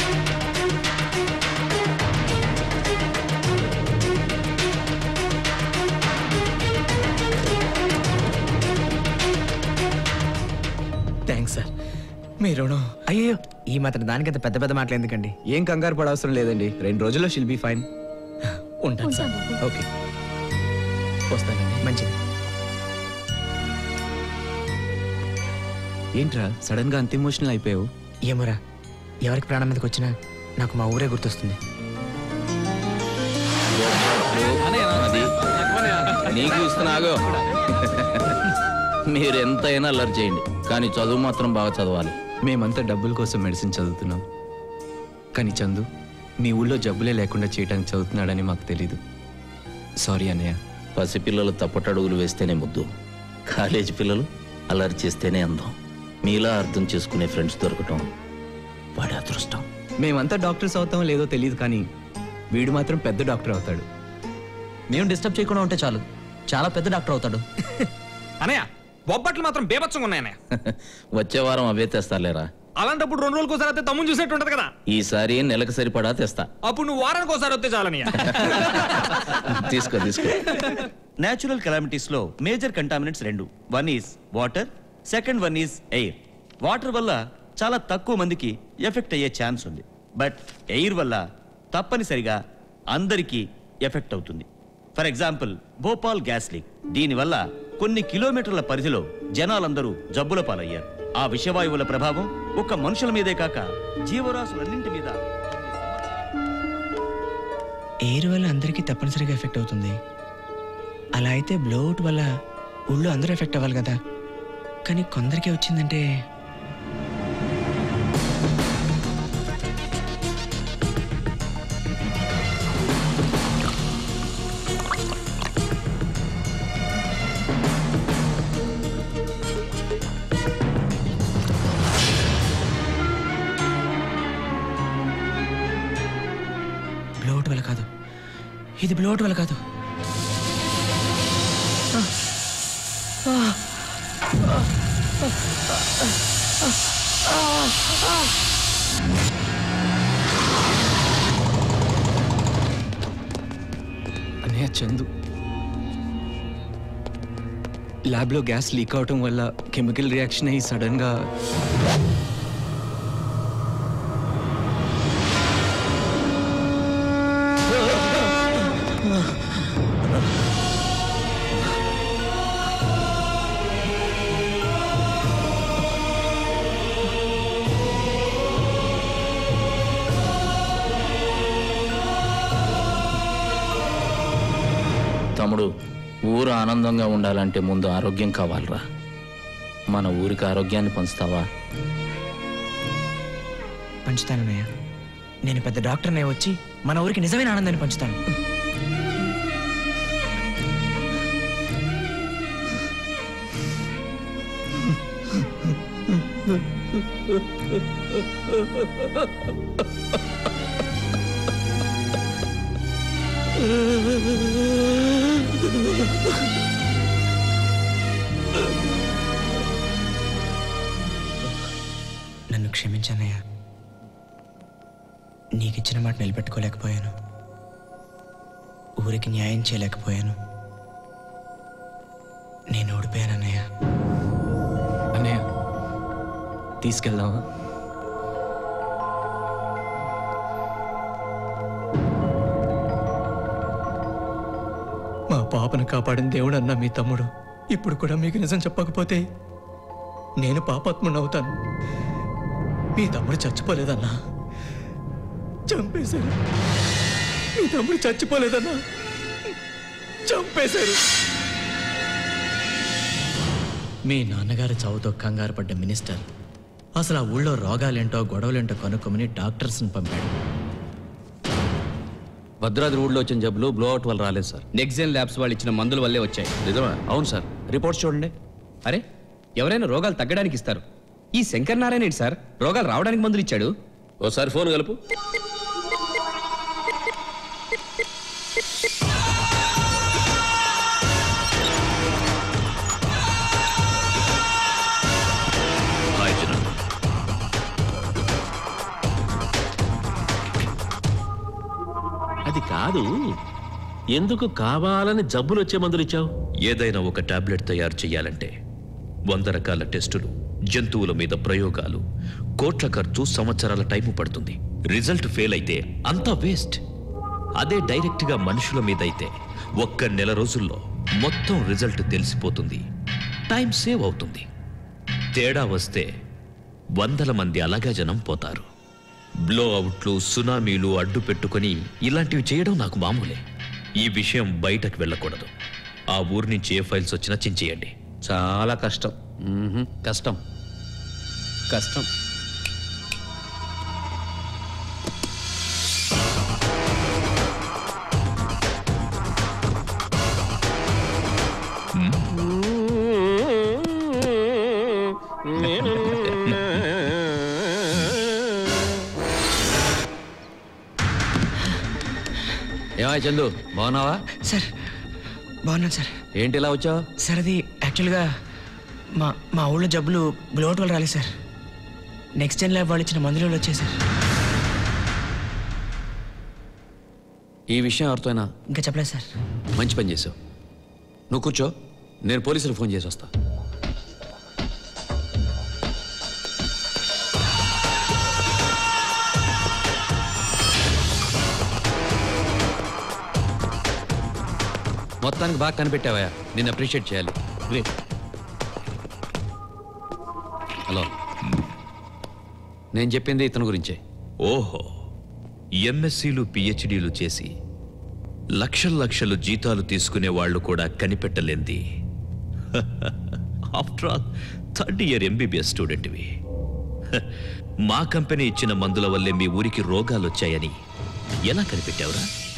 థ్యాంక్స్ సార్ మీ రుణం అయ్యో ఈ మాత్రం దానికంత పెద్ద పెద్ద మాటలు ఎందుకండి ఏం కంగారు పడవసరం లేదండి రెండు రోజుల్లో షిల్ బీ ఫైన్ ఉంటాను సార్ ఓకే వస్తానండి మంచిది ఏంట్రా సడన్ గా అంత ఎమోషనల్ అయిపోయావు ఏమోరా ఎవరికి ప్రాణం మీదకి వచ్చినా నాకు మా ఊరే గుర్తొస్తుంది అది నీకు ఇస్తున్నాగో మీరు ఎంతైనా అల్లరి చేయండి కానీ చదువు మాత్రం బాగా చదవాలి మేమంతా డబ్బుల కోసం మెడిసిన్ చదువుతున్నాం కానీ చందు మీ ఊళ్ళో జబ్బులే లేకుండా చేయడానికి చదువుతున్నాడని మాకు తెలీదు సారీ అన్నయ్య పసిపిల్లలు తప్పటడుగులు వేస్తేనే ముద్దు కాలేజీ పిల్లలు అల్లరి చేస్తేనే అందం మీలా అర్థం చేసుకునే ఫ్రెండ్స్ దొరకటం వాడి అదృష్టం మేమంతా డాక్టర్స్ అవుతామో లేదో తెలియదు కానీ వీడు మాత్రం పెద్ద డాక్టర్ అవుతాడు మేము డిస్టర్బ్ చేయకుండా ఉంటే చాలు చాలా పెద్ద డాక్టర్ అవుతాడు అనయ్య బొబ్బట్లు మాత్రం బేబత్సంగా ఉన్నాయన్నయ్య వచ్చే వారం అవే తెస్తాలేరా అలాంటప్పుడు రెండు రోజులకు ఒకసారి అయితే తమ్ముని చూసినట్టు ఉంటది కదా ఈసారి నెలకు సరిపడా తెస్తా అప్పుడు నువ్వు వారానికి ఒకసారి వస్తే చాలన్నయ్య తీసుకో తీసుకో న్యాచురల్ కెలామిటీస్ లో మేజర్ కంటామినెంట్స్ రెండు one is water second one is air water వల్ల చాలా తక్కువ మందికి ఎఫెక్ట్ అయ్యే ఛాన్స్ ఉంది బట్ ఎయిర్ వల్ల తప్పనిసరిగా అందరికీ ఎఫెక్ట్ అవుతుంది for example Bhopal gas leak దీనివల్ల కొన్ని కిలోమీటర్ల పరిధిలో జనాలందరూ జబ్బుల పాలయ్యారు ఆ విషవాయువుల ప్రభావం ఒక్క మనుషుల మీదే కాక జీవరాశులన్నింటి మీద ఎయిర్ వల్ల అందరికీ తప్పనిసరిగా ఎఫెక్ట్ అవుతుంది అలా అయితే బ్లోఅవుట్ వల్ల ఊళ్ళో అందరూ ఎఫెక్ట్ అవ్వాలి కదా కానీ కొందరికే వచ్చిందంటే బ్లోఅవుట్ వల్ల కాదు ఇది బ్లోఅవుట్ వల్ల కాదు అన్నయ్య చందు ల్యాబ్లో గ్యాస్ లీక్ అవటం వల్ల కెమికల్ రియాక్షన్ అయ్యి సడన్గా తమ్ముడు ఊరు ఆనందంగా ఉండాలంటే ముందు ఆరోగ్యం కావాలిరా మన ఊరికి ఆరోగ్యాన్ని పంచుతావా పంచుతానన్నయ్య నేను పెద్ద డాక్టర్నే వచ్చి మన ఊరికి నిజమైన ఆనందాన్ని పంచుతాను నన్ను క్షమించానయ్య నీకిచ్చిన మాట నిలబెట్టుకోలేకపోయాను ఊరికి న్యాయం చేయలేకపోయాను నేను ఓడిపోయానన్నయ్య అన్నయ్య తీసుకెళ్దామా మా పాపను కాపాడిన దేవుడు అన్న మీ తమ్ముడు ఇప్పుడు కూడా మీకు నిజం చెప్పకపోతే నేను పాపాత్ముని అవుతాను మీ తమ్ముడు చచ్చిపోలేదన్నా చంపేశారు మీ తమ్ముడు చచ్చిపోలేదన్నా చంపేశారు మీ నాన్నగారి చావుతో కంగారు పడ్డ మినిస్టర్ అసలు ఆ ఊళ్ళో రోగాలేంటో గొడవలేంటో కనుక్కోమని డాక్టర్స్ని పంపాడు భద్రాద్రి ఊళ్ళో వచ్చిన జబ్బులు బ్లోఅవుట్ వల్ల రాలేదు సార్ నెక్సెన్ ల్యాబ్స్ వాళ్ళు ఇచ్చిన మందుల వల్లే వచ్చాయి నిజమా అవును సార్ రిపోర్ట్స్ చూడండి అరే ఎవరైనా రోగాలు తగ్గడానికి ఇస్తారు ఈ శంకర్ నారాయణ ఏంటి సార్ రోగాలు రావడానికి మందులు ఇచ్చాడు ఓసారి ఫోన్ కలుపు హాయ్ చిన్న అది కాదు ఎందుకు కావాలని జబ్బులు వచ్చే మందులు ఇచ్చావు ఏదైనా ఒక టాబ్లెట్ తయారు చేయాలంటే వంద రకాల టెస్టులు జంతువుల మీద ప్రయోగాలు కోట్ల ఖర్చు సంవత్సరాల టైము పడుతుంది రిజల్ట్ ఫెయిల్ అయితే అంతా వేస్ట్ అదే డైరెక్ట్గా మనుషుల మీద అయితే ఒక్క నెల రోజుల్లో మొత్తం రిజల్ట్ తెలిసిపోతుంది టైం సేవ్ అవుతుంది తేడా వస్తే వందల మంది అలాగా జనం పోతారు బ్లో అవుట్లు సునామీలు అడ్డు పెట్టుకొని ఇలాంటివి చేయడం నాకు మామూలే ఈ విషయం బయటకు వెళ్ళకూడదు ఆ ఊరి నుంచి ఏ ఫైల్స్ వచ్చినా చించేయండి చాలా కష్టం మ్మ్హ్మ్. కష్టం కష్టం ఏమా చందు బాగున్నావా సార్ బాగున్నాను సార్ ఏంటి ఇలా వచ్చావు సార్ అది యాక్చువల్గా మా మా ఊళ్ళో జబ్బులు బ్లోట్ వల్ల రాలేదు సార్ నెక్స్ట్ జన్ ల్యాబ్ వాళ్ళు ఇచ్చిన మందులు వల్ల వచ్చాయి సార్ ఈ విషయం ఎవరితోనా ఇంకా చెప్పలేదు సార్ మంచి పని చేసావు నువ్వు కూర్చో నేను పోలీసులకు ఫోన్ చేసి వస్తా మొత్తానికి బాగా కనిపెట్టావా నేను అప్రిషియేట్ చేయాలి గ్రేట్ హలో నేను చెప్పింది ఇతని గురించే ఓహో ఎంఎస్సీలు పిహెచ్డీలు చేసి లక్షల లక్షలు జీతాలు తీసుకునే వాళ్ళు కూడా కనిపెట్టలేంది after all third year MBBS స్టూడెంట్వి హ, మా కంపెనీ ఇచ్చిన మందుల వల్లే మీ ఊరికి రోగాలు వచ్చాయని ఎలా కనిపెట్టావురా హ?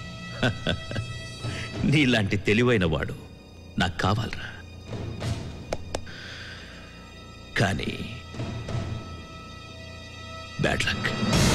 నీలాంటి తెలివైన వాడు నాకు కావాలరా కానీ బ్యాడ్ లక్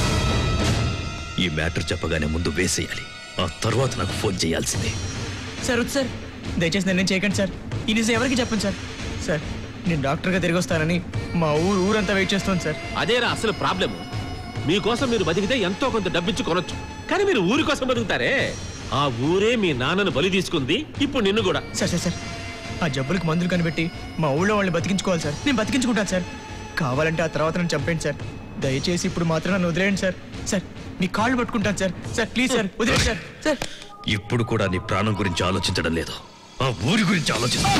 ఈ మ్యాటర్ చెప్పగానే ముందు వేసేయాలి ఆ తర్వాత నాకు ఫోన్ చేయాల్సిందే సార్ వద్దు సార్ దయచేసి నిర్ణయం చేయకండి సార్ ఈ నిజం ఎవరికి చెప్పండి సార్ సార్ నేను డాక్టర్గా తిరిగి వస్తానని మా ఊరు ఊరంతా వెయిట్ చేస్తుంది సార్ అదేరా అసలు ప్రాబ్లమ్ మీకోసం మీరు బతికితే ఎంతో కొంత డబ్బిచ్చి కొనొచ్చు కానీ మీరు ఊరి కోసం బతుకుతారే ఆ ఊరే మీ నాన్నను బలి తీసుకుంది ఇప్పుడు నిన్ను కూడా సార్ సార్ సార్ ఆ జబ్బులకు మందులు కనిపెట్టి మా ఊళ్ళో వాళ్ళని బతికించుకోవాలి సార్ నేను బతికించుకుంటాను సార్ కావాలంటే ఆ తర్వాత నన్ను చంపేయండి సార్ దయచేసి ఇప్పుడు మాత్రం నన్ను వదిలేయండి సార్ సార్ మీ కాళ్ళు పట్టుకుంటాను సార్ సార్ ప్లీజ్ సార్ వదిలేండి సార్ సార్ ఇప్పుడు కూడా నీ ప్రాణం గురించి ఆలోచించడం లేదు ఆ ఊరి గురించి ఆలోచిస్తా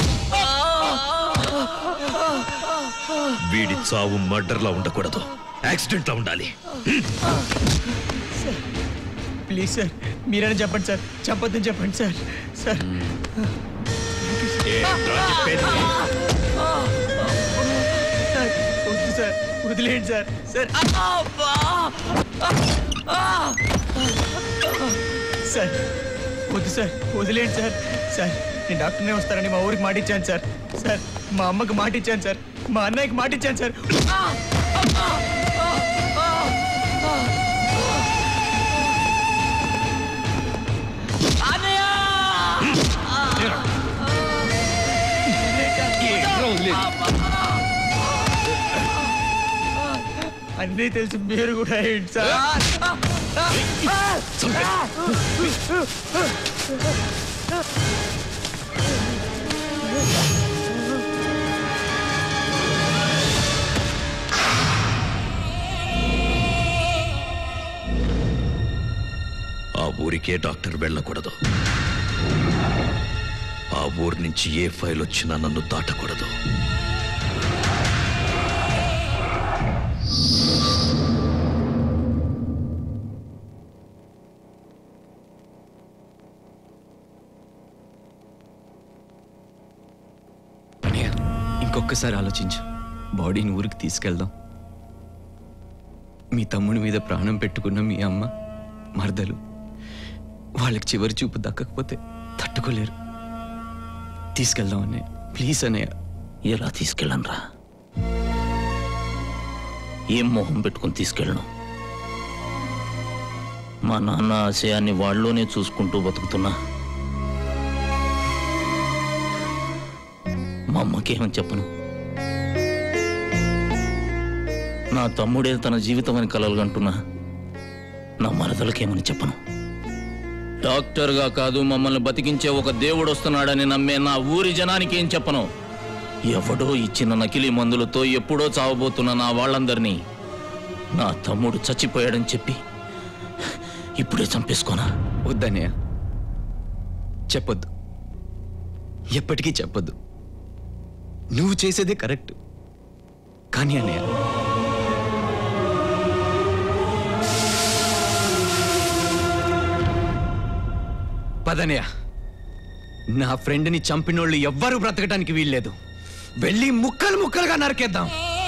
వీడి చావు మర్డర్లా ఉండకూడదు యాక్సిడెంట్ లా ఉండాలి ప్లీజ్ సార్ మీరైనా చెప్పండి సార్ చెప్పొద్దని చెప్పండి సార్ సార్ సార్, వద్దు సార్ వదిలేయండి సార్ సార్ సార్ వద్దు సార్ వదిలేయండి సార్ సార్ నేను డాక్టర్నే వస్తానని మా ఊరికి మాట ఇచ్చాను సార్ సార్ మా అమ్మకి మాట ఇచ్చాను సార్ మా అన్నయ్యకి మాట ఇచ్చాను సార్ అన్నీ తెలిసి మీరు కూడా ఏంటి సార్ ఆ ఊరికే డాక్టర్ వెళ్ళకూడదు ఆ ఊరి నుంచి ఏ ఫైల్ వచ్చినా నన్ను దాటకూడదు అన్నయ్య ఇంకొకసారి ఆలోచించు బాడీని ఊరికి తీసుకెళ్దాం మీ తమ్ముడి మీద ప్రాణం పెట్టుకున్న మీ అమ్మ మరదలు వాళ్ళకి చివరి చూపు దక్కకపోతే తట్టుకోలేరు తీసుకెళ్దాం అన్నయ్య ప్లీజ్ అన్నయ్య ఎలా తీసుకెళ్ళనురా ఏం మొహం పెట్టుకుని తీసుకెళ్ళను మా నాన్న ఆశయాన్ని వాళ్ళలోనే చూసుకుంటూ బతుకుతున్నా మా అమ్మకేమని చెప్పను నా తమ్ముడే తన జీవితం అని కలలుగంటున్నా నా మరదలకేమని చెప్పను డాక్టర్గా కాదు మమ్మల్ని బతికించే ఒక దేవుడు వస్తున్నాడని నమ్మే నా ఊరి జనానికి ఏం చెప్పను ఎవడో ఇచ్చిన నకిలీ మందులతో ఎప్పుడో చావబోతున్న నా వాళ్ళందరినీ నా తమ్ముడు చచ్చిపోయాడని చెప్పి ఇప్పుడే చంపేసుకోనా వద్దన్నయ్య చెప్పొద్దు ఎప్పటికీ చెప్పొద్దు నువ్వు చేసేదే కరెక్ట్ కానీ అన్నయ్య పదనయ్య నా ఫ్రెండ్ని చంపినోళ్ళు ఎవ్వరూ బ్రతకడానికి వీల్లేదు వెళ్ళి ముక్కలు ముక్కలుగా నరికేద్దాం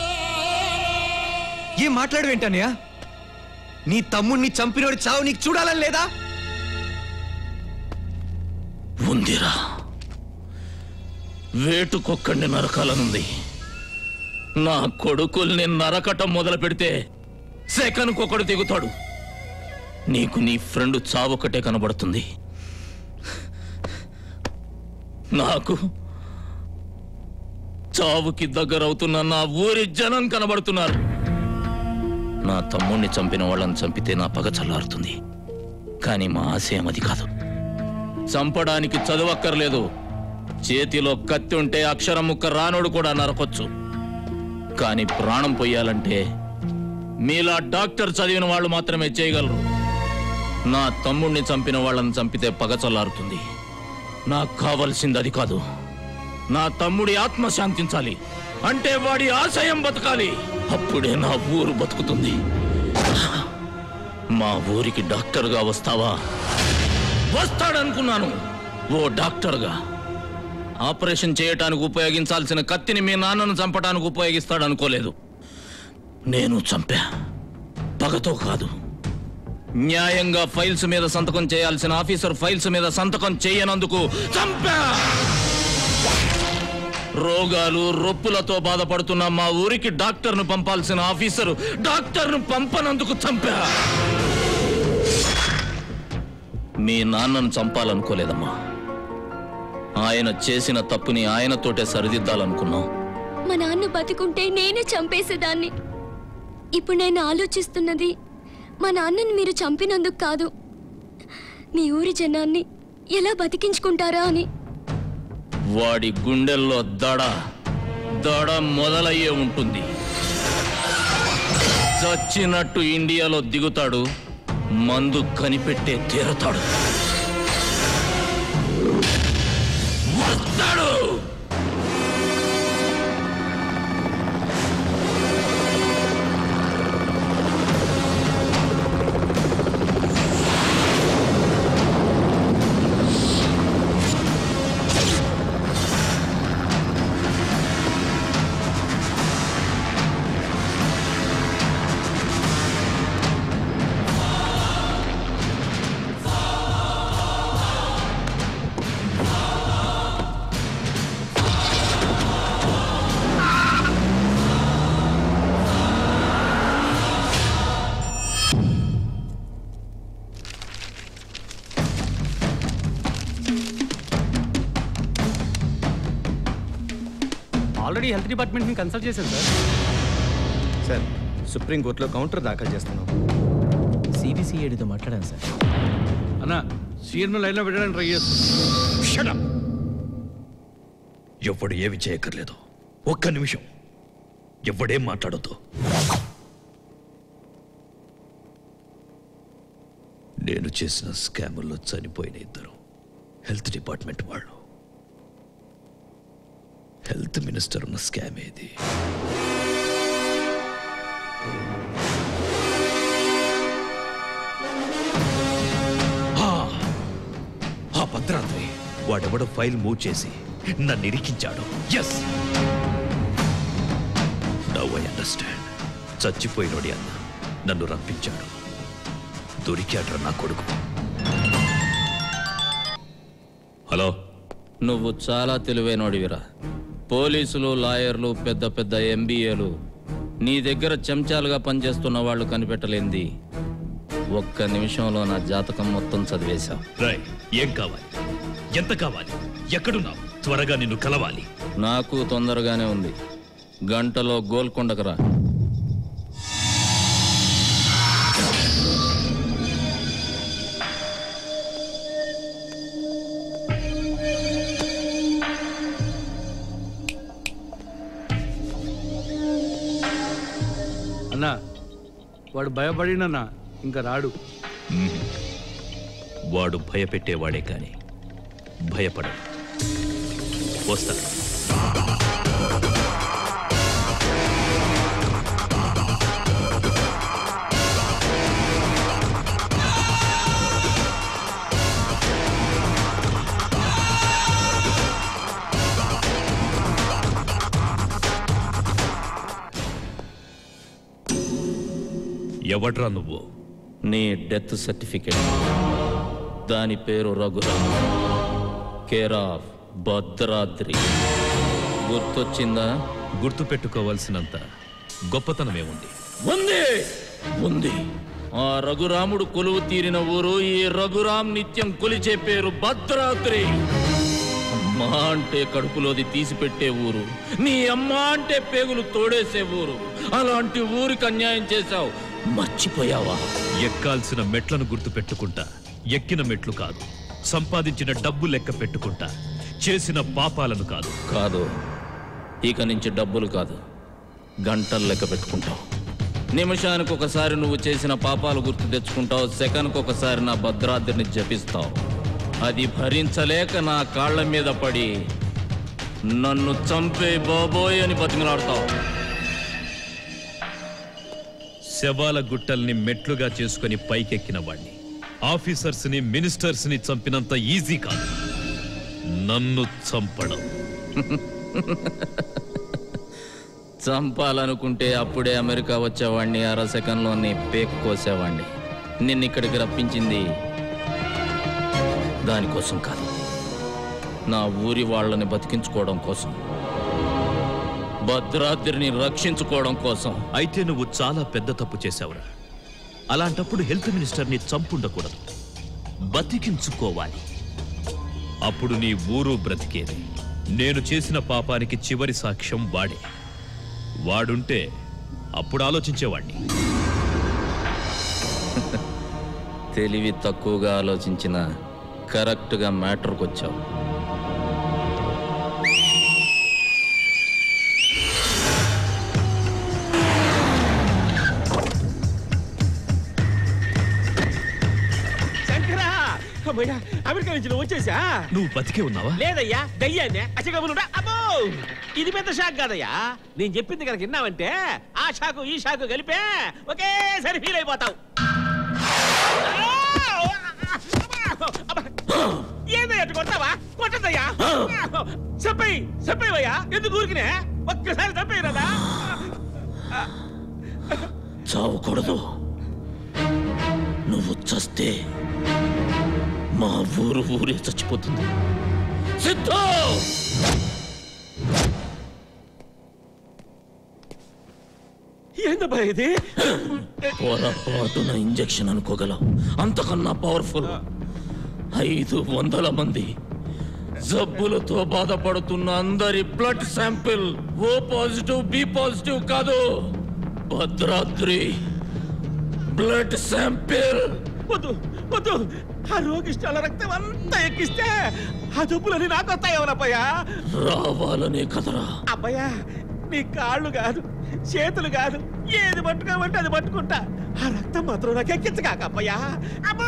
ఏం మాట్లాడవేంటన్నయ్య నీ తమ్ముణ్ణి చంపినోడి చావు నీకు చూడాలని లేదా ఉందిరా వేటుకొక్కడిని నరకాలనుంది నా కొడుకుల్ని నరకటం మొదలు పెడితే సెకన్కొకడు దిగుతాడు నీకు నీ ఫ్రెండ్ చావొక్కటే కనబడుతుంది నాకు చావుకి దగ్గరవుతున్న నా ఊరి జనం కనబడుతున్నారు నా తమ్ముణ్ణి చంపిన వాళ్ళని చంపితే నా పగ చల్లారుతుంది కానీ మా ఆశయం అది కాదు చంపడానికి చదువక్కర్లేదు చేతిలో కత్తి ఉంటే అక్షరం ముక్క రానోడు కూడా నరకొచ్చు కానీ ప్రాణం పొయ్యాలంటే మీలా డాక్టర్ చదివిన వాళ్ళు మాత్రమే చేయగలరు నా తమ్ముణ్ణి చంపిన వాళ్ళని చంపితే పగ చల్లారుతుంది నాకు కావలసింది అది కాదు నా తమ్ముడి ఆత్మ శాంతించాలి అంటే వాడి ఆశయం బతకాలి అప్పుడే నా ఊరు బతుకుతుంది మా ఊరికి డాక్టర్గా వస్తావా వస్తాడనుకున్నాను ఓ డాక్టర్గా ఆపరేషన్ చేయటానికి ఉపయోగించాల్సిన కత్తిని మీ నాన్నను చంపడానికి ఉపయోగిస్తాడనుకోలేదు నేను చంపా పగతో కాదు న్యాయంగా ఫైల్స్ మీద సంతకం చేయాల్సిన ఆఫీసర్ ఫైల్స్ మీద సంతకం చేయనందుకు చంపా రోగాలు రొప్పులతో బాధపడుతున్న మా ఊరికి డాక్టర్ను పంపాల్సిన ఆఫీసరు డాక్టర్ను పంపనందుకు చంపా మీ నాన్నను చంపాలనుకోలేదమ్మా ఆయన చేసిన తప్పుని ఆయనతోటే సరిదిద్దాలనుకున్నాం మా నాన్న బతికుంటే నేనే చంపేసేదాన్ని ఇప్పుడు నేను ఆలోచిస్తున్నది మా నాన్నని మీరు చంపినందుకు కాదు మీ ఊరి జనాన్ని ఎలా బతికించుకుంటారా అని వాడి గుండెల్లో దడ దడ మొదలయ్యే ఉంటుంది చచ్చినట్టు ఇండియాలో దిగుతాడు మందు కనిపెట్టే తీరతాడు వస్తాడు ఆల్రెడీ హెల్త్ డిపార్ట్మెంట్ని కన్సల్ట్ చేశాను సార్ సార్ సుప్రీంకోర్టులో కౌంటర్ దాఖలు చేస్తున్నాం సిబిసిఐడితో మాట్లాడాను సార్ అన్న సీఎం లైన్లో పెట్టడానికి ట్రై చేస్తున్నా ఎవ్వడు ఏమి చేయక్కర్లేదు ఒక్క నిమిషం ఎవ్వడేం మాట్లాడొద్దు నేను చేసిన స్కాముల్లో చనిపోయిన ఇద్దరు హెల్త్ డిపార్ట్మెంట్ వాళ్ళు హెల్త్ మినిస్టర్ ఉన్న స్కామ్ ఏది ఆ, ఆ భద్రాద్రి వాడెవడో ఫైల్ మూవ్ చేసి నన్ను ఇరికించాడు ఎస్ నవ్ ఐ అండర్స్టాండ్ చచ్చిపోయినోడి అన్న నన్ను రప్పించాడు దొరికాడ్రా నా కొడుకు హలో నువ్వు చాలా తెలివైనోడివిరా పోలీసులు లాయర్లు పెద్ద పెద్ద ఎంబీఏలు నీ దగ్గర చెంచాలుగా పనిచేస్తున్న వాళ్ళు కనిపెట్టలేంది ఒక్క నిమిషంలో నా జాతకం మొత్తం చదివేశావు రాయ్ ఏం కావాలి ఎంత కావాలి ఎక్కడున్నావు త్వరగా నిన్ను కలవాలి నాకు తొందరగానే ఉంది గంటలో గోల్కొండకు రా అన్న వాడు భయపడినన్నా ఇంకా రాడు మ్మ్. వాడు భయపెట్టేవాడే కాని భయపడడు వస్తాడు ఎవడ్రా నువ్వు నీ డెత్ సర్టిఫికేట్ దాని పేరు రఘురామ్ కేర్ ఆఫ్ భద్రాద్రి గుర్తొచ్చిందా గుర్తు పెట్టుకోవాల్సినంత గొప్పతనమే ఉంది ఉంది ఉంది ఆ రఘురాముడు కొలువు తీరిన ఊరు ఈ రఘురాం నిత్యం కొలిచే పేరు భద్రాద్రి అమ్మ అంటే కడుపులోది తీసిపెట్టే ఊరు నీ అమ్మ అంటే పేగులు తోడేసే ఊరు అలాంటి ఊరికి అన్యాయం చేశావు మర్చిపోయావా ఎక్కాల్సిన మెట్లను గుర్తు పెట్టుకుంటా ఎక్కిన మెట్లు కాదు సంపాదించిన డబ్బు లెక్క పెట్టుకుంటా చేసిన పాపాలను కాదు కాదు ఇక నుంచి డబ్బులు కాదు గంటలు లెక్క పెట్టుకుంటావు నిమిషానికి ఒకసారి నువ్వు చేసిన పాపాలు గుర్తు తెచ్చుకుంటావు సెకండ్కి ఒకసారి నా భద్రాద్రిని జపిస్తావు అది భరించలేక నా కాళ్ళ మీద పడి నన్ను చంపే బాబోయ్ అని బతిమలాడతావు శవాల గుట్టల్ని మెట్లుగా చేసుకుని పైకెక్కిన వాణ్ణి ఆఫీసర్స్ ని మినిస్టర్స్ ని చంపినంత ఈజీ కాదు నన్ను చంపడం చంపాలనుకుంటే అప్పుడే అమెరికా వచ్చేవాడిని అర సెకండ్లోనే పేక్ కోసేవాడిని నిన్ను ఇక్కడికి రప్పించింది దానికోసం కాదు నా ఊరి వాళ్ళని బతికించుకోవడం కోసం భద్రాద్రిని రక్షించుకోవడం కోసం అయితే నువ్వు చాలా పెద్ద తప్పు చేశావురా అలాంటప్పుడు హెల్త్ మినిస్టర్ని చంపుండకూడదు బతికించుకోవాలి అప్పుడు నీ ఊరు బ్రతికేది నేను చేసిన పాపానికి చివరి సాక్ష్యం వాడే వాడుంటే అప్పుడు ఆలోచించేవాణ్ణి తెలివి తక్కువగా ఆలోచించిన కరెక్ట్గా మ్యాటర్కి వచ్చావు శంకరా అమ్మయ్యా అమెరికా నుంచి నువ్వు వచ్చేసా నువ్వు బతికే ఉన్నావా లేదయ్యా దయ్యాన్నే అచ్చగమునుడా అబ్బో ఇది పెద్ద షాక్ కాదయ్యా నేను చెప్పింది కనుక విన్నావంటే ఆ షాకు ఈ షాకు కలిపే ఒకేసారి ఫీల్ అయిపోతావు ఏందయ్యా అట్టు కొడతావా కొట్టదయ్యా చెప్పయి చెప్పేవయ్యా ఎందుకు ఊరికినే ఒక్కసారి చెప్పయి కదా చావకూడదు నువ్వు చస్తే మా ఊరు ఊరే చచ్చిపోతుంది సిద్ధు ఏందబ్బా ఇది పొరపాటున ఇంజెక్షన్ అనుకోగలవు అంతకన్నా పవర్ఫుల్ ఐదు వందల మంది జబ్బులతో బాధపడుతున్న అందరి blood sample O positive B positive కాదు భద్రాద్రి బ్లడ్ శాంపిల్ వద్దు వద్దు ఆ రోగిష్టాల రక్తం అంతా ఎక్కిస్తే ఆ జబ్బులని నాకు వస్తాయేమనప్పయ్యా రావాలనే కదరా అబ్బయ్యా నీ కాళ్ళు కాదు చేతులు కాదు ఏది పట్టుకోమంటే అది పట్టుకుంటా ఆ రక్తం మాత్రం నాకు ఎక్కించగాక అబ్బయ్యా అమ్మో!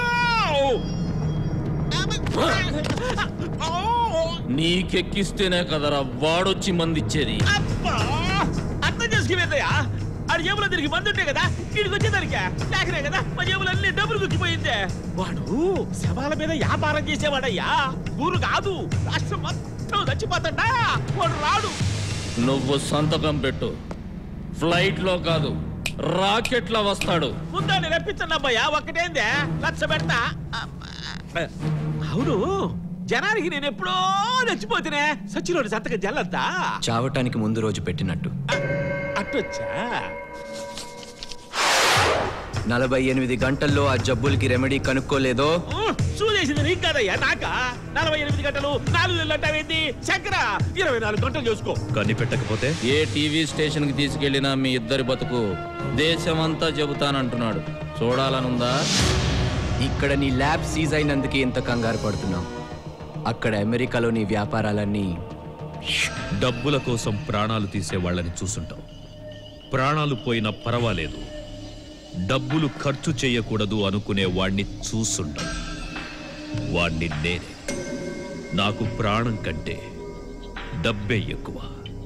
నీకెక్కిస్తేనే కదరా వాడొచ్చి మందిచ్చేది అబ్బా! అర్థం చేసుకునేదయ్యా ఆడు జేబులో తిరిగి మంది ఉంటే కదా ఇడికి వచ్చేదానికి లేకనే కదా మా జేబులు అన్ని డబ్బులు గుక్కిపోయిందే వాడు శవాల మీద వ్యాపారం చేసేవాడయ్యా ఊరు కాదు రాష్ట్రం మొత్తం చచ్చిపోతాడా వాడు రాడు నువ్వు సంతకం పెట్టు ఫ్లైట్ లో కాదు రాకెట్ లో వస్తాడు ముందాన్ని రప్పించండి అబ్బాయ్యా ఒక్కటేందే లక్ష పెడతా అవును జనానికి నేను ఎప్పుడో చచ్చిపోతేనే సచ్చిలోని సంతకం జల్లద్దా చావటానికి ముందు రోజు పెట్టినట్టు అట్టొచ్చా నలభై ఎనిమిది గంటల్లో ఆ జబ్బులకి రెమెడీ కనుక్కోలేదో చూసేసింది నీకు కాదయ్యా నాక నలభై ఎనిమిది గంటలు నాలుగు నెలలు అంటావేంటి శంకర ఇరవై నాలుగు గంటలు చూసుకో కనిపెట్టకపోతే ఏ టీవీ స్టేషన్ కి తీసుకెళ్లినా మీ ఇద్దరి బతుకు దేశమంతా చెబుతానంటున్నాడు చూడాలనుందా ఇక్కడ నీ ల్యాబ్ సీజ్ అయినందుకే ఇంత కంగారు పడుతున్నాం అక్కడ అమెరికాలో నీ వ్యాపారాలన్నీ డబ్బుల కోసం ప్రాణాలు తీసే వాళ్ళని చూసుంటాం ప్రాణాలు పోయినా పర్వాలేదు డబ్బులు ఖర్చు చేయకూడదు అనుకునే వాణ్ణి చూసుంటాం వాణ్ణి నేనే నాకు ప్రాణం కంటే డబ్బే ఎక్కువ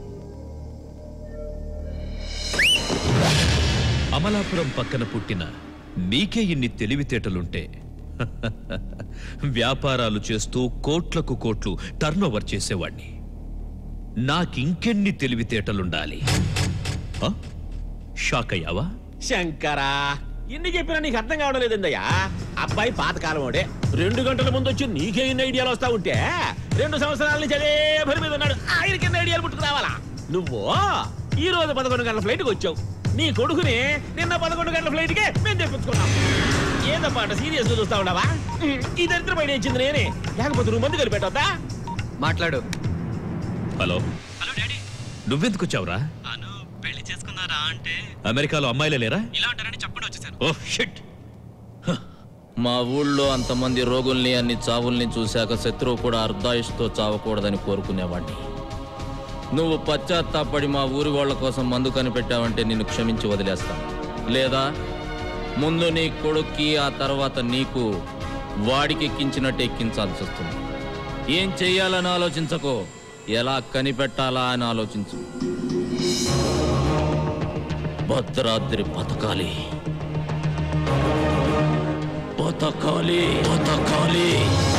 అమలాపురం పక్కన పుట్టిన నీకే ఇన్ని తెలివితేటలుంటే వ్యాపారాలు చేస్తూ కోట్లకు కోట్లు టర్నోవర్ చేసేవాణ్ణి నాకింకెన్ని తెలివితేటలుండాలి ఆ? షాక్ అయ్యావా శంకరా ఇన్ని చెప్పినా నీకు అర్థం కావడం లేదందయ్యా అబ్బాయి పాతకాలం వాడే రెండు గంటల ముందు వచ్చి నీకే ఇన్ని ఐడియాలు వస్తా ఉంటే రెండు సంవత్సరాల నుంచి అదే పని మీద ఉన్నాడు ఆయనకి ఎన్ని ఐడియాలు పుట్టుకు రావాలా నువ్వు ఈ రోజు పదకొండు గంటల ఫ్లైట్కి వచ్చావు నీ కొడుకుని నిన్న పదకొండు గంటల ఫ్లైట్ కే మేము తెప్పించుకున్నాం ఏదమ్మా సీరియస్ గా చూస్తా ఉన్నావా ఈ దరిద్ర బయట ఇచ్చింది నేనే లేకపోతే నువ్వు మందు కలిపెట్టొద్దా మాట్లాడు హలో నువ్వెందుకు వచ్చావురా పెళ్లి చేసుకున్నారా అంటే అమెరికాలో అమ్మాయిలే లేరా ఇలా అంటారని చెప్పండి వచ్చేసాను ఓ షిట్ మా ఊళ్ళో అంతమంది రోగుల్ని అన్ని చావుల్ని చూశాక శత్రువు కూడా అర్ధాయుష్తో చావకూడదని కోరుకునేవాడిని నువ్వు పశ్చాత్తాపడి మా ఊరి వాళ్ళ కోసం మందు కనిపెట్టావంటే నిన్ను క్షమించి వదిలేస్తాను లేదా ముందు నీ కొడుక్కి ఆ తర్వాత నీకు వాడికి ఎక్కించినట్టు ఎక్కించాల్సి వస్తుంది ఏం చెయ్యాలని ఆలోచించకో ఎలా కనిపెట్టాలా అని ఆలోచించు భద్రాద్రి బతకాలి బతకాలి బతకాలి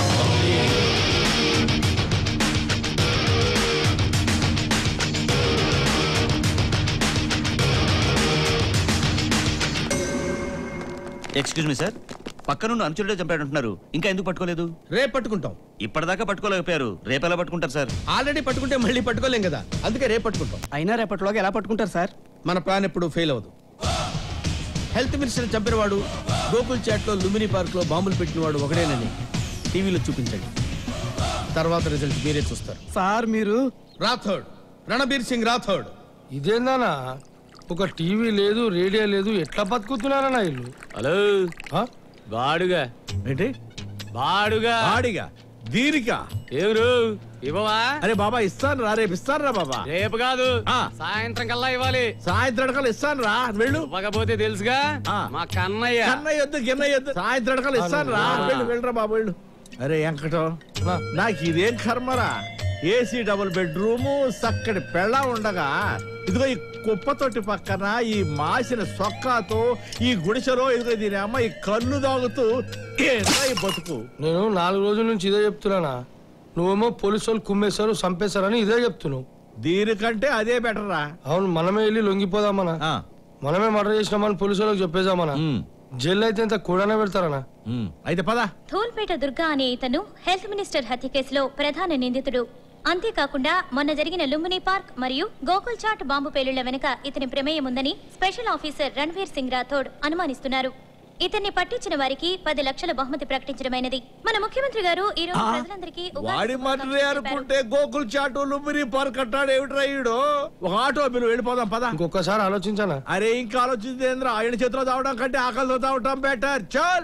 ఎక్స్క్యూజ్ మీ సార్ పక్కనున్న అనుచరుడే చంపాడంటున్నారు ఇంకా ఎందుకు పట్టుకోలేదు రేపు పట్టుకుంటాం ఇప్పటిదాకా పట్టుకోలేకపోయారు రేపు ఎలా పట్టుకుంటారు సార్ ఆల్రెడీ పట్టుకుంటే మళ్ళీ పట్టుకోలేం కదా అందుకే రేపు పట్టుకుంటాం అయినా రేపటిలోగా ఎలా పట్టుకుంటారు సార్ మన ప్లాన్ ఎప్పుడు ఫెయిల్ అవ్వదు హెల్త్ మినిస్టర్ చంపినవాడు గోకుల్ చాట్లో లుమిని పార్క్లో బాంబులు పెట్టినవాడు ఒకడేనని టీవీలో చూపించండి తర్వాత రిజల్ట్ మీరే చూస్తారు సార్ మీరు రాథోడ్ రణబీర్ సింగ్ రాథోడ్ ఇదేందానా ఒక టీవీ లేదు రేడియో లేదు ఎట్లా బతుకుతున్నారన్నా ఇల్లు హలో బాడుగా ఏంటి బాడుగా బాడిగా దీనిక ఎవరు ఇవ్వవా అరే బాబా ఇస్తాను రా రేపు ఇస్తాను రా బాబా రేపు కాదు ఆ. సాయంత్రం కల్లా ఇవ్వాలి సాయంత్రం కల్లా ఇస్తాను రా వెళ్ళు ఇవ్వకపోతే తెలుసుగా మా కన్నయ్య కన్నయ్య వద్దు గిన్నయ్య వద్దు సాయంత్రం కల్లా ఇస్తాను రా వెళ్ళు వెళ్ళరా బాబు వెళ్ళు అరే వెంకటం నాకు ఇదేం కర్మరా ఏసీ డబుల్ బెడ్రూము చక్కటి పెళ్ళ ఉండగా ఇదిగో ఈ కుప్పతోటి పక్కన ఈ మాసిన సొక్కాతో ఈ గుడిసెలో ఇదిగో దీని అమ్మ ఈ కళ్ళు తాగుతూ ఏంటో ఈ బతుకు నేను నాలుగు రోజుల నుంచి ఇదే చెప్తున్నానా నువ్వేమో పోలీసు వాళ్ళు కుమ్మేశారు చంపేశారని ఇదే చెప్తున్నావు దీనికంటే అదే బెటర్ రా అవును మనమే వెళ్ళి లొంగిపోదామనా మనమే మర్డర్ చేసినామని పోలీసు వాళ్ళకి చెప్పేసామనా జైలు అయితే ఇంత కూడానే పెడతారనా అయితే పదా ధూల్పేట దుర్గా అనే ఇతను హెల్త్ మినిస్టర్ హత్య కేసులో ప్రధాన నిందితుడు అంతేకాకుండా మొన్న జరిగిన లుంబిని పార్క్ మరియు గోకుల్ చాట్ బాంబు పేలుళ్ల వెనుక ఇతని ప్రమేయం ఉందని స్పెషల్ ఆఫీసర్ రణ్వీర్ సింగ్ రాథోడ్ అనుమానిస్తున్నారు ఇతన్ని పట్టించిన వారికి పది లక్షల బహుమతి ప్రకటించడమైనది మన ముఖ్యమంత్రి గారు ఈ రోజు ప్రజలందరికీ ఉగాది వాడి మర్రే అనుకుంటే గోకుల్ చాటు లుంబిని పార్క్ కట్టాడు ఏమిట్రా ఈడు ఒక ఆటో బిల్లు వెళ్ళిపోదాం పదా ఇంకొకసారి ఆలోచించానా అరే ఇంకా ఆలోచించేంద్ర ఆయన చేతిలో తావడం కంటే ఆకలితో తావటం బెటర్ చల్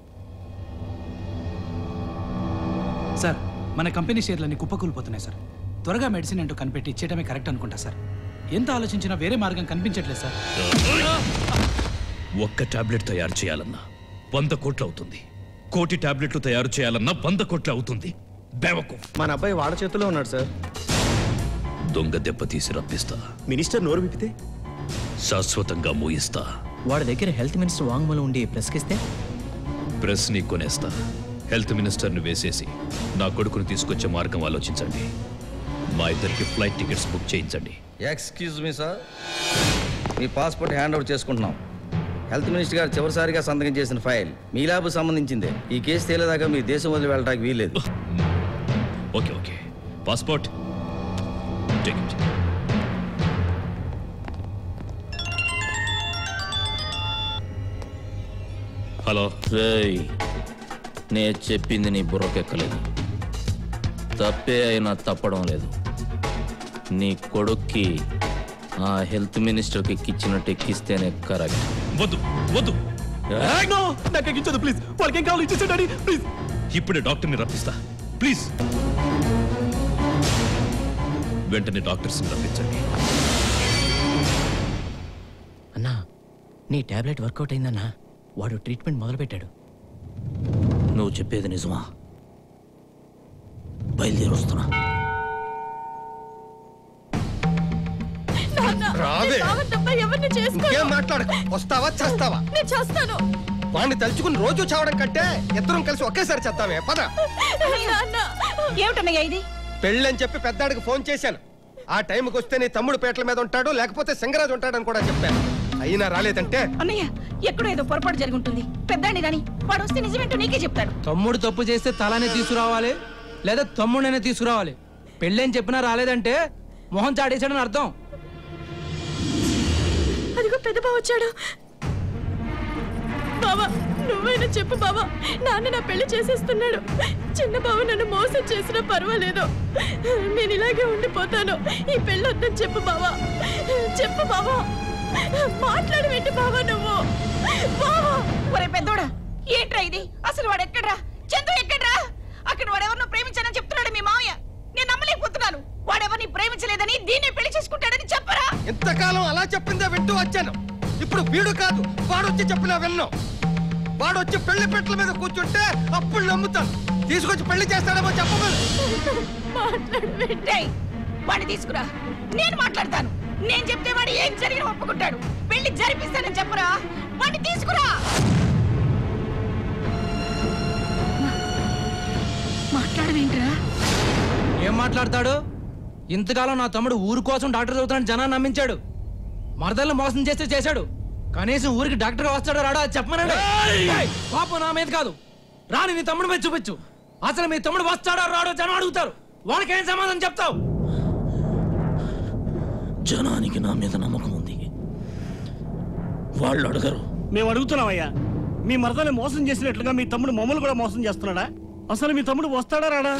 సార్ మన కంపెనీ షేర్లన్నీ కుప్పకూలిపోతున్నాయి సార్ త్వరగా మెడిసిన్ అంటూ కనిపెట్టి ఇచ్చేయడమే కరెక్ట్ అనుకుంటా సార్ ఎంత ఆలోచించినా వేరే మార్గం కనిపించట్లేదు సార్ ఒక్క టాబ్లెట్ తయారు చేయాలన్నా వంద కోట్లు అవుతుంది కోటి టాబ్లెట్లు తయారు చేయాలన్నా వంద కోట్లు అవుతుంది బేవకు మన అబ్బాయి వాళ్ళ చేతిలో ఉన్నాడు సార్ దొంగ దెబ్బ తీసి రప్పిస్తా మినిస్టర్ నోరు విప్పితే శాశ్వతంగా మూయిస్తా వాడి దగ్గర హెల్త్ మినిస్టర్ వాంగ్మూలం ఉండి ప్రెస్కిస్తే ప్రెస్ ని కొనేస్తా హెల్త్ మినిస్టర్ని వేసేసి నా కొడుకుని తీసుకొచ్చే మార్గం ఆలోచించండి మా ఇద్దరికి ఫ్లైట్ టికెట్స్ బుక్ చేయించండి ఎక్స్క్యూజ్ మీ సార్ మీ పాస్పోర్ట్ హ్యాండ్ ఓవర్ చేసుకుంటున్నాం హెల్త్ మినిస్టర్ గారు చివరిసారిగా సంతకం చేసిన ఫైల్ మీ ల్యాబ్ సంబంధించిందే ఈ కేసు తేలేదాకా మీ దేశం వదిలి వెళ్ళడానికి వీల్లేదు okay okay passport ticket hello రేయ్ నే చెప్పింది నీ బుర్రకెక్కలేదు తప్పే అయినా తప్పడం లేదు నీ కొడుక్కి ఆ హెల్త్ మినిస్టర్కి ఎక్కిచ్చినట్టు ఎక్కిస్తేనే కరెక్ట్ వద్దు వద్దు నాకు ఎక్కించదు ప్లీజ్ వాళ్ళకి ఏం కావాలి ఇచ్చేసేయండి ప్లీజ్ ఇప్పుడే డాక్టర్ని రప్పిస్తా ప్లీజ్ వెంటనే డాక్టర్స్ని రప్పించండి అన్నా నీ టాబ్లెట్ వర్కౌట్ అయిందన్నా వాడు ట్రీట్మెంట్ మొదలుపెట్టాడు నువ్వు చెప్పేది నిజమా బయలుదేరి వస్తున్నా రావే ఎవరిని ఇంకేం మాట్లాడక వస్తావా చేస్తావా నేను చేస్తాను వాడిని తలుచుకుని రోజు చావడం కంటే ఇద్దరం కలిసి ఒకేసారి చేద్దామే పద ఏమిటన్నయ్యా ఇది పెళ్ళని చెప్పి పెద్దాడికి ఫోన్ చేశాను ఆ టైంకి వస్తే నీ తమ్ముడు పేటల మీద ఉంటాడు లేకపోతే సింగరాజు ఉంటాడని కూడా చెప్పాను అయినా రాలేదంటే అన్నయ్య ఎక్కడో ఏదో పొరపాటు జరిగి ఉంటుంది పెద్దాన్ని రాని వాడు వస్తే నిజమేంటో నీకే చెప్తాడు తమ్ముడు తప్పు చేస్తే తలానే తీసుకురావాలి లేదా తమ్ముడనే తీసుకురావాలి పెళ్ళని చెప్పినా రాలేదంటే మొహం చాటేశాడని అర్థం అదిగో పెద్ద బావ వచ్చాడు బావా నువ్వైనా చెప్పు బావా నాన్న నా పెళ్లి చేసేస్తున్నాడు చిన్న బావ నన్ను మోసం చేసినా పర్వాలేదు నేను ఇలాగే ఉండిపోతాను ఈ పెళ్ళి వద్దని చెప్పు బావా చెప్పు బావా మాట్లాడు వెంటి బావా నువ్వు బావా ఒరే పెద్దోడా ఏంట్రా ఇది అసలు వాడు ఎక్కడ్రా చందు ఎక్కడ్రా అక్కడ వాడెవరినో ప్రేమించానని చెప్తున్నాడు మీ మావయ్య నేను నమ్మలేకపోతున్నాను వాడెవరిని ప్రేమించలేదని దీన్ని పెళ్లి చేసుకుంటాడని చెప్పరా ఇంతకాలం అలా చెప్పిందే వింటూ వచ్చాను ఇప్పుడు వీడు కాదు వాడు వచ్చి చెప్పినా విన్నాం వాడు వచ్చి పెళ్లి పెట్టల మీద కూర్చుంటే అప్పుడు నమ్ముతాను తీసుకొచ్చి పెళ్లి చేస్తాడేమో చెప్పమని రేయ్, వాడిని తీసుకురా నేను మాట్లాడతాను నేను చెప్తే వాడు ఏం జరిగిన ఒప్పుకుంటాడు పెళ్లి జరిపిస్తానని చెప్పరా వాడిని తీసుకురా మాట్లాడవేంట్రా ఏం మాట్లాడతాడు ఇంతకాలం నా తమ్ముడు ఊరు కోసం డాక్టర్ చదువుతానని జనాన్ని నమ్మించాడు మరదల్ని మోసం చేస్తే చేశాడు కనీసం ఊరికి డాక్టర్ వస్తాడో రాడో అది చెప్పమనండి ఏయ్, కోపం నా మీద కాదు రాని నీ తమ్ముడు మీద చూపించు అసలు మీ తమ్ముడు వస్తాడో రాడో జనం అడుగుతారు వాళ్ళకేం సమాధానం చెప్తావు జనానికి నా మీద నమ్మకం ఉంది వాళ్ళు అడగరు మేము అడుగుతున్నామయ్యా మీ మరదల్ని మోసం చేసినట్లుగా మీ తమ్ముడు మమ్మల్ని కూడా మోసం చేస్తున్నాడా అసలు మీ తమ్ముడు వస్తాడా రాడా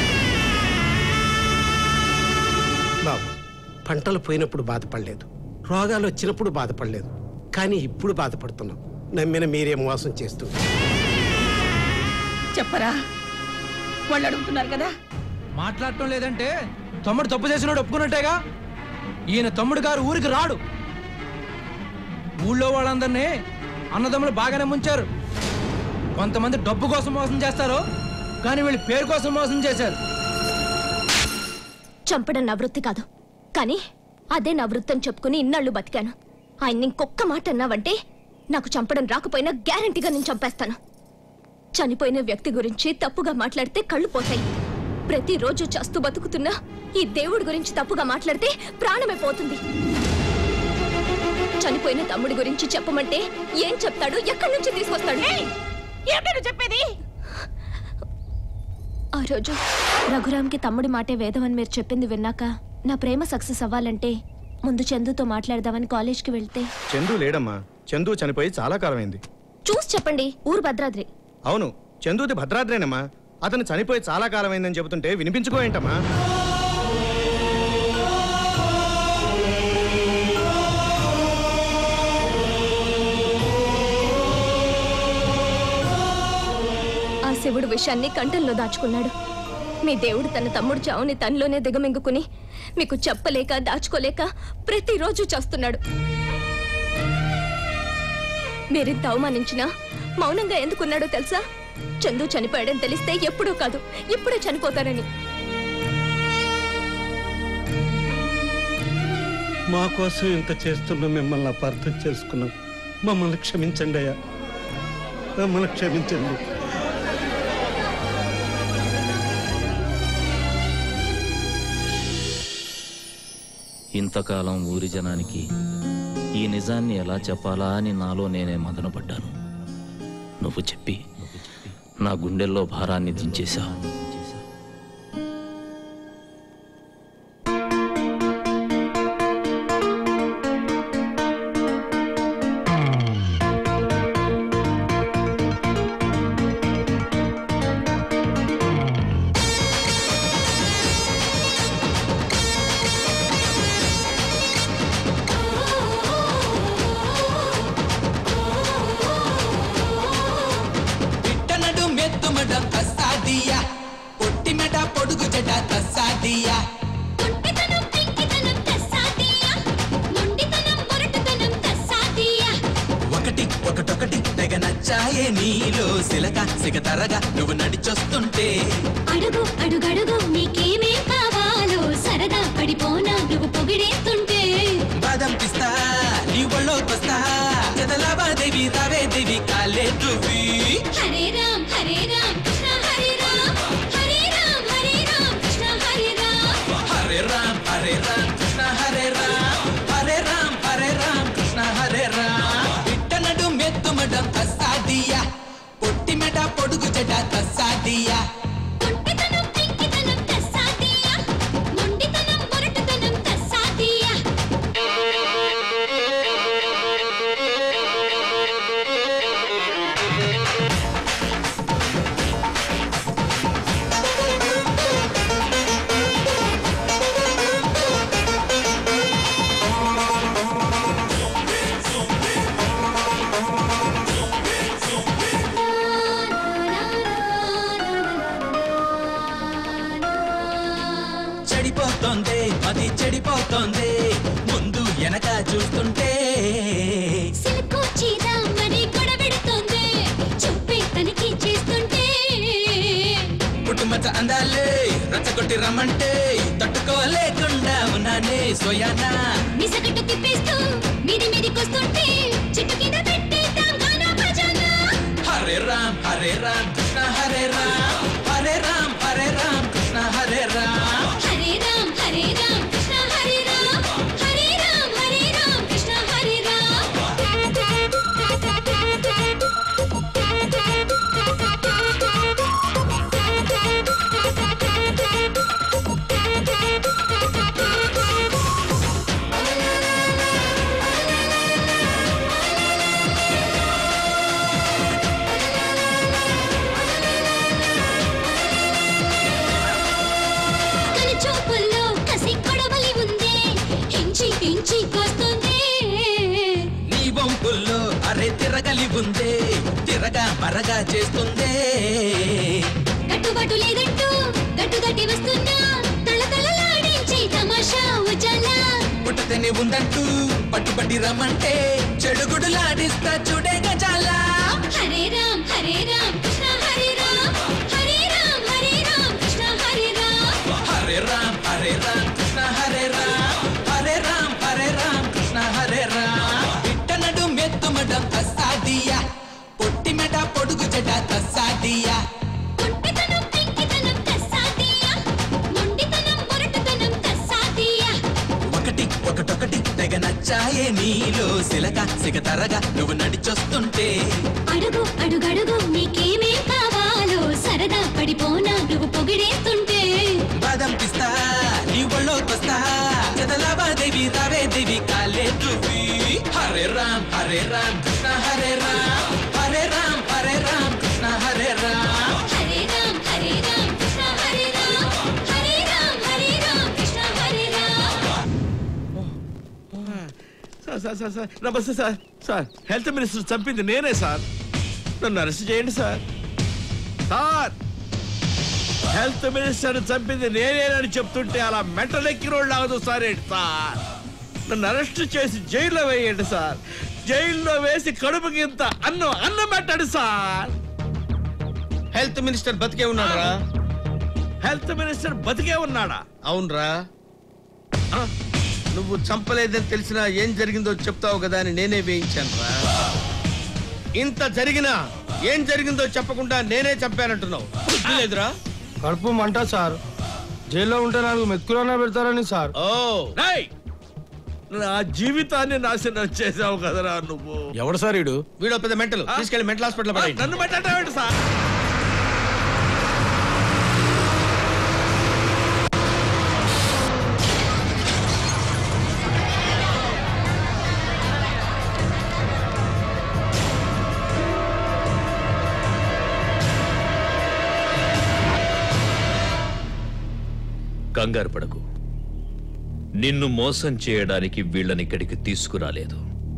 బాబు పంటలు పోయినప్పుడు బాధపడలేదు రోగాలు వచ్చినప్పుడు బాధపడలేదు కానీ ఇప్పుడు బాధపడుతున్నాం నమ్మిన మీరే మోసం చేస్తున్నారు చెప్పరా వాళ్ళు అడుగుతున్నారు కదా మాట్లాడటం లేదంటే తమ్ముడు తప్పు చేసినాడు ఒప్పుకున్నట్టేగా ఈయన తమ్ముడు గారు ఊరికి రాడు ఊళ్ళో వాళ్ళందరినీ అన్నదమ్ములు బాగానే ముంచారు కొంతమంది డబ్బు కోసం మోసం చేస్తారు కానీ వీళ్ళు పేరు కోసం మోసం చేశారు చంపడం నా వృత్తి కాదు కానీ అదే నా వృత్తి అని చెప్పుకుని ఇన్నాళ్ళు బతికాను ఆయన ఇంకొక్క మాట అన్నావంటే నాకు చంపడం రాకపోయినా గ్యారంటీగా నేను చంపేస్తాను చనిపోయిన వ్యక్తి గురించి తప్పుగా మాట్లాడితే కళ్ళు పోతాయి ప్రతిరోజు చస్తూ బతుకుతున్నా ఈ దేవుడి గురించి తప్పుగా మాట్లాడితే ప్రాణమే పోతుంది చనిపోయిన తమ్ముడి గురించి చెప్పమంటే ఏం చెప్తాడు ఎక్కడి నుంచి తీసుకొస్తాడు ఏమిటో చెప్పేది ఆ రోజు రఘురామ్కి తమ్ముడి మాటే వేదం అని మీరు చెప్పింది విన్నాక నా ప్రేమ సక్సెస్ అవ్వాలంటే ముందు చందుతో మాట్లాడదామని కాలేజ్కి వెళ్తే చందు లేడమ్మా చందు చనిపోయి చాలా కాలమైంది చూసి చెప్పండి ఊరు భద్రాద్రి అవును చందుది భద్రాద్రేనమ్మా అతను చనిపోయి చాలా కాలమైందని చెబుతుంటే వినిపించుకో ఏంటమ్మా ఆ శివుడు విషయాన్ని కంఠంలో దాచుకున్నాడు మీ దేవుడు తన తమ్ముడు చావుని తనలోనే దిగమింగుకుని మీకు చెప్పలేక దాచుకోలేక ప్రతిరోజు చేస్తున్నాడు మీరింత అవమానించినా మౌనంగా ఎందుకున్నాడో తెలుసా చందు చనిపోయాడని తెలిస్తే ఎప్పుడూ కాదు ఇప్పుడే చనిపోతారని మా కోసం ఇంత చేస్తున్న మిమ్మల్ని అపార్థం చేసుకున్నాం మమ్మల్ని క్షమించండి అయ్యా మమ్మల్ని క్షమించండి ఇంతకాలం ఊరి జనానికి ఈ నిజాన్ని ఎలా చెప్పాలా అని నాలో నేనే మదనపడ్డాను నువ్వు చెప్పి నా గుండెల్లో భారాన్ని దించేశావు పిట్టనడు మెత్తుమడ తస్సాదియా పొట్టిమెడ పొడుగు జడ తస్సాదియా ఒకటి ఒకటొకటి తెగ నచ్చాయే నీలో సిలక సిగ తరగా నువ్వు నడిచొస్తుంటే అడుగు అడుగడుగు నీకేమేం కావాలో సరదా పడిపోనా నువ్వు పొగిడేస్తుంటే బాదం పిస్తా నీ ఒళ్ళోకొస్తా చదలాబాదేవి రావేదేవి కాలే దువ్వి హరే రామ్ హరే రామ్ కృష్ణ హరే రామ్ హరే రామ్ హరే రామ్ కృష్ణ హరే రామ్ హరే రామ్ హరే రామ్ కృష్ణ హరే రామ్ హరే రామ్ హరే రామ్ కృష్ణ హరే రామ్ పిట్టనడు మెత్తుమడం తస్సాదియా పొట్టిమెడ పొడుగు జడ తస్సాదియా కుంటితనం పింకితనం తస్సాదియా మొండితనం మొరటుతనం తస్సాదియా అందాలే రచ్చగొట్టి రమ్మంటే తట్టుకోలేకుండా ఉన్నానే సోయానా మిసగట్టు తిప్పేస్తూ మీది మీదికొస్తుంటే చెట్టు కింద పెట్టేద్దాం గానా భజన హరే రామ్ హరే రామ్ కృష్ణ హరే రామ్ హరే రామ్ హరే రామ్ కృష్ణ హరే రామ్ హరే రామ్ హరే రామ్ కృష్ణ హరే రామ్ హరే రామ్ హరే రామ్ కృష్ణ హరే కలి చూపుల్లో కసి కొడవలి ఉంది హించి హించి కోస్తుంది నీ వంపుల్లో అరే తిరగలి ఉందే తిరగా మరగా చేస్తుందే కట్టుబాటు లేదంటూ గట్టు గట్టి వస్తున్నా తళతళలాడించి తమాషా ఉజాలా పుట్టతని ఉందంటూ పట్టుబట్టి రమ్మంటే చెడుగుడులాడిస్తా చూడే గజాలా హరే రామ్ హరే రామ్ కృష్ణ హరే రామ్ హరే రామ్ హరే రామ్ కృష్ణ హరే రామ్ హరే రామ్ హరే రామ్ కృష్ణ హరే రామ్ హరే రామ్ హరే రామ్ కృష్ణ హరే రామ్ ఇట్టనడు మెత్తుమడం తస్సాదియా పొట్టి మెడ పొడుగు చెడ్డ తస్సాదియా కుంటితనం పెంకితనం తస్సాదియా మొండితనం మొరటుతనం తస్సాదియా ఒకటి ఒకటొకటి తెగ నచ్చాయే నీలో సిలక సిగ తరగా నువ్వు నడిచొస్తుంటే అడుగు అడుగడుగు నీకేమేం కావాలో సరదా పడిపోనా నువ్వు పొగిడేస్తుంటే బాదం పిస్తా నీ ఒళ్ళోకొస్తా చదలాబాదేవి రావే దేవి కాలే దువ్వి Hare Ram Hare Ram Krishna Hare Ram Hare Ram Hare Ram Krishna Hare Ram Hare Ram Hare Ram Krishna Hare Ram Hare Ram Hare Ram Krishna Hare Ram sir sir sir sir నమస్తే సార్ సార్ హెల్త్ మినిస్టర్ చంపింది నేనే సార్ నన్ను అరెస్ట్ చేయండి సార్ సార్ హెల్త్ మినిస్టర్ చంపింది నేనేనని చెప్తుంటే అలా మెంటలెక్కి రోడ్డు ఆగదు సార్ ఏంటి సార్ నన్ను అరెస్ట్ చేసి జైల్లో వేయండి సార్ జైల్లో వేసి కడుపుకి ఇంత అన్నం అన్నం పెట్టండి సార్ హెల్త్ మినిస్టర్ బతికే ఉన్నాడురా హెల్త్ మినిస్టర్ బతికే ఉన్నాడా అవునరా నువ్వు చంపలేదని తెలిసినా ఏం జరిగిందో చెప్తావు కదా అని నేనే వేయించాను రా ఇంత జరిగినా ఏం జరిగిందో చెప్పకుండా నేనే చంపానంటున్నావు బుద్ధి లేదురా కడుపు మంట సార్ జైల్లో ఉంటే నాలుగు మెతుకులన్నా పెడతారని సార్ ఓ రేయ్! నా జీవితాన్ని నాశనం చేసావు కదరా నువ్వు ఎవడు సార్ వీడు వీడు పెద్ద మెంటల్ తీసుకెళ్లి మెంటల్ హాస్పిటల్ పడేయండి నన్ను పెట్టండి సార్ కంగారు పడకు నిన్ను మోసం చేయడానికి వీళ్ళని ఇక్కడికి తీసుకురాలేదు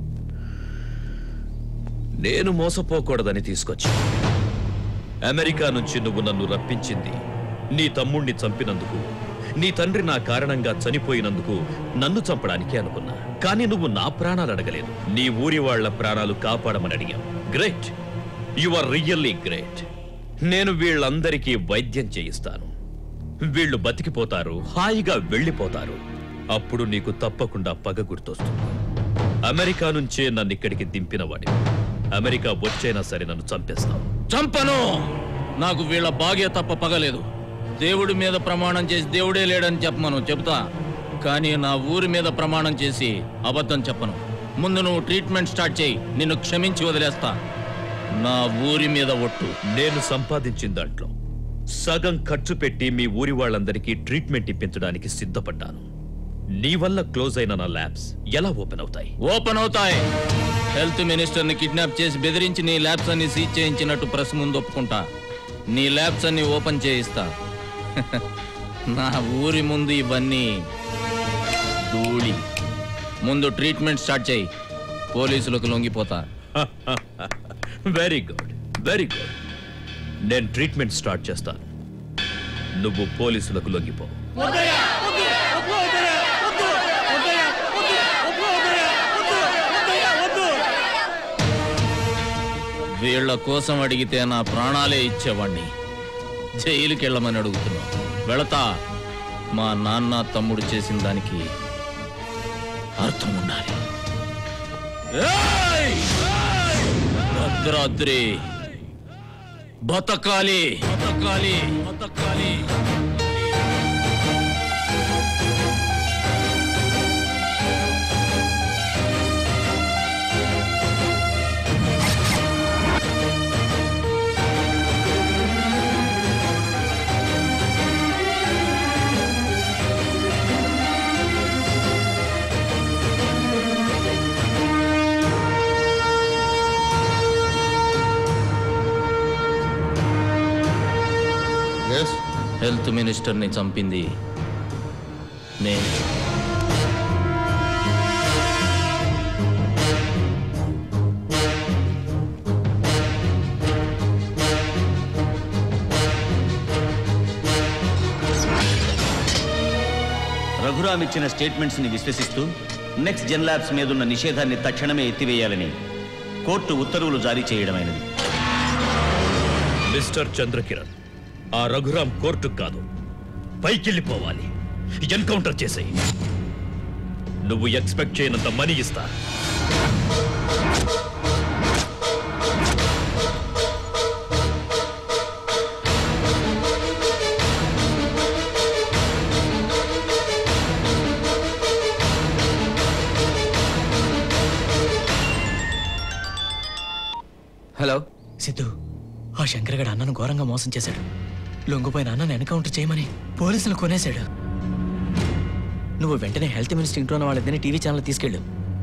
నేను మోసపోకూడదని తీసుకొచ్చా అమెరికా నుంచి నువ్వు నన్ను రప్పించింది నీ తమ్ముణ్ణి చంపినందుకు నీ తండ్రి నా కారణంగా చనిపోయినందుకు నన్ను చంపడానికి అనుకున్నా కానీ నువ్వు నా ప్రాణాలు అడగలేదు నీ ఊరి వాళ్ళ ప్రాణాలు కాపాడమని అడిగావు great you are really great నేను వీళ్ళందరికీ వైద్యం చేయిస్తాను వీళ్ళు బతికిపోతారు హాయిగా వెళ్ళిపోతారు అప్పుడు నీకు తప్పకుండా పగ గుర్తొస్తుంది అమెరికా నుంచే నన్ను ఇక్కడికి దింపిన వాడి అమెరికా వచ్చైనా సరే నన్ను చంపేస్తావు చంపను నాకు వీళ్ళ భాగ్య తప్ప పగలేదు దేవుడి మీద ప్రమాణం చేసి దేవుడే లేడని చెప్పమను చెప్తా కానీ నా ఊరి మీద ప్రమాణం చేసి అబద్ధం చెప్పను ముందు నువ్వు ట్రీట్మెంట్ స్టార్ట్ చేయి నిన్ను క్షమించి వదిలేస్తా నా ఊరి మీద ఒట్టు నేను సంపాదించిన దాంట్లో సగం ఖర్చు పెట్టి మీ ఊరి వాళ్ళందరికీ ట్రీట్మెంట్ ఇప్పించడానికి సిద్ధపడ్డాను నీ వల్ల క్లోజ్ అయిన నా ల్యాబ్స్ ఎలా ఓపెన్ అవుతాయి ఓపెన్ అవుతాయి హెల్త్ మినిస్టర్ని కిడ్నాప్ చేసి బెదిరించి నీ ల్యాబ్స్ అన్ని సీజ్ చేయించినట్టు ప్రెస్ ముందు ఒప్పుకుంటా నీ ల్యాబ్స్ అన్ని ఓపెన్ చేయిస్తా నా ఊరి ముందు ఇవన్నీ ధూళి ముందు ట్రీట్మెంట్ స్టార్ట్ చేయి పోలీసులకు లొంగిపోతా వెరీ గుడ్ వెరీ గుడ్ నేను ట్రీట్మెంట్ స్టార్ట్ చేస్తాను నువ్వు పోలీసులకు లొంగిపో వీళ్ళ కోసం అడిగితే నా ప్రాణాలే ఇచ్చేవాణ్ణి జైలుకి వెళ్ళమని అడుగుతున్నావు వెళతా మా నాన్న తమ్ముడు చేసిన దానికి అర్థం ఉండాలి ఏయ్! భద్రాద్రి బతకాలి బతకాలి బతకాలి హెల్త్ మినిస్టర్ని చంపింది నేను రఘురామ్ ఇచ్చిన స్టేట్మెంట్స్ ని విశ్వసిస్తూ నెక్స్ట్ జెన్ ల్యాబ్స్ మీదున్న నిషేధాన్ని తక్షణమే ఎత్తివేయాలని కోర్టు ఉత్తర్వులు జారీ చేయడమైనది మిస్టర్ చంద్రకిరణ్ ఆ రఘురాం కోర్టు కాదు పైకెళ్ళిపోవాలి ఎన్కౌంటర్ చేసేయి నువ్వు ఎక్స్పెక్ట్ చేయనంత మనీ ఇస్తా హలో సిద్ధు ఆ శంకరగడ అన్నను ఘోరంగా మోసం చేశాడు లొంగిపోయిన అన్నను ఎన్కౌంటర్ చేయమని పోలీసులు కొనేశాడు నువ్వు వెంటనే హెల్త్ మినిస్టర్ ఇంట్లో ఉన్న వాళ్ళిద్దరిని టీవీ ఛానల్ తీసుకెళ్ళు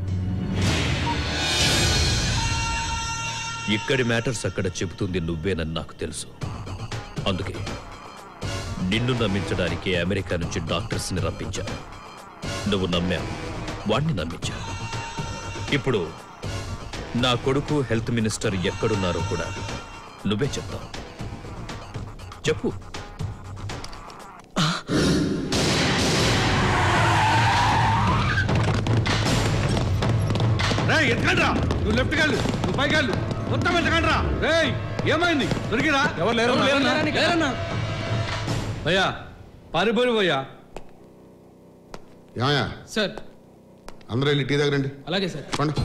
ఇక్కడి మ్యాటర్స్ అక్కడ చెబుతుంది నువ్వేనని నాకు తెలుసు అందుకే నిన్ను నమ్మించడానికి అమెరికా నుంచి డాక్టర్స్ని రప్పించా నువ్వు నమ్మావు వాణ్ణి నమ్మించా ఇప్పుడు నా కొడుకు హెల్త్ మినిస్టర్ ఎక్కడున్నారో కూడా నువ్వే చెప్తావు చెప్పు రేయ్ ఎత్తకండ్రా నువ్వు లెఫ్ట్ వెళ్ళు నువ్వు పైకి వెళ్ళు మొత్తం ఎత్తకండ్రా రేయ్ ఏమైంది దొరికిరా ఎవరు లేరు భయ్యా పారిపోయి భయ్యా ఏమయ్యా సార్ అందరూ వెళ్ళి టీ దగ్గరండి అలాగే సార్ పండు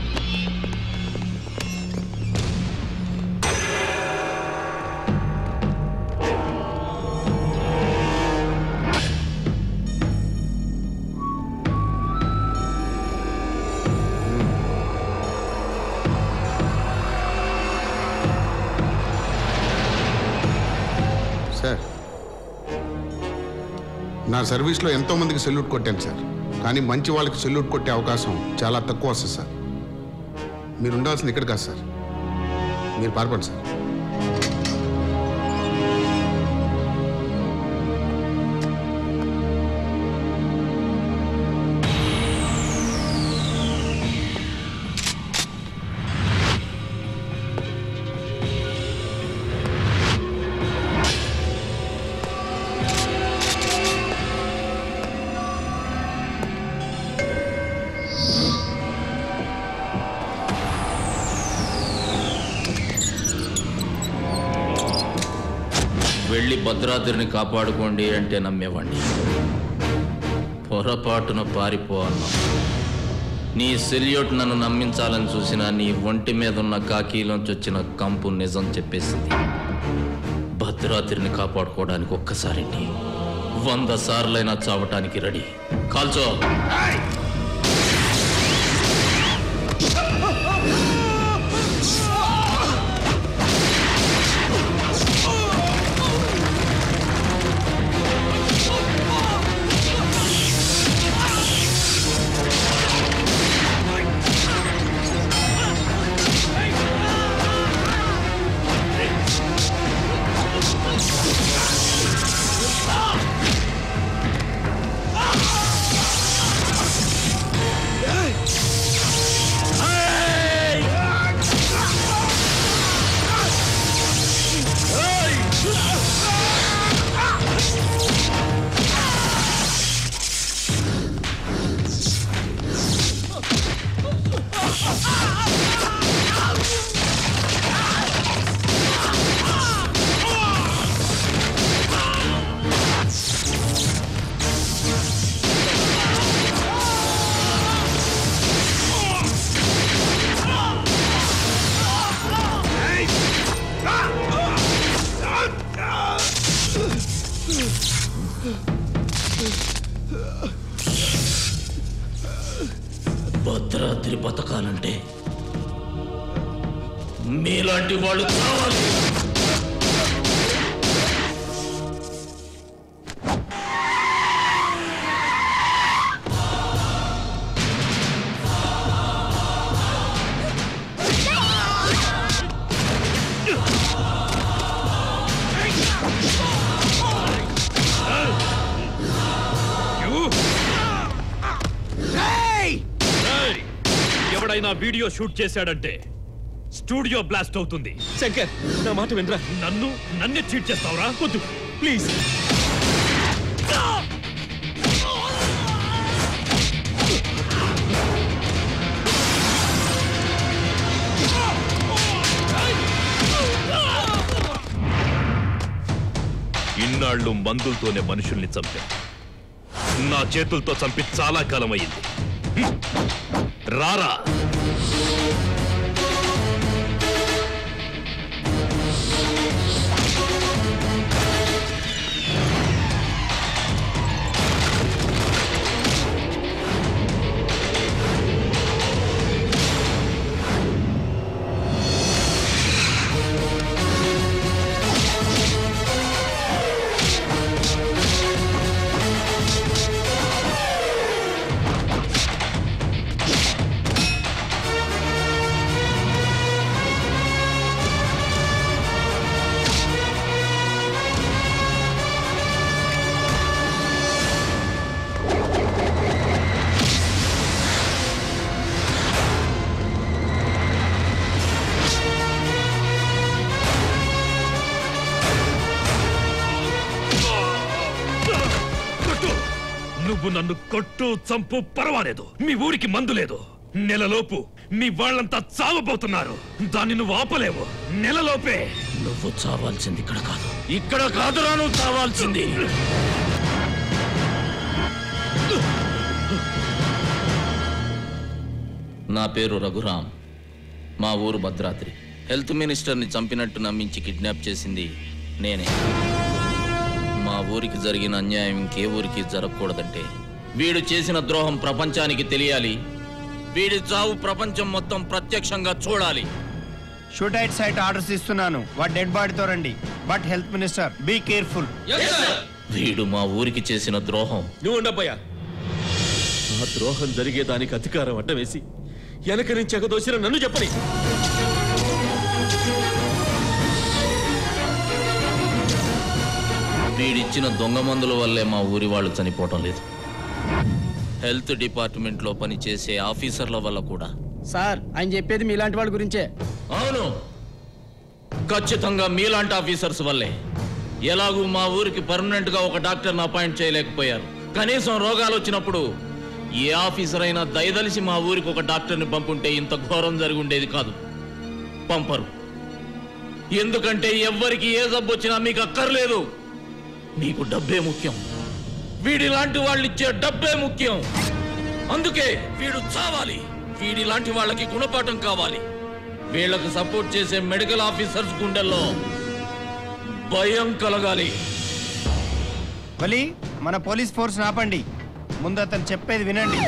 సార్ నా సర్వీస్లో ఎంతో మందికి సెల్యూట్ కొట్టాను సార్ కానీ మంచి వాళ్ళకి సెల్యూట్ కొట్టే అవకాశం చాలా తక్కువ వస్తుంది సార్ మీరు ఉండాల్సింది ఇక్కడ కాదు సార్ మీరు పారిపోండి సార్ వెళ్ళి భద్రాద్రిని కాపాడుకోండి అంటే నమ్మేవాణ్ణి పొరపాటున పారిపోవాలన్నా నీ సెల్యూట్ నన్ను నమ్మించాలని చూసిన నీ ఒంటి మీద ఉన్న కాకీలోంచి వచ్చిన కంపు నిజం చెప్పేసింది భద్రాద్రిని కాపాడుకోవడానికి ఒక్కసారండి వంద సార్లైనా చావటానికి రెడీ కాల్చో Ah! బతకాలంటే మీలాంటి వాళ్ళు కావాలి ఏయ్! ఎవడైనా వీడియో షూట్ చేశాడంటే స్టూడియో బ్లాస్ట్ అవుతుంది శంకర్ నా మాట వినరా నన్ను నన్నే చీట్ చేస్తావురా వద్దు ప్లీజ్ ఇన్నాళ్ళు మందులతోనే మనుషుల్ని చంపా నా చేతులతో చంపి చాలా కాలం అయింది హ్మ్. రారా కొట్టు నువ్వు నన్ను కొట్టు చంపు పర్వాలేదు మీ ఊరికి మందు లేదు నెలలోపు మీ వాళ్ళంతా చావబోతున్నారు దాన్ని నువ్వు ఆపలేవు నెలలోపే నువ్వు చావాల్సింది ఇక్కడ కాదు ఇక్కడ కాదురా నువ్వు చావాల్సింది నా పేరు రఘురాం మా ఊరు భద్రాద్రి హెల్త్ మినిస్టర్ని చంపినట్టు నమ్మించి కిడ్నాప్ చేసింది నేనే మా ఊరికి జరిగిన అన్యాయం ఇంకే ఊరికి జరగకూడదంటే వీడు చేసిన ద్రోహం ప్రపంచానికి తెలియాలి వీడి చావు ప్రపంచం మొత్తం ప్రత్యక్షంగా చూడాలి షూట్ అవుట్ సైట్ ఆర్డర్స్ ఇస్తున్నాను వాట్ డెడ్ బాడీతో రండి but health minister be careful వీడు మా ఊరికి చేసిన ద్రోహం నువ్వు ఉండబ్బయ్యా ఆ ద్రోహం జరిగేదానికి అధికారం అడ్డం వేసి వెనక నుంచి ఎగదోసిన నన్ను చెప్పని వీడిచ్చిన దొంగ మందుల వల్లే మా ఊరి వాళ్ళు చనిపోవటం లేదు హెల్త్ డిపార్ట్మెంట్లో పనిచేసే ఆఫీసర్ల వల్ల కూడా సార్ ఆయన చెప్పేది మీలాంటి వాళ్ళ గురించే అవును ఖచ్చితంగా మీలాంటి ఆఫీసర్స్ వల్లే ఎలాగూ మా ఊరికి పర్మనెంట్ గా ఒక డాక్టర్ని అపాయింట్ చేయలేకపోయారు కనీసం రోగాలు వచ్చినప్పుడు ఏ ఆఫీసర్ అయినా దయదలిసి మా ఊరికి ఒక డాక్టర్ని పంపుంటే ఇంత ఘోరం జరిగి ఉండేది కాదు పంపరు ఎందుకంటే ఎవ్వరికి ఏ జబ్బు వచ్చినా మీకు అక్కర్లేదు మీకు డబ్బే ముఖ్యం వీడి లాంటి వాళ్ళు ఇచ్చే డబ్బే ముఖ్యం అందుకే వీడు చావాలి వీడి లాంటి వాళ్ళకి గుణపాఠం కావాలి వీళ్ళకు సపోర్ట్ చేసే మెడికల్ ఆఫీసర్స్ గుండెల్లో భయం కలగాలి బలి మన పోలీస్ ఫోర్స్ ఆపండి ముందు అతను చెప్పేది వినండి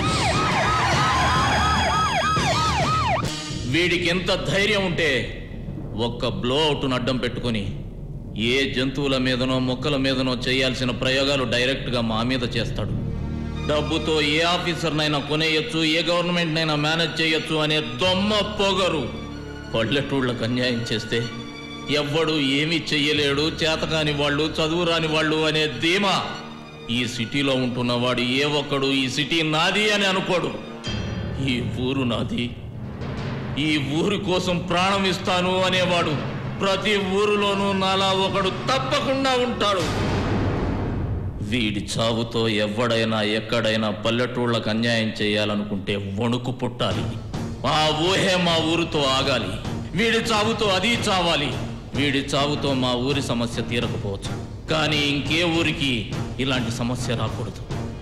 వీడికి ఎంత ధైర్యం ఉంటే ఒక్క బ్లో అవుట్ను అడ్డం పెట్టుకొని ఏ జంతువుల మీదనో మొక్కల మీదనో చేయాల్సిన ప్రయోగాలు డైరెక్ట్గా మా మీద చేస్తాడు డబ్బుతో ఏ ఆఫీసర్నైనా కొనేయచ్చు ఏ గవర్నమెంట్నైనా మేనేజ్ చేయొచ్చు అనే దొమ్మ పొగరు పల్లెటూళ్ళకు అన్యాయం చేస్తే ఎవ్వడు ఏమీ చెయ్యలేడు చేతకాని వాళ్ళు చదువు రాని వాళ్ళు అనే ధీమా ఈ సిటీలో ఉంటున్నవాడు ఏ ఒక్కడు ఈ సిటీ నాది అని అనుకోడు ఈ ఊరు నాది ఈ ఊరి కోసం ప్రాణం ఇస్తాను అనేవాడు ప్రతి ఊరిలోనూ నాలా ఒకడు తప్పకుండా ఉంటాడు వీడి చావుతో ఎవడైనా ఎక్కడైనా పల్లెటూళ్ళకు అన్యాయం చేయాలనుకుంటే వణుకు పుట్టాలి ఆ ఊహే మా ఊరితో ఆగాలి వీడి చావుతో అది చావాలి వీడి చావుతో మా ఊరి సమస్య తీరకపోవచ్చు కానీ ఇంకే ఊరికి ఇలాంటి సమస్య రాకూడదు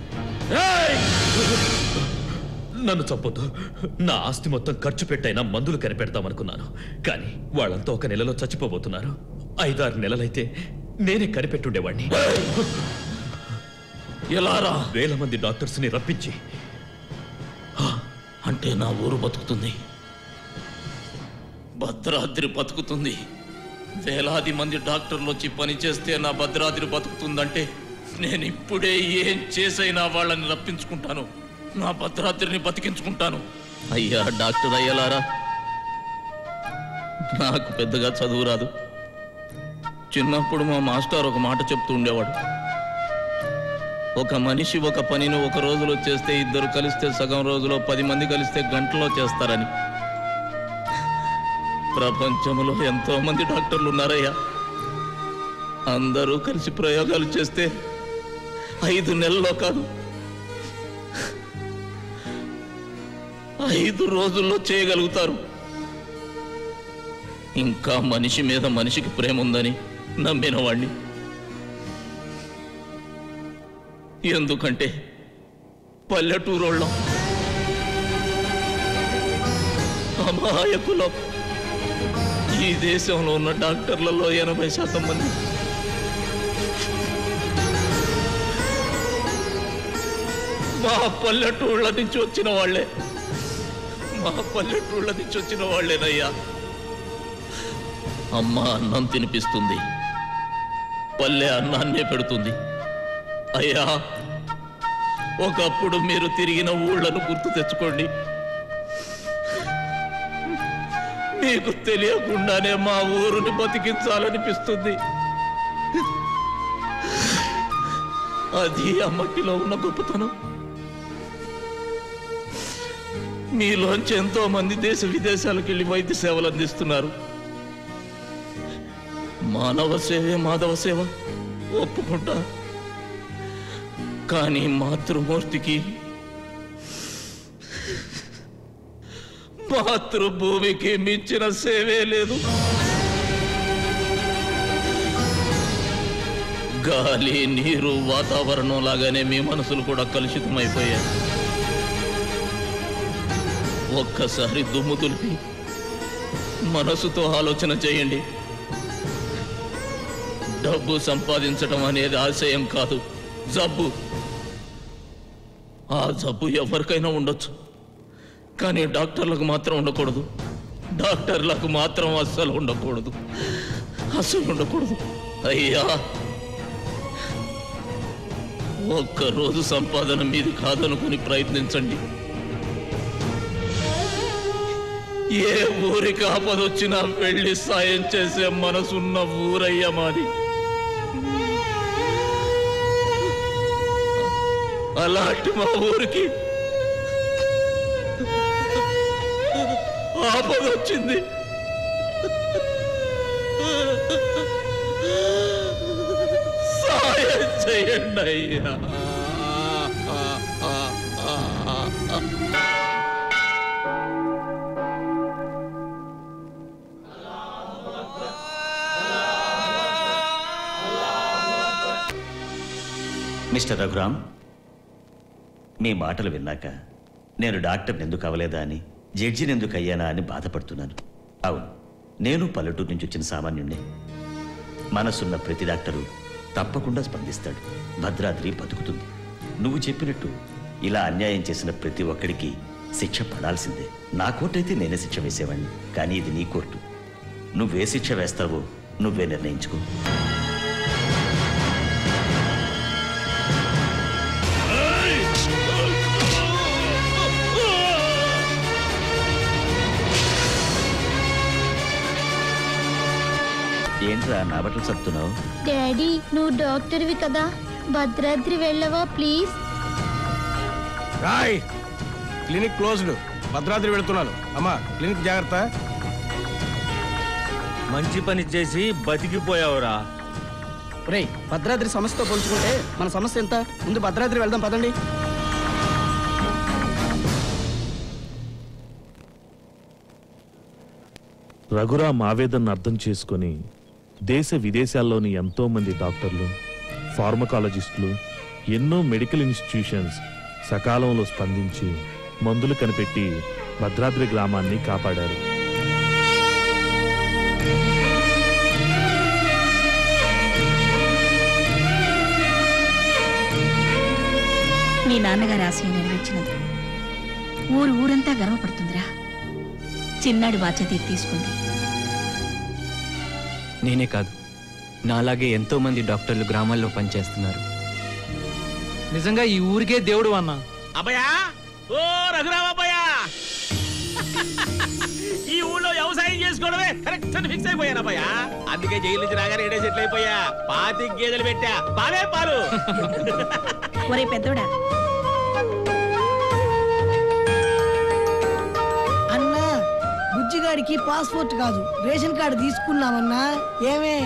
నన్ను చంపొద్దు నా ఆస్తి మొత్తం ఖర్చు పెట్టైనా మందులు కనిపెడతామనుకున్నాను కానీ వాళ్ళంతా ఒక నెలలో చచ్చిపోబోతున్నారు ఐదారు నెలలైతే నేనే కనిపెట్టుండేవాణ్ణి ఎలారా వేల మంది డాక్టర్స్ ని రప్పించి అంటే ఉంటే నా ఊరు బతుకుతుంది భద్రాద్రి బతుకుతుంది వేలాది మంది డాక్టర్లు వచ్చి పని చేస్తే నా భద్రాద్రి బతుకుతుందంటే నేను ఇప్పుడే ఏం చేసైనా వాళ్ళని రప్పించుకుంటాను నా భద్రాద్రిని బతికించుకుంటాను అయ్యా డాక్టర్ అయ్యలారా నాకు పెద్దగా చదువు రాదు చిన్నప్పుడు మా మాస్టర్ ఒక మాట చెప్తూ ఉండేవాడు ఒక మనిషి ఒక పనిని ఒక రోజులో చేస్తే ఇద్దరు కలిస్తే సగం రోజులో పది మంది కలిస్తే గంటలో చేస్తారని ప్రపంచంలో ఎంతో మంది డాక్టర్లు ఉన్నారయ్యా అందరూ కలిసి ప్రయోగాలు చేస్తే ఐదు నెలల్లో కాదు ఐదు రోజుల్లో చేయగలుగుతారు ఇంకా మనిషి మీద మనిషికి ప్రేమ ఉందని నమ్మిన వాణ్ణి ఎందుకంటే పల్లెటూరోళ్ళం అమాయకులం ఈ దేశంలో ఉన్న డాక్టర్లలో ఎనభై శాతం మంది మా పల్లెటూళ్ళ నుంచి వచ్చిన వాళ్ళే మా పల్లెటూళ్ళ నుంచి వచ్చిన వాళ్ళేనయ్యా అమ్మ అన్నం తినిపిస్తుంది పల్లె అన్నాన్నే పెడుతుంది అయ్యా ఒకప్పుడు మీరు తిరిగిన ఊళ్ళను గుర్తు తెచ్చుకోండి మీకు తెలియకుండానే మా ఊరుని బతికించాలనిపిస్తుంది అది ఆ మట్టిలో ఉన్న గొప్పతనం మీలోంచి ఎంతో మంది దేశ విదేశాలకు వెళ్ళి వైద్య సేవలు అందిస్తున్నారు మానవ సేవే మాధవ సేవ ఒప్పుకుంటా కానీ మాతృమూర్తికి మాతృభూమికి మించిన సేవే లేదు గాలి నీరు వాతావరణం లాగానే మీ మనసులు కూడా కలుషితమైపోయాయి ఒక్కసారి దుమ్ము దులిపి మనసుతో ఆలోచన చేయండి డబ్బు సంపాదించడం అనేది ఆశయం కాదు జబ్బు ఆ జబ్బు ఎవరికైనా ఉండొచ్చు కానీ డాక్టర్లకు మాత్రం ఉండకూడదు డాక్టర్లకు మాత్రం అస్సలు ఉండకూడదు అస్సలు ఉండకూడదు అయ్యా ఒక్కరోజు సంపాదన మీది కాదనుకుని ప్రయత్నించండి ఏ ఊరికి ఆపదొచ్చినా వెళ్ళి సాయం చేసే మనసున్న ఊరయ్య మాది అలాంటి మా ఊరికి ఆపదొచ్చింది సాయం చేయండి అయ్యా మిస్టర్ రఘురామ్ మీ మాటలు విన్నాక నేను డాక్టర్ని ఎందుకు అవ్వలేదా అని జడ్జిని ఎందుకు అయ్యానా అని బాధపడుతున్నాను అవును నేను పల్లెటూరు నుంచి వచ్చిన సామాన్యుణ్ణే మనసున్న ప్రతి డాక్టరు తప్పకుండా స్పందిస్తాడు భద్రాద్రి బతుకుతుంది నువ్వు చెప్పినట్టు ఇలా అన్యాయం చేసిన ప్రతి ఒక్కడికి శిక్ష పడాల్సిందే నా కోర్టు అయితే నేనే శిక్ష వేసేవాడిని కానీ ఇది నీ కోర్టు నువ్వే శిక్ష వేస్తావో నువ్వే నిర్ణయించుకో ఏంట్రా నా బట్టలు సర్దుతున్నావు డాడీ నువ్వు డాక్టర్వి కదా భద్రాద్రి వెళ్ళవా ప్లీజ్ రాయ్ క్లినిక్ క్లోజ్డ్ భద్రాద్రి వెళుతున్నాను అమ్మా క్లినిక్ జాగ్రత్త మంచి పని చేసి బతికిపోయావురా రే భద్రాద్రి సమస్యతో పోల్చుకుంటే మన సమస్య ఎంత ముందు భద్రాద్రి వెళ్దాం పదండి రఘురామ్ ఆవేదనను అర్థం చేసుకొని దేశ విదేశాల్లోని ఎంతో మంది డాక్టర్లు ఫార్మకాలజిస్టులు ఎన్నో మెడికల్ ఇన్స్టిట్యూషన్స్ సకాలంలో స్పందించి మందులు కనిపెట్టి భద్రాద్రి గ్రామాన్ని కాపాడారు మీ నాన్నగారి ఆశయం నెరవేర్చినది ఊరు ఊరంతా గర్వపడుతుందిరా చిన్నాడి బాధ్యత ఇది తీసుకుంది నేనే కాదు నాలాగే ఎంతో మంది డాక్టర్లు గ్రామాల్లో పనిచేస్తున్నారు నిజంగా ఈ ఊరికే దేవుడు అన్న అబ్బయా ఓ రఘురామ అబ్బయా ఈ ఊళ్ళో వ్యవసాయం చేసుకోవడమే కరెక్ట్ అని ఫిక్స్ అయిపోయాను అబ్బయ్యా అందుకే జైలు నుంచి రాగానే ఏడే సెటిల్ అయిపోయా పాతి గేదెలు పెట్టా పాలే పాలు ఒరే పెద్దోడా అన్నా బుజ్జిగాడికి పాస్పోర్ట్ కాదు రేషన్ కార్డు తీసుకున్నామన్నా ఏమే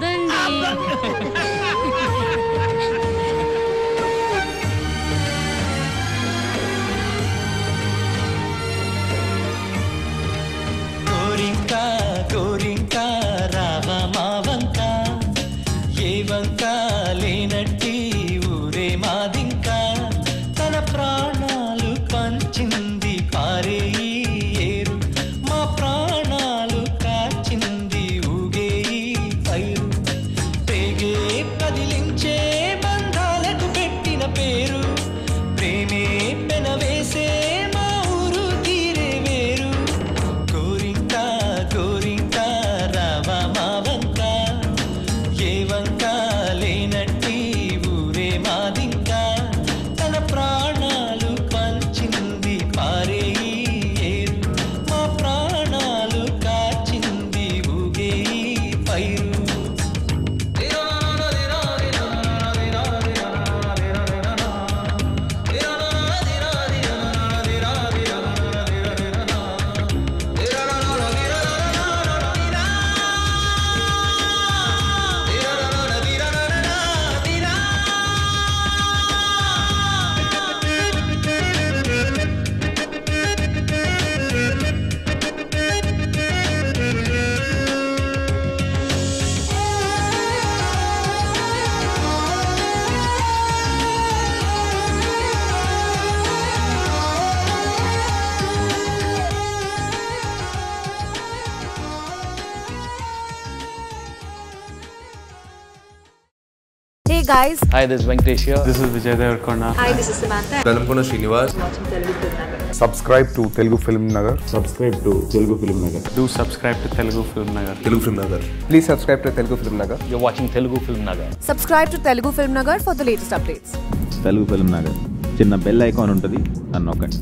కోరింక కోరింక రావ మా వంక ఏ వంక లేనట్టి ఊరే మాదింక తన ప్రాణాలు పంచింది పారే ఈ ఏరు మా ప్రాణాలు కాచింది ఊగే ఈ పైరు పేగే కదిలించే బంధాలకు పెట్టిన పేరు ప్రేమే పెనవేసే మా ఊరు తీరే వేరు కోరింక కోరింక రావ మా వంక ఏ వంక లేనట్టి ఊరే మాదింక తన ప్రాణాలు పంచింది పారే ఈ ఏరు మా ప్రాణాలు కాచింది ఊగే ఈ పైరు Hey guys. Hi, this is Venkatesh here. This is Vijay Devarkonda. Hi, this is Samantha. Dalamkona Srinivas. Subscribe to Telugu film Nagar subscribe to Telugu film Nagar Do subscribe to Telugu Film Nagar. Telugu film Nagar please subscribe to Telugu film Nagar You're watching Telugu Film Nagar. Subscribe to Telugu Film Nagar for the latest updates. Telugu film Nagar చిన్న bell icon ఉంటుంది అని నొక్కండి